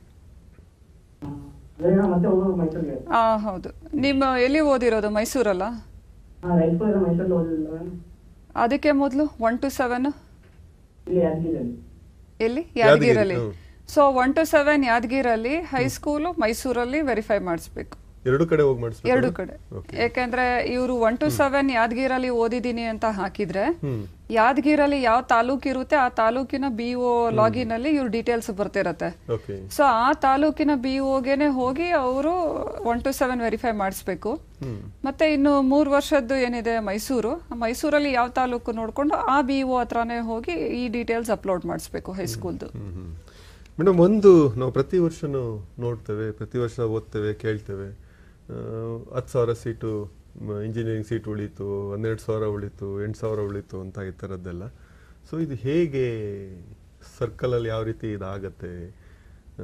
ಅದೇ ನಾವು ಮತ್ತೆ ಹೋಗೋದು ಮೈಸೂರಿಗೆ ಆ ಹೌದು ನಿಮ್ಮ ಎಲ್ಲಿ ಓದಿರೋದು ಮೈಸೂರಲ್ಲ ಹಾಂ ರೈಟ್ ಸ್ಕೂಲ್ ಎಲ್ಲ ಮೈಸೂರಲ್ಲಿ ಓದಿಲ್ಲ ಅದಕ್ಕೆ ಮೊದಲು ಒನ್ ಟು ಸೆವೆನ್ ಇಲ್ಲಿ ಯಾದಗಿರಿಯಲ್ಲಿ ಎಲ್ಲಿ ಯಾದಗಿರಿ, ಯಾದಗಿರಲ್ಲಿ hmm. So one two seven ಯಾದಗಿರಲ್ಲಿ ಹೈಸ್ಕೂಲು ಮೈಸೂರಲ್ಲಿ ವೆರಿಫೈ ಮಾಡಿಸ್ಬೇಕು ಎರಡು ಕಡೆ ಹೋಗಿ ಮಾಡಿಸ್ಬೇಕು ಎರಡು ಕಡೆ Okay. ಯಾಕೆಂದ್ರೆ ಇವರು ಒನ್ ಟು ಸೆವೆನ್ ಯಾದಗಿರಲ್ಲಿ ಓದಿದೀನಿ ಅಂತ ಹಾಕಿದ್ರೆ ಹ್ಮ್ ಯಾದಗಿರಲ್ಲಿ ಯಾವ ತಾಲೂಕು ಇರುತ್ತೆ ಆ ತಾಲೂಕಿನ ಬಿ ಒ ಲಾಗಿನ್ ಅಲ್ಲಿ ಇವ್ರ ಡೀಟೇಲ್ಸ್ ಬರ್ತಿರತ್ತೆ ಓಕೆ ಸೊ ಆ ತಾಲೂಕಿನ ಬಿ ಒಗೆನೆ ಹೋಗಿ ಅವರು ಒನ್ ಟು ಸೆವೆನ್ ವೆರಿಫೈ ಮಾಡಿಸ್ಬೇಕು ಹ್ಮ್ ಮತ್ತೆ ಇನ್ನು ಮೂರು ವರ್ಷದ್ದು ಏನಿದೆ ಮೈಸೂರು ಆ ಮೈಸೂರಲ್ಲಿ ಯಾವ ತಾಲೂಕು ನೋಡ್ಕೊಂಡು ಆ ಬಿ ಒ ಹತ್ರನೇ ಹೋಗಿ ಈ ಡೀಟೇಲ್ಸ್ ಅಪ್ಲೋಡ್ ಮಾಡಿಸ್ಬೇಕು ಹೈಸ್ಕೂಲ್ದು ಹ್ಮ್ ಹ್ಮ್ ಮೇಡಮ್ ಒಂದು ನಾವು ಪ್ರತಿ ವರ್ಷನೂ ನೋಡ್ತೇವೆ ಪ್ರತಿ ವರ್ಷ ಓದ್ತೇವೆ ಕೇಳ್ತೇವೆ ಹತ್ತು ಸಾವಿರ ಸೀಟು ಇಂಜಿನಿಯರಿಂಗ್ ಸೀಟ್ ಉಳೀತು ಹನ್ನೆರಡು ಸಾವಿರ ಉಳೀತು ಎಂಟು ಸಾವಿರ ಉಳೀತು ಅಂತ ಈ ಥರದ್ದೆಲ್ಲ ಸೊ ಇದು ಹೇಗೆ ಸರ್ಕಲಲ್ಲಿ ಯಾವ ರೀತಿ ಇದಾಗತ್ತೆ ಆ,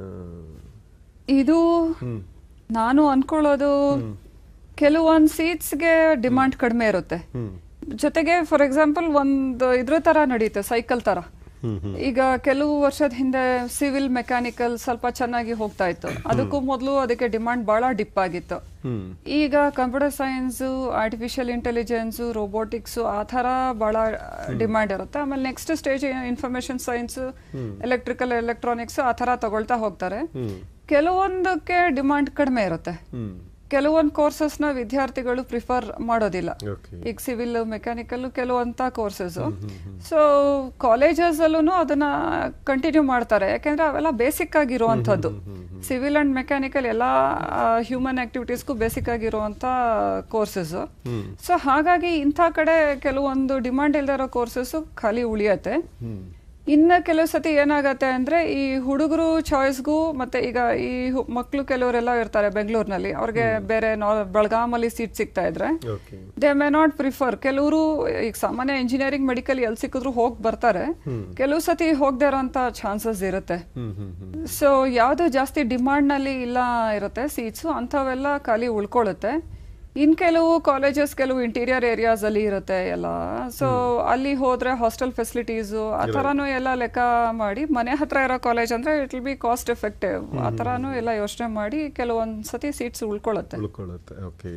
ಇದು ಹ್ಮ್ ನಾನು ಅನ್ಕೊಳ್ಳೋದು ಕೆಲವೊಂದು ಸೀಟ್ಸ್ಗೆ ಡಿಮಾಂಡ್ ಕಡಿಮೆ ಇರುತ್ತೆ ಹ್ಮ್ ಜೊತೆಗೆ ಫಾರ್ ಎಕ್ಸಾಂಪಲ್ ಒಂದು ಇದ್ರ ತರ ನಡೆಯುತ್ತೆ ಸೈಕಲ್ ತರ ಹ್ಮ್ ಹ್ಮ್ ಈಗ ಕೆಲವು ವರ್ಷದ ಹಿಂದೆ ಸಿವಿಲ್ ಮೆಕ್ಯಾನಿಕಲ್ ಸ್ವಲ್ಪ ಚೆನ್ನಾಗಿ ಹೋಗ್ತಾ ಇತ್ತು ಅದಕ್ಕೂ ಮೊದಲು ಅದಕ್ಕೆ ಡಿಮಾಂಡ್ ಬಹಳ ಡಿಪ್ ಆಗಿತ್ತು ಹ್ಮ್ ಈಗ computer science artificial intelligence robotics ಆ ಥರ ಬಹಳ ಡಿಮಾಂಡ್ ಇರುತ್ತೆ ಆಮೇಲೆ next stage information science electrical electronics ಆ ಥರ ತಗೊಳ್ತಾ ಹೋಗ್ತಾರೆ ಹ್ಮ್ ಕೆಲವೊಂದಕ್ಕೆ ಡಿಮಾಂಡ್ ಕಡಿಮೆ ಇರುತ್ತೆ ಹ್ಮ್ ಕೆಲವೊಂದು ಕೋರ್ಸಸ್ನ ವಿದ್ಯಾರ್ಥಿಗಳು ಪ್ರಿಫರ್ ಮಾಡೋದಿಲ್ಲ ಓಕೆ ಈಗ ಸಿವಿಲ್ ಮೆಕ್ಯಾನಿಕಲ್ ಕೆಲವಂತ ಕೋರ್ಸಸ್ ಸೊ ಕಾಲೇಜಸ್ ಅಲ್ಲೂ ಅದನ್ನ ಕಂಟಿನ್ಯೂ ಮಾಡ್ತಾರೆ ಯಾಕೆಂದ್ರೆ ಅವೆಲ್ಲ ಬೇಸಿಕ್ ಆಗಿರುವಂಥದ್ದು ಸಿವಿಲ್ ಅಂಡ್ ಮೆಕ್ಯಾನಿಕಲ್ ಎಲ್ಲ ಹ್ಯೂಮನ್ ಆಕ್ಟಿವಿಟೀಸ್ಗೂ ಬೇಸಿಕ್ ಆಗಿರುವಂತ ಕೋರ್ಸಸ್ ಹ್ಮ್ ಸೊ ಹಾಗಾಗಿ ಇಂಥ ಕಡೆ ಕೆಲವೊಂದು ಡಿಮಾಂಡ್ ಇಲ್ದೇ ಇರೋ ಕೋರ್ಸಸ್ ಖಾಲಿ ಉಳಿಯತ್ತೆ ಹ್ಮ್ ಇನ್ನ ಕೆಲವು ಸತಿ ಏನಾಗತ್ತೆ ಅಂದ್ರೆ ಈ ಹುಡುಗರು ಚಾಯ್ಸ್ಗೂ ಮತ್ತೆ ಈಗ ಈ ಹು- ಮಕ್ಳು ಕೆಲವರೆಲ್ಲ ಇರ್ತಾರೆ ಬೆಂಗಳೂರಿನಲ್ಲಿ ಅವ್ರಿಗೆ ಬೇರೆ ನಾ ಬೆಳಗಾಮಲ್ಲಿ ಸೀಟ್ ಸಿಗ್ತಾ ಇದ್ರೆ okay they may not prefer ಕೆಲವರು ಈಗ ಸಾಮಾನ್ಯ ಇಂಜಿನಿಯರಿಂಗ್ ಮೆಡಿಕಲ್ ಎಲ್ಲಿ ಸಿಕ್ಕಿದ್ರು ಹೋಗಿ ಬರ್ತಾರೆ ಕೆಲವು ಸತಿ ಹೋಗದೆ ಇರೋಂಥ ಚಾನ್ಸಸ್ ಇರುತ್ತೆ ಹ್ಮ್ ಹ್ಮ್ ಹ್ಮ್ ಸೊ ಯಾವುದು ಜಾಸ್ತಿ ಡಿಮಾಂಡ್ ನಲ್ಲಿ ಇಲ್ಲ ಇರುತ್ತೆ ಸೀಟ್ಸು ಅಂಥವೆಲ್ಲ ಖಾಲಿ ಉಳ್ಕೊಳ್ಳುತ್ತೆ ಇನ್ ಕೆಲವು ಕಾಲೇಜಸ್ ಕೆಲವು ಇಂಟೀರಿಯರ್ ಏರಿಯಾಸ್ ಅಲ್ಲಿ ಇರುತ್ತೆ ಎಲ್ಲ ಸೊ ಅಲ್ಲಿ ಹೋದ್ರೆ ಹಾಸ್ಟೆಲ್ ಫೆಸಿಲಿಟೀಸು ಆ ಥರನೂ ಎಲ್ಲ ಲೆಕ್ಕ ಮಾಡಿ ಮನೆ ಹತ್ರ ಇರೋ ಕಾಲೇಜ್ ಅಂದ್ರೆ it will be cost effective ಆ ಥರನೂ ಎಲ್ಲ ಯೋಚನೆ ಮಾಡಿ ಕೆಲವೊಂದ್ ಸತಿ ಸೀಟ್ಸ್ ಉಳ್ಕೊಳ್ಳುತ್ತೆ ಉಳ್ಕೊಳ್ಳುತ್ತೆ ಓಕೆ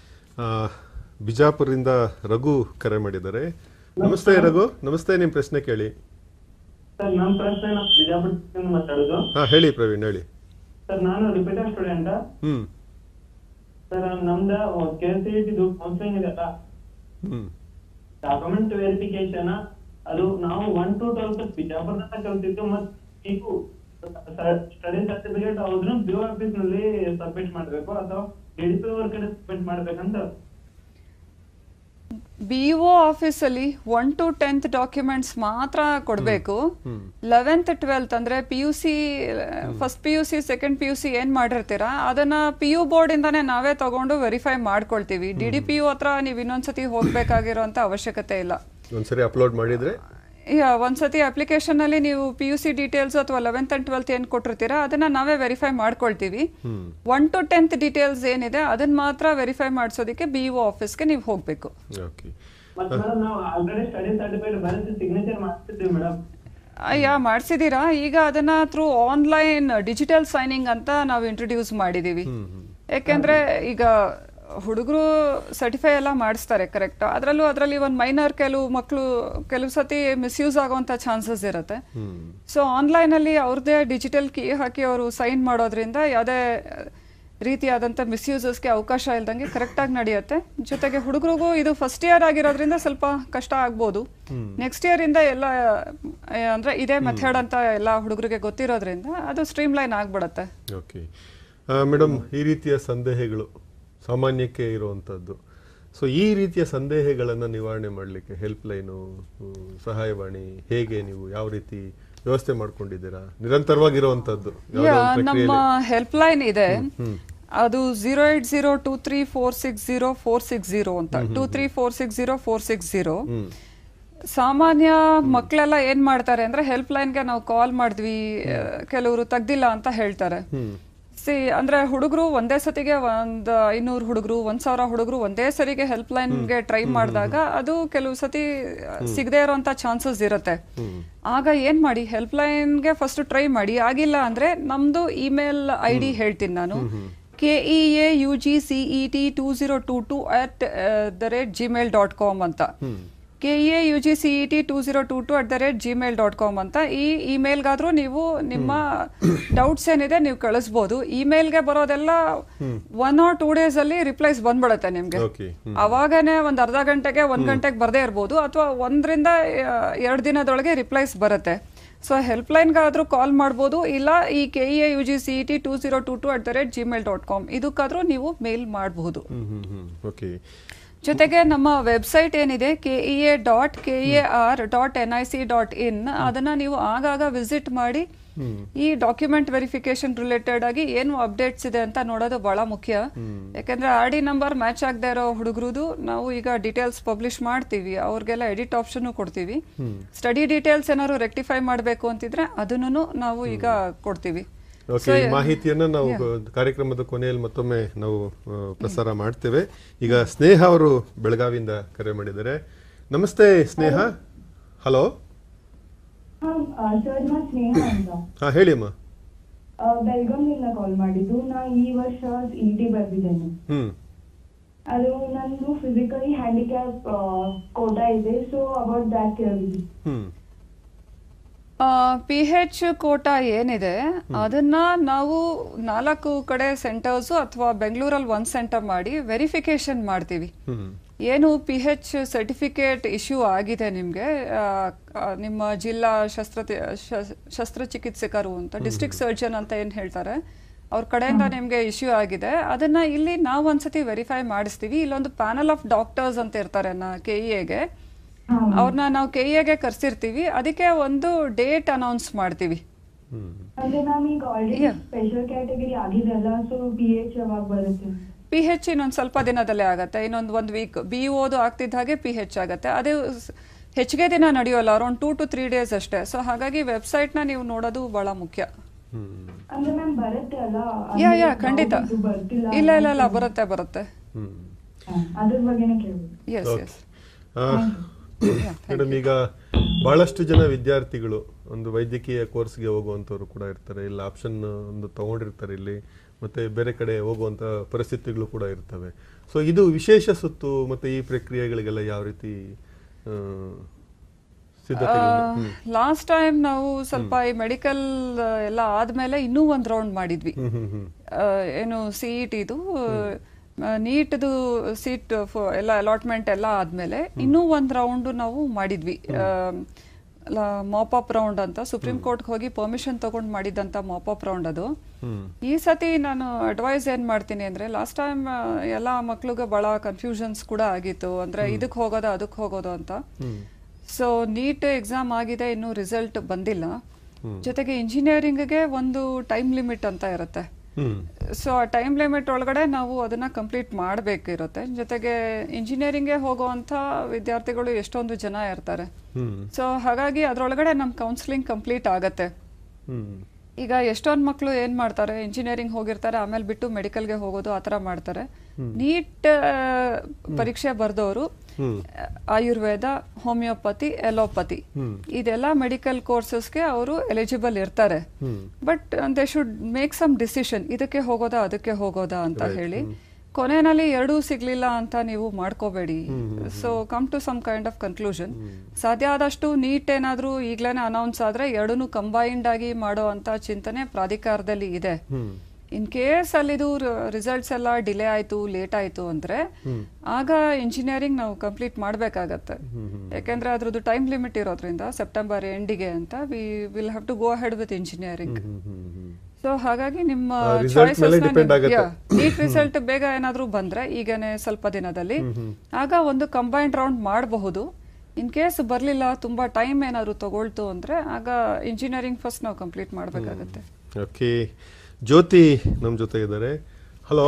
ಬಿಜಾಪುರದಿಂದ ರಘು ಕರೆ ಮಾಡಿದ್ದಾರೆ ನಮಸ್ತೆ ರಘು ನಮಸ್ತೆ ನಿಮ್ಮ ಪ್ರಶ್ನೆ ಕೇಳಿ ಸರ್ ನಮ್ಮ ಪ್ರಶ್ನೆ ನಾವು ಬಿಜಾಪುರದಿಂದ ಮಾತಾಡೋದು ಹಾ ಹೇಳಿ ಪ್ರವೀಣ್ ಹೇಳಿ ಸರ್ ನಾನು ರಿಪೀಟರ್ ಸ್ಟೂಡೆಂಟ್ ಹ್ಮ್ ಸರ್ ನಮ್ದ ಕೆ ಸಿ ಇದು ಕೌನ್ಸಿಲಿಂಗ್ ಇದೆಲ್ಲ ಹ್ಮ್ ಡಾಕ್ಯುಮೆಂಟ್ ವೆರಿಫಿಕೇಶನ್ ಅದು ನಾವು ಒನ್ ಟು ಟ್ವೆಲ್ತ್ ಬಿಜಾಪುರದಿಂದ ಕಲ್ತಿದ್ದು ಮತ್ ಈಗ ಸ್ಟಡಿ ಸರ್ಟಿಫಿಕೇಟ್ ಅದನ್ನು ಬಿ ಆಫೀಸ್ ನಲ್ಲಿ ಸಬ್ಮಿಟ್ ಮಾಡ್ಬೇಕು ಅಥವಾ ಡಿ ಡಿ ಪಿ ಅವ್ರ ಕಡೆ ಸಬ್ಮಿಟ್ ಮಾಡ್ಬೇಕಂತ ಬಿ ಒ ಆಫೀಸಲ್ಲಿ ಒನ್ ಟು ಟೆಂತ್ ಡಾಕ್ಯುಮೆಂಟ್ಸ್ ಮಾತ್ರ ಕೊಡಬೇಕು ಲೆವೆಂತ್ ಟ್ವೆಲ್ತ್ ಅಂದ್ರೆ P U C first P U C second P U C ಏನ್ ಮಾಡಿರ್ತೀರಾ ಅದನ್ನ ಪಿ ಯು ಬೋರ್ಡ್ ಇಂದಾನೆ ನಾವೇ ತಗೊಂಡು ವೆರಿಫೈ ಮಾಡ್ಕೊಳ್ತೀವಿ ಡಿ ಡಿ ಪಿ ಯು ಹತ್ರ ನೀವು ಇನ್ನೊಂದ್ಸತಿ ಹೋಗ್ಬೇಕಾಗಿರೋಂಥ ಅವಶ್ಯಕತೆ ಇಲ್ಲ ಒಂದ್ಸರಿ ಅಪ್ಲೋಡ್ ಮಾಡಿದ್ರೆ ಯಾ ಒಂದ್ಸತಿ ಅಪ್ಲಿಕೇಶನ್ ಅಲ್ಲಿ ನೀವು ಪಿ ಯು ಸಿ ಡೀಟೇಲ್ಸ್ ಅಥವಾ ಲೆವೆಂತ್ ಅಂಡ್ ಟ್ವೆಲ್ತ್ ಏನ್ ಕೊಟ್ಟಿರ್ತೀರಾ ಅದನ್ನ ನಾವೇ ವೆರಿಫೈ ಮಾಡ್ಕೊಳ್ತೀವಿ ಒನ್ ಟು ಟೆಂತ್ ಡೀಟೇಲ್ಸ್ ಏನಿದೆ ಅದನ್ನ ಮಾತ್ರ ವೆರಿಫೈ ಮಾಡಿಸೋದಕ್ಕೆ ಬಿ ಒ ಆಫೀಸ್ಗೆ ನೀವು ಹೋಗ್ಬೇಕು ಓಕೆ ಮತ್ತೆ ಮೇಡಮ್ ನಾವು ಆಲ್ರೆಡಿ ಸ್ಟಡಿ ಸರ್ಟಿಫಿಕೇಟ್ ಬರೆದು ಸಿಗ್ನೇಚರ್ ಮಾಡ್ತಿದ್ದೀವಿ ಮೇಡಮ್ ಯಾ ಮಾಡಿಸಿದೀರಾ ಈಗ ಅದನ್ನ ಥ್ರೂ ಆನ್ಲೈನ್ ಡಿಜಿಟಲ್ ಸೈನಿಂಗ್ ಅಂತ ನಾವು ಇಂಟ್ರೊಡ್ಯೂಸ್ ಮಾಡಿದೀವಿ ಯಾಕೆಂದ್ರೆ ಈಗ ಹುಡುಗರು ಸರ್ಟಿಫೈ ಎಲ್ಲ ಮಾಡಿಸ್ತಾರೆ ಕರೆಕ್ಟ್ ಅದರಲ್ಲೂ ಅದರಲ್ಲಿ ಒಂದು ಮೈನರ್ ಕೆಲವು ಮಕ್ಕಳು ಕೆಲವು ಸತಿ ಮಿಸ್ಯೂಸ್ ಆಗುವಂಥ ಚಾನ್ಸಸ್ ಇರುತ್ತೆ ಸೊ ಆನ್ಲೈನಲ್ಲಿ ಅವ್ರದ್ದೇ ಡಿಜಿಟಲ್ ಕೀ ಹಾಕಿ ಅವರು ಸೈನ್ ಮಾಡೋದ್ರಿಂದ ಯಾವುದೇ ರೀತಿಯಾದಂಥ ಮಿಸ್ಯೂಸಸ್ಗೆ ಅವಕಾಶ ಇಲ್ದಂಗೆ ಕರೆಕ್ಟಾಗಿ ನಡೆಯುತ್ತೆ ಜೊತೆಗೆ ಹುಡುಗರಿಗೂ ಇದು ಫಸ್ಟ್ ಇಯರ್ ಆಗಿರೋದ್ರಿಂದ ಸ್ವಲ್ಪ ಕಷ್ಟ ಆಗ್ಬೋದು ನೆಕ್ಸ್ಟ್ ಇಯರ್ ಇಂದ ಎಲ್ಲ ಆ, ಅಂದ್ರೆ ಇದೇ ಮೆಥಡ್ ಅಂತ ಎಲ್ಲ ಹುಡುಗರಿಗೆ ಗೊತ್ತಿರೋದ್ರಿಂದ ಅದು ಸ್ಟ್ರೀಮ್ ಲೈನ್ ಆಗ್ಬಿಡತ್ತೆ ಓಕೆ ಮೇಡಮ್ ಈ ರೀತಿಯ ಸಂದೇಹಗಳು ಸಾಮಾನ್ಯಕ್ಕೆ ಇರುವಂಥದ್ದು ಸೊ ಈ ರೀತಿಯ ಸಂದೇಹಗಳನ್ನು ನಿವಾರಣೆ ಮಾಡಲಿಕ್ಕೆ ಹೆಲ್ಪ್ ಲೈನು ಸಹಾಯವಾಣಿ ಹೇಗೆ ನೀವು ಯಾವ ರೀತಿ ವ್ಯವಸ್ಥೆ ಮಾಡ್ಕೊಂಡಿದ್ದೀರಾ ನಿರಂತರವಾಗಿರುವಂಥದ್ದು ಯಾವುದೋ ಯಾ ಒಂದು ನಮ್ಮ ಪ್ರಕ್ರಿಯೆಯಲ್ಲಿ ಹೆಲ್ಪ್ ಲೈನ್ ಇದೆ ಅದು zero eight zero two three four six zero four six zero ಅಂತ two three four six zero four six zero ಸಾಮಾನ್ಯ ಮಕ್ಕಳೆಲ್ಲ ಏನ್ ಮಾಡ್ತಾರೆ ಅಂದ್ರೆ ಹೆಲ್ಪ್ ಲೈನ್ಗೆ ನಾವು ಕಾಲ್ ಮಾಡಿದ್ವಿ ಕೆಲವರು ತೆಗ್ದಿಲ್ಲ ಅಂತ ಹೇಳ್ತಾರೆ ಸಿ ಅಂದ್ರೆ ಹುಡುಗರು ಒಂದೇ ಸತಿಗೆ ಒಂದ್ ಐನೂರು ಹುಡುಗರು ಒಂದ್ ಸಾವಿರ ಹುಡುಗರು ಒಂದೇ ಸರಿಗೆ ಹೆಲ್ಪ್ ಲೈನ್ಗೆ ಟ್ರೈ ಮಾಡಿದಾಗ ಅದು ಕೆಲವು ಸತಿ ಸಿಗದೆ ಇರೋಂತ ಚಾನ್ಸಸ್ ಇರುತ್ತೆ ಆಗ ಏನ್ ಮಾಡಿ ಹೆಲ್ಪ್ ಲೈನ್ಗೆ ಫಸ್ಟ್ ಟ್ರೈ ಮಾಡಿ ಆಗಿಲ್ಲ ಅಂದ್ರೆ ನಮ್ದು ಇಮೇಲ್ ಐ ಡಿ ಹೇಳ್ತೀನಿ ನಾನು K E A U G C E T two zero two two at the rate Gmail dot com ಅಂತ K A U G C E T two zero two two at the rate Gmail dot com ಅಂತ ಈ ಇಮೇಲ್ಗಾದ್ರೂ ನೀವು ನಿಮ್ಮ doubts ಏನಿದೆ ನೀವು ಕಳಿಸ್ಬೋದು ಇಮೇಲ್ಗೆ ಬರೋದೆಲ್ಲ ಒನ್ ಆರ್ ಟೂ ಡೇಸ್ ಅಲ್ಲಿ ರಿಪ್ಲೈಸ್ ಬಂದ್ಬಿಡುತ್ತೆ ನಿಮ್ಗೆ ಓಕೆ ಅವಾಗನೇ ಒಂದ್ ಅರ್ಧ ಗಂಟೆಗೆ ಒಂದ್ ಗಂಟೆಗೆ ಬರ್ದೇ ಇರ್ಬೋದು ಅಥವಾ ಒಂದರಿಂದ ಎರಡು ದಿನದೊಳಗೆ ರಿಪ್ಲೈಸ್ ಬರುತ್ತೆ ಸೊ ಹೆಲ್ಪ್ ಲೈನ್ಗಾದ್ರೂ ಕಾಲ್ ಮಾಡ್ಬೋದು ಇಲ್ಲ ಈ K E A U G C E T two zero two two at the rate Gmail dot com ಇದಕ್ಕಾದ್ರೂ ನೀವು ಮೇಲ್ ಮಾಡಬಹುದು ಹ್ಮ್ ಹ್ಮ್ ಹ್ಮ್ ಓಕೆ ಜೊತೆಗೆ ನಮ್ಮ ವೆಬ್ಸೈಟ್ ಏನಿದೆ K E A dot K A R dot N I C dot in ಅದನ್ನ ನೀವು ಆಗಾಗ visit ಮಾಡಿ ಈ ಡಾಕ್ಯುಮೆಂಟ್ ವೆರಿಫಿಕೇಶನ್ ರಿಲೇಟೆಡ್ ಆಗಿ ಏನು ಅಪ್ಡೇಟ್ಸ್ ಇದೆ ಅಂತ ನೋಡೋದು ಬಹಳ ಮುಖ್ಯ ಯಾಕಂದ್ರೆ ಆರ್ ಡಿ ನಂಬರ್ ಮ್ಯಾಚ್ ಆಗದೆ ಇರೋ ಹುಡುಗರುದು ನಾವು ಈಗ ಡೀಟೇಲ್ಸ್ ಪಬ್ಲಿಷ್ ಮಾಡ್ತೀವಿ ಅವ್ರಿಗೆಲ್ಲ ಎಡಿಟ್ ಆಪ್ಷನ್ ಕೊಡ್ತೀವಿ ಸ್ಟಡಿ ಡೀಟೇಲ್ಸ್ ಏನಾದ್ರು ರೆಕ್ಟಿಫೈ ಮಾಡಬೇಕು ಅಂತಿದ್ರೆ ಅದನ್ನು ನಾವು ಈಗ ಕೊಡ್ತೀವಿ ಓಕೆ ಈ ಮಾಹಿತಿಯನ್ನ ನಾವು ಕಾರ್ಯಕ್ರಮದ ಕೊನೆಯಲ್ಲಿ ಮತ್ತೊಮ್ಮೆ ನಾವು ಆ, ಪ್ರಸಾರ ಮಾಡ್ತೇವೆ ಈಗ ಸ್ನೇಹ ಅವರು ಬೆಳಗಾವಿಯಿಂದ ಕರೆ ಮಾಡಿದ್ದಾರೆ ನಮಸ್ತೆ ಸ್ನೇಹ ಹಲೋ ಸರ್ ನಾ ಸ್ನೇಹ ಅಂತ ಹಾ ಹೇಳಿ ಅಮ್ಮ ಆ, ಬೆಲ್ಗಾಂನಿಂದ ಕಾಲ್ ಮಾಡಿದ್ದು ನಾ ಈ ವರ್ಷ ಇ ಟಿ ಬರ್ದಿದ್ದೇನೆ ಹ್ಮ್ ಅದು ನಂದು ಫಿಸಿಕಲಿ ಹ್ಯಾಂಡಿಕ್ಯಾಪ್ ಕೋಟಾ ಇದೆ ಸೊ ಅಬೌಟ್ ದ್ಯಾಟ್ ಕೇಳಿದ್ವಿ ಹ್ಮ್ ಪಿ ಹೆಚ್ ಕೋಟಾ ಏನಿದೆ ಅದನ್ನ ನಾವು ನಾಲ್ಕು ಕಡೆ ಸೆಂಟರ್ಸ್ ಅಥವಾ ಬೆಂಗಳೂರಲ್ಲಿ ಒಂದ್ ಸೆಂಟರ್ ಮಾಡಿ ವೆರಿಫಿಕೇಶನ್ ಮಾಡ್ತೀವಿ ಹ್ಮ್ ಏನು ಪಿ ಹೆಚ್ ಸರ್ಟಿಫಿಕೇಟ್ ಇಶ್ಯೂ ಆಗಿದೆ ನಿಮಗೆ ನಿಮ್ಮ ಜಿಲ್ಲಾ ಶಸ್ತ್ರ ಶಸ್ತ್ರಚಿಕಿತ್ಸಕರು ಅಂತ ಡಿಸ್ಟ್ರಿಕ್ಟ್ ಸರ್ಜನ್ ಅಂತ ಏನು ಹೇಳ್ತಾರೆ ಅವ್ರ ಕಡೆಯಿಂದ ನಿಮಗೆ ಇಶ್ಯೂ ಆಗಿದೆ ಅದನ್ನ ಇಲ್ಲಿ ನಾವು ಒಂದ್ಸತಿ ವೆರಿಫೈ ಮಾಡಿಸ್ತೀವಿ ಇಲ್ಲೊಂದು ಪ್ಯಾನಲ್ ಆಫ್ ಡಾಕ್ಟರ್ಸ್ ಅಂತ ಇರ್ತಾರೆ ಕೆ ಇ ಎಗೆ ಅವ್ರನ್ನ ನಾವು ಕೆ ಎಗೆ ಕರ್ಸಿರ್ತೀವಿ ಅದಕ್ಕೆ ಒಂದು ಡೇಟ್ ಅನೌನ್ಸ್ ಮಾಡ್ತೀವಿ ಹ್ಮ್ ಅಂದ್ರೆ ಮ್ಯಾಮ್ ಈಗ ಆಲ್ರೆಡಿ Yeah. ಸ್ಪೆಷಲ್ ಕ್ಯಾಟಗರಿ ಆಗಿದೆಲ್ಲ ಸೊ ಪಿ ಎಚ್ ಯಾವಾಗ ಬರುತ್ತೆ ಪಿ ಹೆಚ್ ಇನ್ನೊಂದು ಸ್ವಲ್ಪ ದಿನದಲ್ಲೇ ಆಗತ್ತೆ ಇನ್ನೊಂದು ಒಂದು ವೀಕ್ ಬಿ ಓದು ಆಗ್ತಿದ್ದ ಹಾಗೆ ಪಿ ಹೆಚ್ ಆಗತ್ತೆ ಅದೇ ಸ್- ಹೆಚ್ಚಿಗೆ ದಿನ ನಡೆಯೋಲ್ಲ around two to three days ಅಷ್ಟೇ ಸೊ ಹಾಗಾಗಿ ವೆಬ್ಸೈಟ್ನ ನೀವು ನೋಡೋದು ಬಹಳ ಮುಖ್ಯ ಹ್ಮ್ ಅಂದ್ರೆ ಮ್ಯಾಮ್ ಬರುತ್ತೆ ಅಲ್ಲ ಯಾ ಅಂದ್ರೆ ಯಾ ಖಂಡಿತ doubt ಇದು ಬರ್ತಿಲ್ಲ ಇಲ್ಲ ಇಲ್ಲ ಇಲ್ಲ ಬರುತ್ತೆ ಬರುತ್ತೆ ಹ್ಮ್ ಹಾ, ಅದ್ರ ಬಗ್ಗೆನೇ ಕೇಳ್ಬೋದು ಎಸ್ ಓಕೆ ಎಸ್ ಮೇಡಮ್ ಈಗ ಬಹಳಷ್ಟು ಜನ ವಿದ್ಯಾರ್ಥಿಗಳು ಒಂದು ವೈದ್ಯಕೀಯ ಕೋರ್ಸ್ಗೆ ಹೋಗುವಂಥವ್ರು ಕೂಡ ಇರ್ತಾರೆ ಇಲ್ಲ ಆಪ್ಷನ್ ಒಂದು ತಗೊಂಡಿರ್ತಾರೆ ಇಲ್ಲಿ ಮತ್ತೆ ಬೇರೆ ಕಡೆ ಹೋಗುವಂಥ ಪರಿಸ್ಥಿತಿಗಳು ಕೂಡ ಇರ್ತವೆ ಸೊ ಇದು ವಿಶೇಷ ಸುತ್ತು ಮತ್ತೆ ಈ ಪ್ರಕ್ರಿಯೆಗಳಿಗೆಲ್ಲ ಯಾವ ರೀತಿ ಆ, ಸಿದ್ಧತೆಗಳನ್ನ ಹ್ಮ್. ಲಾಸ್ಟ್ ಟೈಮ್ ನಾವು ಸ್ವಲ್ಪ ಈ ಮೆಡಿಕಲ್ ಎಲ್ಲ ಆದ್ಮೇಲೆ ಇನ್ನೂ ಒಂದು ರೌಂಡ್ ಮಾಡಿದ್ವಿ ಹ್ಮ್ ಹ್ಮ್ ಹ್ಮ್ ಆ, ಏನು ಸಿ ಇ ಟಿದು ನೀಟ್ದು ಸೀಟ್ ಎಲ್ಲ ಅಲಾಟ್ಮೆಂಟ್ ಎಲ್ಲ ಆದ್ಮೇಲೆ ಇನ್ನೂ ಒಂದು ರೌಂಡ್ ನಾವು ಮಾಡಿದ್ವಿ ಮಾಪ್ ಅಪ್ ರೌಂಡ್ ಅಂತ ಸುಪ್ರೀಂ ಕೋರ್ಟ್ಗೆ ಹೋಗಿ ಪರ್ಮಿಷನ್ ತಗೊಂಡು ಮಾಡಿದ್ದಂತ ಮಾಪ್ ಅಪ್ ರೌಂಡ್ ಅದು ಹ್ಮ್ ಈ ಸತಿ ನಾನು ಅಡ್ವೈಸ್ ಏನ್ ಮಾಡ್ತೀನಿ ಅಂದ್ರೆ ಲಾಸ್ಟ್ ಟೈಮ್ ಎಲ್ಲ ಮಕ್ಳಿಗೆ ಬಹಳ ಕನ್ಫ್ಯೂಷನ್ಸ್ ಕೂಡ ಆಗಿತ್ತು ಅಂದ್ರೆ ಇದಕ್ಕೆ ಹೋಗೋದು ಅದಕ್ಕೆ ಹೋಗೋದು ಅಂತ ಸೊ ನೀಟ್ ಎಕ್ಸಾಮ್ ಆಗಿದೆ ಇನ್ನು ರಿಸಲ್ಟ್ ಬಂದಿಲ್ಲ ಜೊತೆಗೆ ಇಂಜಿನಿಯರಿಂಗ್ಗೆ ಒಂದು ಟೈಮ್ ಲಿಮಿಟ್ ಅಂತ ಇರುತ್ತೆ ಹ್ಮ್ ಸೊ ಆ ಟೈಮ್ ಲಿಮಿಟ್ ಒಳಗಡೆ ನಾವು ಅದನ್ನ ಕಂಪ್ಲೀಟ್ ಮಾಡಬೇಕಿರುತ್ತೆ ಜೊತೆಗೆ ಇಂಜಿನಿಯರಿಂಗ್ಗೆ ಹೋಗುವಂಥ ವಿದ್ಯಾರ್ಥಿಗಳು ಎಷ್ಟೊಂದು ಜನ ಇರ್ತಾರೆ ಹ್ಮ್ ಸೊ ಹಾಗಾಗಿ ಅದರೊಳಗಡೆ ನಮ್ಮ ಕೌನ್ಸಿಲಿಂಗ್ ಕಂಪ್ಲೀಟ್ ಆಗತ್ತೆ ಹ್ಮ್ ಈಗ ಎಷ್ಟೊಂದು ಮಕ್ಕಳು ಏನ್ ಮಾಡ್ತಾರೆ ಇಂಜಿನಿಯರಿಂಗ್ ಹೋಗಿರ್ತಾರೆ ಆಮೇಲೆ ಬಿಟ್ಟು ಮೆಡಿಕಲ್ಗೆ ಹೋಗೋದು ಆ ಥರ ಮಾಡ್ತಾರೆ ನೀಟ್ ಪರೀಕ್ಷೆ ಬರೆದವರು ಆಯುರ್ವೇದ ಹೋಮಿಯೋಪತಿ ಎಲೋಪತಿ ಇದೆಲ್ಲ ಮೆಡಿಕಲ್ ಕೋರ್ಸಸ್ಗೆ ಅವರು ಎಲಿಜಿಬಲ್ ಇರ್ತಾರೆ but they should make some decision ಇದಕ್ಕೆ ಹೋಗೋದಾ ಅದಕ್ಕೆ ಹೋಗೋದಾ ಅಂತ ಹೇಳಿ ಕೊನೆಯಲ್ಲಿ ಎರಡೂ ಸಿಗ್ಲಿಲ್ಲ ಅಂತ ನೀವು ಮಾಡ್ಕೋಬೇಡಿ so come to some kind of conclusion ಸಾಧ್ಯ ಆದಷ್ಟು ನೀಟ್ ಏನಾದ್ರೂ ಈಗ್ಲೇನೆ ಅನೌನ್ಸ್ ಆದ್ರೆ ಎರಡೂ ಕಂಬೈನ್ಡ್ ಆಗಿ ಮಾಡೋ ಅಂತ ಚಿಂತನೆ ಪ್ರಾಧಿಕಾರದಲ್ಲಿ ಇದೆ ಇನ್ ಕೇಸ್ ಅಲ್ಲಿದು ರಿಸಲ್ಟ್ಸ್ ಎಲ್ಲ ಡಿಲೇ ಆಯ್ತು ಲೇಟ್ ಆಯ್ತು ಅಂದ್ರೆ ಆಗ ಇಂಜಿನಿಯರಿಂಗ್ ನಾವು ಕಂಪ್ಲೀಟ್ ಮಾಡ್ಬೇಕಾಗತ್ತೆ ಯಾಕೆಂದ್ರೆ ಅದ್ರದ್ದು ಟೈಮ್ ಲಿಮಿಟ್ ಇರೋದ್ರಿಂದ ಸೆಪ್ಟೆಂಬರ್ ಎಂಡಿಗೆ ಅಂತ we will have to go ahead with engineering so ಹಾಗಾಗಿ ನಿಮ್ಮ ಆ, result ಮೇಲೆ depend ಆಗುತ್ತೆ. ನೀಟ್ ರಿಸಲ್ಟ್ ಬೇಗ ಏನಾದ್ರೂ ಬಂದ್ರೆ ಈಗನೇ ಸ್ವಲ್ಪ ದಿನದಲ್ಲಿ ಆಗ ಒಂದು ಕಂಬೈನ್ಡ್ ರೌಂಡ್ ಮಾಡಬಹುದು ಇನ್ ಕೇಸ್ ಬರ್ಲಿಲ್ಲ ತುಂಬಾ ಟೈಮ್ ಏನಾದ್ರು ತಗೊಳ್ತು ಅಂದ್ರೆ ಆಗ ಇಂಜಿನಿಯರಿಂಗ್ ಫಸ್ಟ್ ನಾವು ಕಂಪ್ಲೀಟ್ ಮಾಡ್ಬೇಕಾಗತ್ತೆ ಓಕೆ ಜ್ಯೋತಿ ನಮ್ಮ ಜೊತೆ ಇದ್ದಾರೆ ಹಲೋ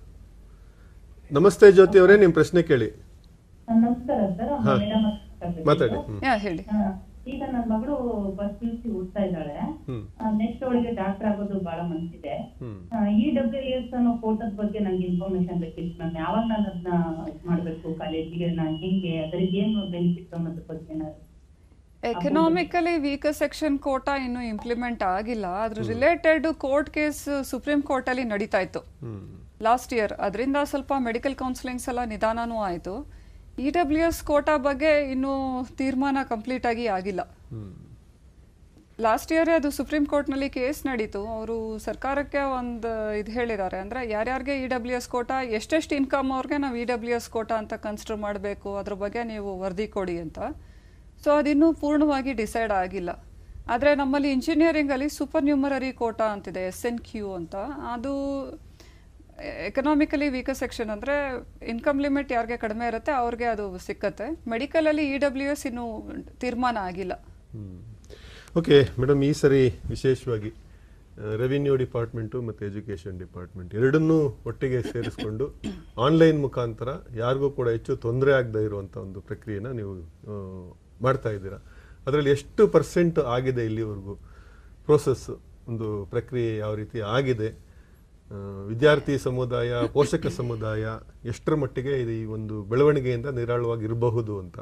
ನಮಸ್ತೆ ಜ್ಯೋತಿ ಅವರೇ ನಿಮ್ಮ ಪ್ರಶ್ನೆ ಕೇಳಿ ನಮಸ್ಕಾರ ಸರ್ ಹಾ. ಮೇಡಮ್ ಮಾತಾಡಿ ಹ್ಮ್. ಯಾ ಹೇಳಿ ಈಗ ನನ್ನ ಮಗಳು ಫಸ್ಟ್ ಪಿ ಯು ಸಿ ಓದ್ತಾ ಇದ್ದಾಳೆ ಹ್ಮ್. ನೆಕ್ಸ್ಟ್ ಅವಳಿಗೆ ಡಾಕ್ಟರ್ ಆಗೋದು ಬಹಳ ಮನ್ಸಿದೆ ಹ್ಮ್. ಇ ಡಬ್ಲ್ಯೂ ಎಸ್ ಅನ್ನೋ ಕೋಟದ ಬಗ್ಗೆ ನಂಗೆ ಇನ್ಫಾರ್ಮೇಶನ್ ಬೇಕಿತ್ತು ಮ್ಯಾಮ್ ಯಾವಾಗ ನಾನು ಅದನ್ನ ಮಾಡ್ಬೇಕು ಕಾಲೇಜಿಗೆ ನಾನು ಹೆಂಗೆ ಅದ್ರಿಗೆ ಏನು ಬೆನಿಫಿಟ್ ಅನ್ನೋದ್ರ ಬಗ್ಗೆ ಏನಾದ್ರು ಎಕನಾಮಿಕಲಿ ವೀಕರ್ ಸೆಕ್ಷನ್ ಕೋಟಾ ಇನ್ನು ಇಂಪ್ಲಿಮೆಂಟ್ ಆಗಿಲ್ಲ ಅದ್ರ related court case supreme court ಅಲ್ಲಿ ನಡೀತಾ ಇತ್ತು ಲಾಸ್ಟ್ ಇಯರ್ ಅದರಿಂದ ಸ್ವಲ್ಪ ಮೆಡಿಕಲ್ ಕೌನ್ಸಿಲಿಂಗ್ಸ್ ಎಲ್ಲ ನಿಧಾನನೂ ಆಯಿತು ಇ ಡಬ್ಲ್ಯೂ ಎಸ್ ಕೋಟಾ ಬಗ್ಗೆ ಇನ್ನೂ ತೀರ್ಮಾನ ಕಂಪ್ಲೀಟ್ ಆಗಿ ಆಗಿಲ್ಲ ಲಾಸ್ಟ್ ಇಯರ್ ಅದು ಸುಪ್ರೀಂ ಕೋರ್ಟ್ನಲ್ಲಿ ಕೇಸ್ ನಡೀತು ಅವರು ಸರ್ಕಾರಕ್ಕೆ ಒಂದು ಇದು ಹೇಳಿದ್ದಾರೆ ಅಂದರೆ ಯಾರ್ಯಾರಿಗೆ ಇ ಡಬ್ಲ್ಯೂ ಎಸ್ ಕೋಟಾ ಎಷ್ಟೆಷ್ಟು ಇನ್ಕಮ್ ಅವ್ರಿಗೆ ನಾವು ಇ ಡಬ್ಲ್ಯೂ ಎಸ್ ಕೋಟಾ ಅಂತ ಕನ್ಸಿಡರ್ ಮಾಡಬೇಕು ಅದ್ರ ಬಗ್ಗೆ ನೀವು ವರದಿ ಕೊಡಿ ಅಂತ ಸೊ ಅದಿನ್ನೂ ಪೂರ್ಣವಾಗಿ ಡಿಸೈಡ್ ಆಗಿಲ್ಲ ಆದರೆ ನಮ್ಮಲ್ಲಿ ಇಂಜಿನಿಯರಿಂಗಲ್ಲಿ ಸೂಪರ್ ನ್ಯೂಮರರಿ ಕೋಟಾ ಅಂತಿದೆ ಎಸ್ ಎನ್ ಕ್ಯೂ ಅಂತ ಅದು ಎಕನಾಮಿಕಲಿ ವೀಕರ್ ಸೆಕ್ಷನ್ ಅಂದರೆ ಇನ್ಕಮ್ ಲಿಮಿಟ್ ಯಾರಿಗೆ ಕಡಿಮೆ ಇರುತ್ತೆ ಅವ್ರಿಗೆ ಅದು ಸಿಕ್ಕತ್ತೆ ಮೆಡಿಕಲಲ್ಲಿ ಇ ಡಬ್ಲ್ಯೂ ಎಸ್ ಇನ್ನೂ ತೀರ್ಮಾನ ಆಗಿಲ್ಲ ಓಕೆ ಮೇಡಮ್ ಈ ಸರಿ ವಿಶೇಷವಾಗಿ ರೆವಿನ್ಯೂ ಡಿಪಾರ್ಟ್ಮೆಂಟು ಮತ್ತು ಎಜುಕೇಷನ್ ಡಿಪಾರ್ಟ್ಮೆಂಟ್ ಎರಡನ್ನೂ ಒಟ್ಟಿಗೆ ಸೇರಿಸ್ಕೊಂಡು ಆನ್ಲೈನ್ ಮುಖಾಂತರ ಯಾರಿಗೂ ಕೂಡ ಹೆಚ್ಚು ತೊಂದರೆ ಆಗದೇ ಇರುವಂಥ ಒಂದು ಪ್ರಕ್ರಿಯೆನ ನೀವು ಆ, ಮಾಡ್ತಾ ಇದ್ದೀರಾ ಅದರಲ್ಲಿ ಎಷ್ಟು ಪರ್ಸೆಂಟ್ ಆಗಿದೆ ಇಲ್ಲಿವರೆಗೂ ಪ್ರೋಸೆಸ್ ಒಂದು ಪ್ರಕ್ರಿಯೆ ಯಾವ ರೀತಿ ಆಗಿದೆ ಆ, ವಿದ್ಯಾರ್ಥಿ ಸಮುದಾಯ ಪೋಷಕ ಸಮುದಾಯ ಎಷ್ಟರ ಮಟ್ಟಿಗೆ ಇದು ಈ ಒಂದು ಬೆಳವಣಿಗೆಯಿಂದ ನಿರಾಳವಾಗಿರಬಹುದು ಅಂತ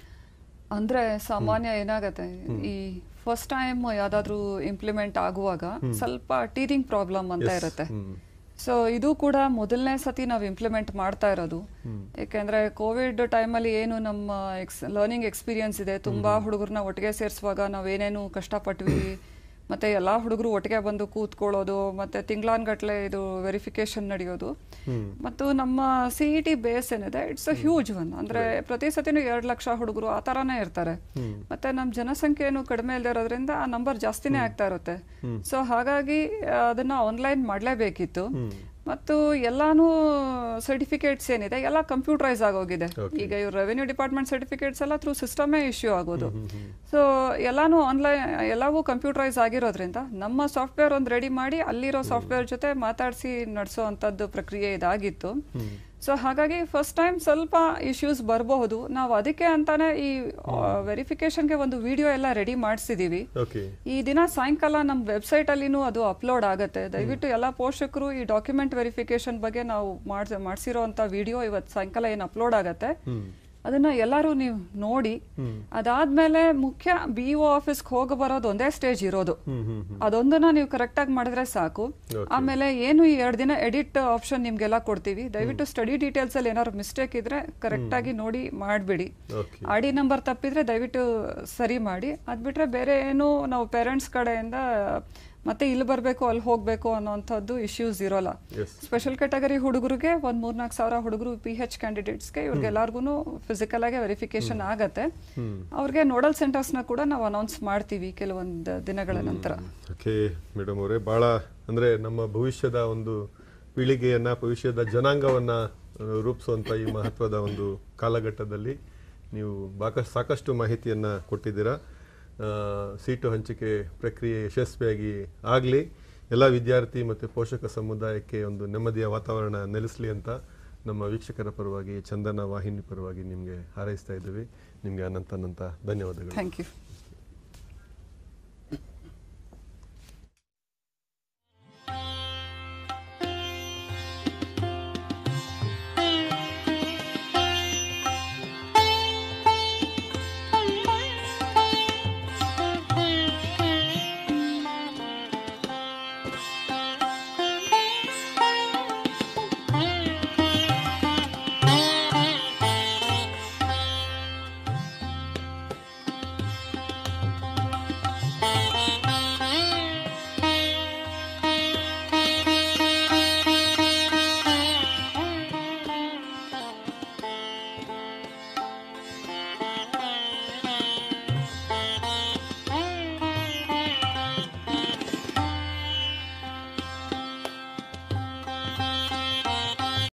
ಅಂದ್ರೆ ಸಾಮಾನ್ಯ ಏನಾಗತ್ತೆ ಈ ಫಸ್ಟ್ ಟೈಮ್ ಯಾವ್ದಾದ್ರು ಇಂಪ್ಲಿಮೆಂಟ್ ಆಗುವಾಗ ಸ್ವಲ್ಪ ಟೀರಿಂಗ್ ಪ್ರಾಬ್ಲಮ್ ಅಂತ Yes. ಇರುತ್ತೆ ಹ್ಮ್. ಸೊ ಇದು ಕೂಡ ಮೊದಲನೇ ಸತಿ ನಾವು ಇಂಪ್ಲಿಮೆಂಟ್ ಮಾಡ್ತಾ ಇರೋದು ಯಾಕೆಂದ್ರೆ ಕೋವಿಡ್ ಟೈಮಲ್ಲಿ ಏನು ನಮ್ಮ ಎಕ್ಸ್ ಲರ್ನಿಂಗ್ ಎಕ್ಸ್ಪೀರಿಯನ್ಸ್ ಇದೆ ತುಂಬಾ ಹುಡುಗರನ್ನ ಒಟ್ಟಿಗೆ ಸೇರಿಸುವಾಗ ನಾವೇನೇನು ಕಷ್ಟಪಟ್ವಿ ಮತ್ತೆ ಎಲ್ಲಾ ಹುಡುಗರು ಒಟ್ಟಿಗೆ ಬಂದು ಕೂತ್ಕೊಳ್ಳೋದು ಮತ್ತೆ ತಿಂಗ್ಳಾನ್ಗಟ್ಲೆ ಇದು ವೆರಿಫಿಕೇಶನ್ ನಡೆಯೋದು ಮತ್ತು ನಮ್ಮ ಸಿ ಇ ಟಿ ಬೇಸ್ ಏನಿದೆ ಇಟ್ಸ್ ಅ ಹ್ಯೂಜ್ ಒನ್ ಅಂದ್ರೆ ಪ್ರತಿ ಸತಿನೂ ಎರಡು ಲಕ್ಷ ಹುಡುಗರು ಆ ತರಾನೇ ಇರ್ತಾರೆ ಮತ್ತೆ ನಮ್ಮ ಜನಸಂಖ್ಯೆನು ಕಡಿಮೆ ಇಲ್ಲದೆ ಇರೋದ್ರಿಂದ ಆ ನಂಬರ್ ಜಾಸ್ತಿನೇ ಆಗ್ತಾ ಇರುತ್ತೆ ಸೊ ಹಾಗಾಗಿ ಆ, ಅದನ್ನ ಆನ್ಲೈನ್ ಮಾಡಲೇಬೇಕಿತ್ತು ಮತ್ತು ಎಲ್ಲಾನು ಸರ್ಟಿಫಿಕೇಟ್ಸ್ ಏನಿದೆ ಎಲ್ಲ ಕಂಪ್ಯೂಟರೈಸ್ ಆಗೋಗಿದೆ ಈಗ ಇವ್ರ ರೆವೆನ್ಯೂ ಡಿಪಾರ್ಟ್ಮೆಂಟ್ ಸರ್ಟಿಫಿಕೇಟ್ಸ್ ಎಲ್ಲ ಥ್ರೂ ಸಿಸ್ಟಮೇ ಇಶ್ಯೂ ಆಗೋದು ಸೊ ಎಲ್ಲಾನು ಆನ್ಲೈನ್ ಎಲ್ಲವೂ ಕಂಪ್ಯೂಟರೈಸ್ ಆಗಿರೋದ್ರಿಂದ ನಮ್ಮ ಸಾಫ್ಟ್ವೇರ್ ಒಂದು ರೆಡಿ ಮಾಡಿ ಅಲ್ಲಿರೋ ಸಾಫ್ಟ್ವೇರ್ ಜೊತೆ ಮಾತಾಡಿಸಿ ನಡೆಸೋ ಅಂಥದ್ದು ಪ್ರಕ್ರಿಯೆ ಇದಾಗಿತ್ತು ಸೊ ಹಾಗಾಗಿ ಫಸ್ಟ್ ಟೈಮ್ ಸ್ವಲ್ಪ ಇಶ್ಯೂಸ್ ಬರಬಹುದು ನಾವು ಅದಕ್ಕೆ ಅಂತಾನೆ ಈ ವೆರಿಫಿಕೇಶನ್ಗೆ ಒಂದು ವಿಡಿಯೋ ಎಲ್ಲ ರೆಡಿ ಮಾಡಿಸಿದೀವಿ ಓಕೆ ಈ ದಿನ ಸಾಯಂಕಾಲ ನಮ್ಮ ವೆಬ್ಸೈಟ್ ಅಲ್ಲಿನೂ ಅದು ಅಪ್ಲೋಡ್ ಆಗುತ್ತೆ ದಯವಿಟ್ಟು ಎಲ್ಲ ಪೋಷಕರು ಈ ಡಾಕ್ಯುಮೆಂಟ್ ವೆರಿಫಿಕೇಶನ್ ಬಗ್ಗೆ ನಾವು ಮಾಡ್ಸ ಮಾಡಿಸಿರೋ ಅಂತ ವಿಡಿಯೋ ಇವತ್ತು ಸಾಯಂಕಾಲ ಏನು ಅಪ್ಲೋಡ್ ಆಗುತ್ತೆ ಅದನ್ನ ಎಲ್ಲರೂ ನೀವು ನೋಡಿ ಅದಾದ್ಮೇಲೆ ಮುಖ್ಯ ಬಿ ಒ ಆಫೀಸ್ಗೆ ಹೋಗಿ ಬರೋದು ಒಂದೇ ಸ್ಟೇಜ್ ಇರೋದು ಅದೊಂದನ್ನ ನೀವು ಕರೆಕ್ಟ್ ಆಗಿ ಮಾಡಿದ್ರೆ ಸಾಕು ಆಮೇಲೆ ಏನು ಈ ಎರಡು ದಿನ ಎಡಿಟ್ ಆಪ್ಷನ್ ನಿಮ್ಗೆಲ್ಲ ಕೊಡ್ತೀವಿ ದಯವಿಟ್ಟು ಸ್ಟಡಿ ಡೀಟೇಲ್ಸ್ ಅಲ್ಲಿ ಏನಾದ್ರು ಮಿಸ್ಟೇಕ್ ಇದ್ರೆ ಕರೆಕ್ಟ್ ಆಗಿ ನೋಡಿ ಮಾಡ್ಬಿಡಿ ಓಕೆ ಆರ್ ಡಿ ನಂಬರ್ ತಪ್ಪಿದ್ರೆ ದಯವಿಟ್ಟು ಸರಿ ಮಾಡಿ ಅದ್ ಬಿಟ್ರೆ ಬೇರೆ ಏನು ನಾವು ಪೇರೆಂಟ್ಸ್ ಕಡೆಯಿಂದ ಮತ್ತೆ ಇಲ್ಲಿ ಬರಬೇಕು ಅಲ್ಲಿ ಹೋಗಬೇಕು ಅನ್ನೋಂಥದ್ದು ಇಶ್ಯೂಸ್ ಇರೋಲ್ಲ Yes. ಸ್ಪೆಷಲ್ ಕ್ಯಾಟಗರಿ ಹುಡುಗರಿಗೆ ಒಂದು ಮೂರ್ನಾಲ್ಕು ಸಾವಿರ ಹುಡುಗರು ಪಿ ಹೆಚ್ ಕ್ಯಾಂಡಿಡೇಟ್ಸ್ಗೆ ಇವ್ರಿಗೆಲ್ಲರಿಗೂ ಫಿಸಿಕಲ್ ಆಗಿ ವೆರಿಫಿಕೇಶನ್ ಆಗತ್ತೆ ಅವ್ರಿಗೆ ನೋಡಲ್ ಸೆಂಟರ್ಸ್ನ ಕೂಡ ನಾವು ಅನೌನ್ಸ್ ಮಾಡ್ತೀವಿ ಕೆಲವೊಂದು ದಿನಗಳ ನಂತರ ಓಕೆ ಮೇಡಮ್ ಅವರೇ ಭಾಳ ಅಂದರೆ ನಮ್ಮ ಭವಿಷ್ಯದ ಒಂದು ಪೀಳಿಗೆಯನ್ನ ಭವಿಷ್ಯದ ಜನಾಂಗವನ್ನ ಆ, ರೂಪಿಸುವಂಥ ಈ ಮಹತ್ವದ ಒಂದು ಕಾಲಘಟ್ಟದಲ್ಲಿ ನೀವು ಬಾಕ ಸಾಕಷ್ಟು ಮಾಹಿತಿಯನ್ನ ಕೊಟ್ಟಿದ್ದೀರಾ ಆ, ಸೀಟು ಹಂಚಿಕೆ ಪ್ರಕ್ರಿಯೆ ಯಶಸ್ವಿಯಾಗಿ ಆಗಲಿ ಎಲ್ಲ ವಿದ್ಯಾರ್ಥಿ ಮತ್ತು ಪೋಷಕ ಸಮುದಾಯಕ್ಕೆ ಒಂದು ನೆಮ್ಮದಿಯ ವಾತಾವರಣ ನೆಲೆಸಲಿ ಅಂತ ನಮ್ಮ ವೀಕ್ಷಕರ ಪರವಾಗಿ ಚಂದನ ವಾಹಿನಿ ಪರವಾಗಿ ನಿಮಗೆ ಹಾರೈಸ್ತಾ ಇದ್ದೀವಿ ನಿಮಗೆ ಅನಂತ ಅನಂತ ಧನ್ಯವಾದಗಳು ಥ್ಯಾಂಕ್ ಯು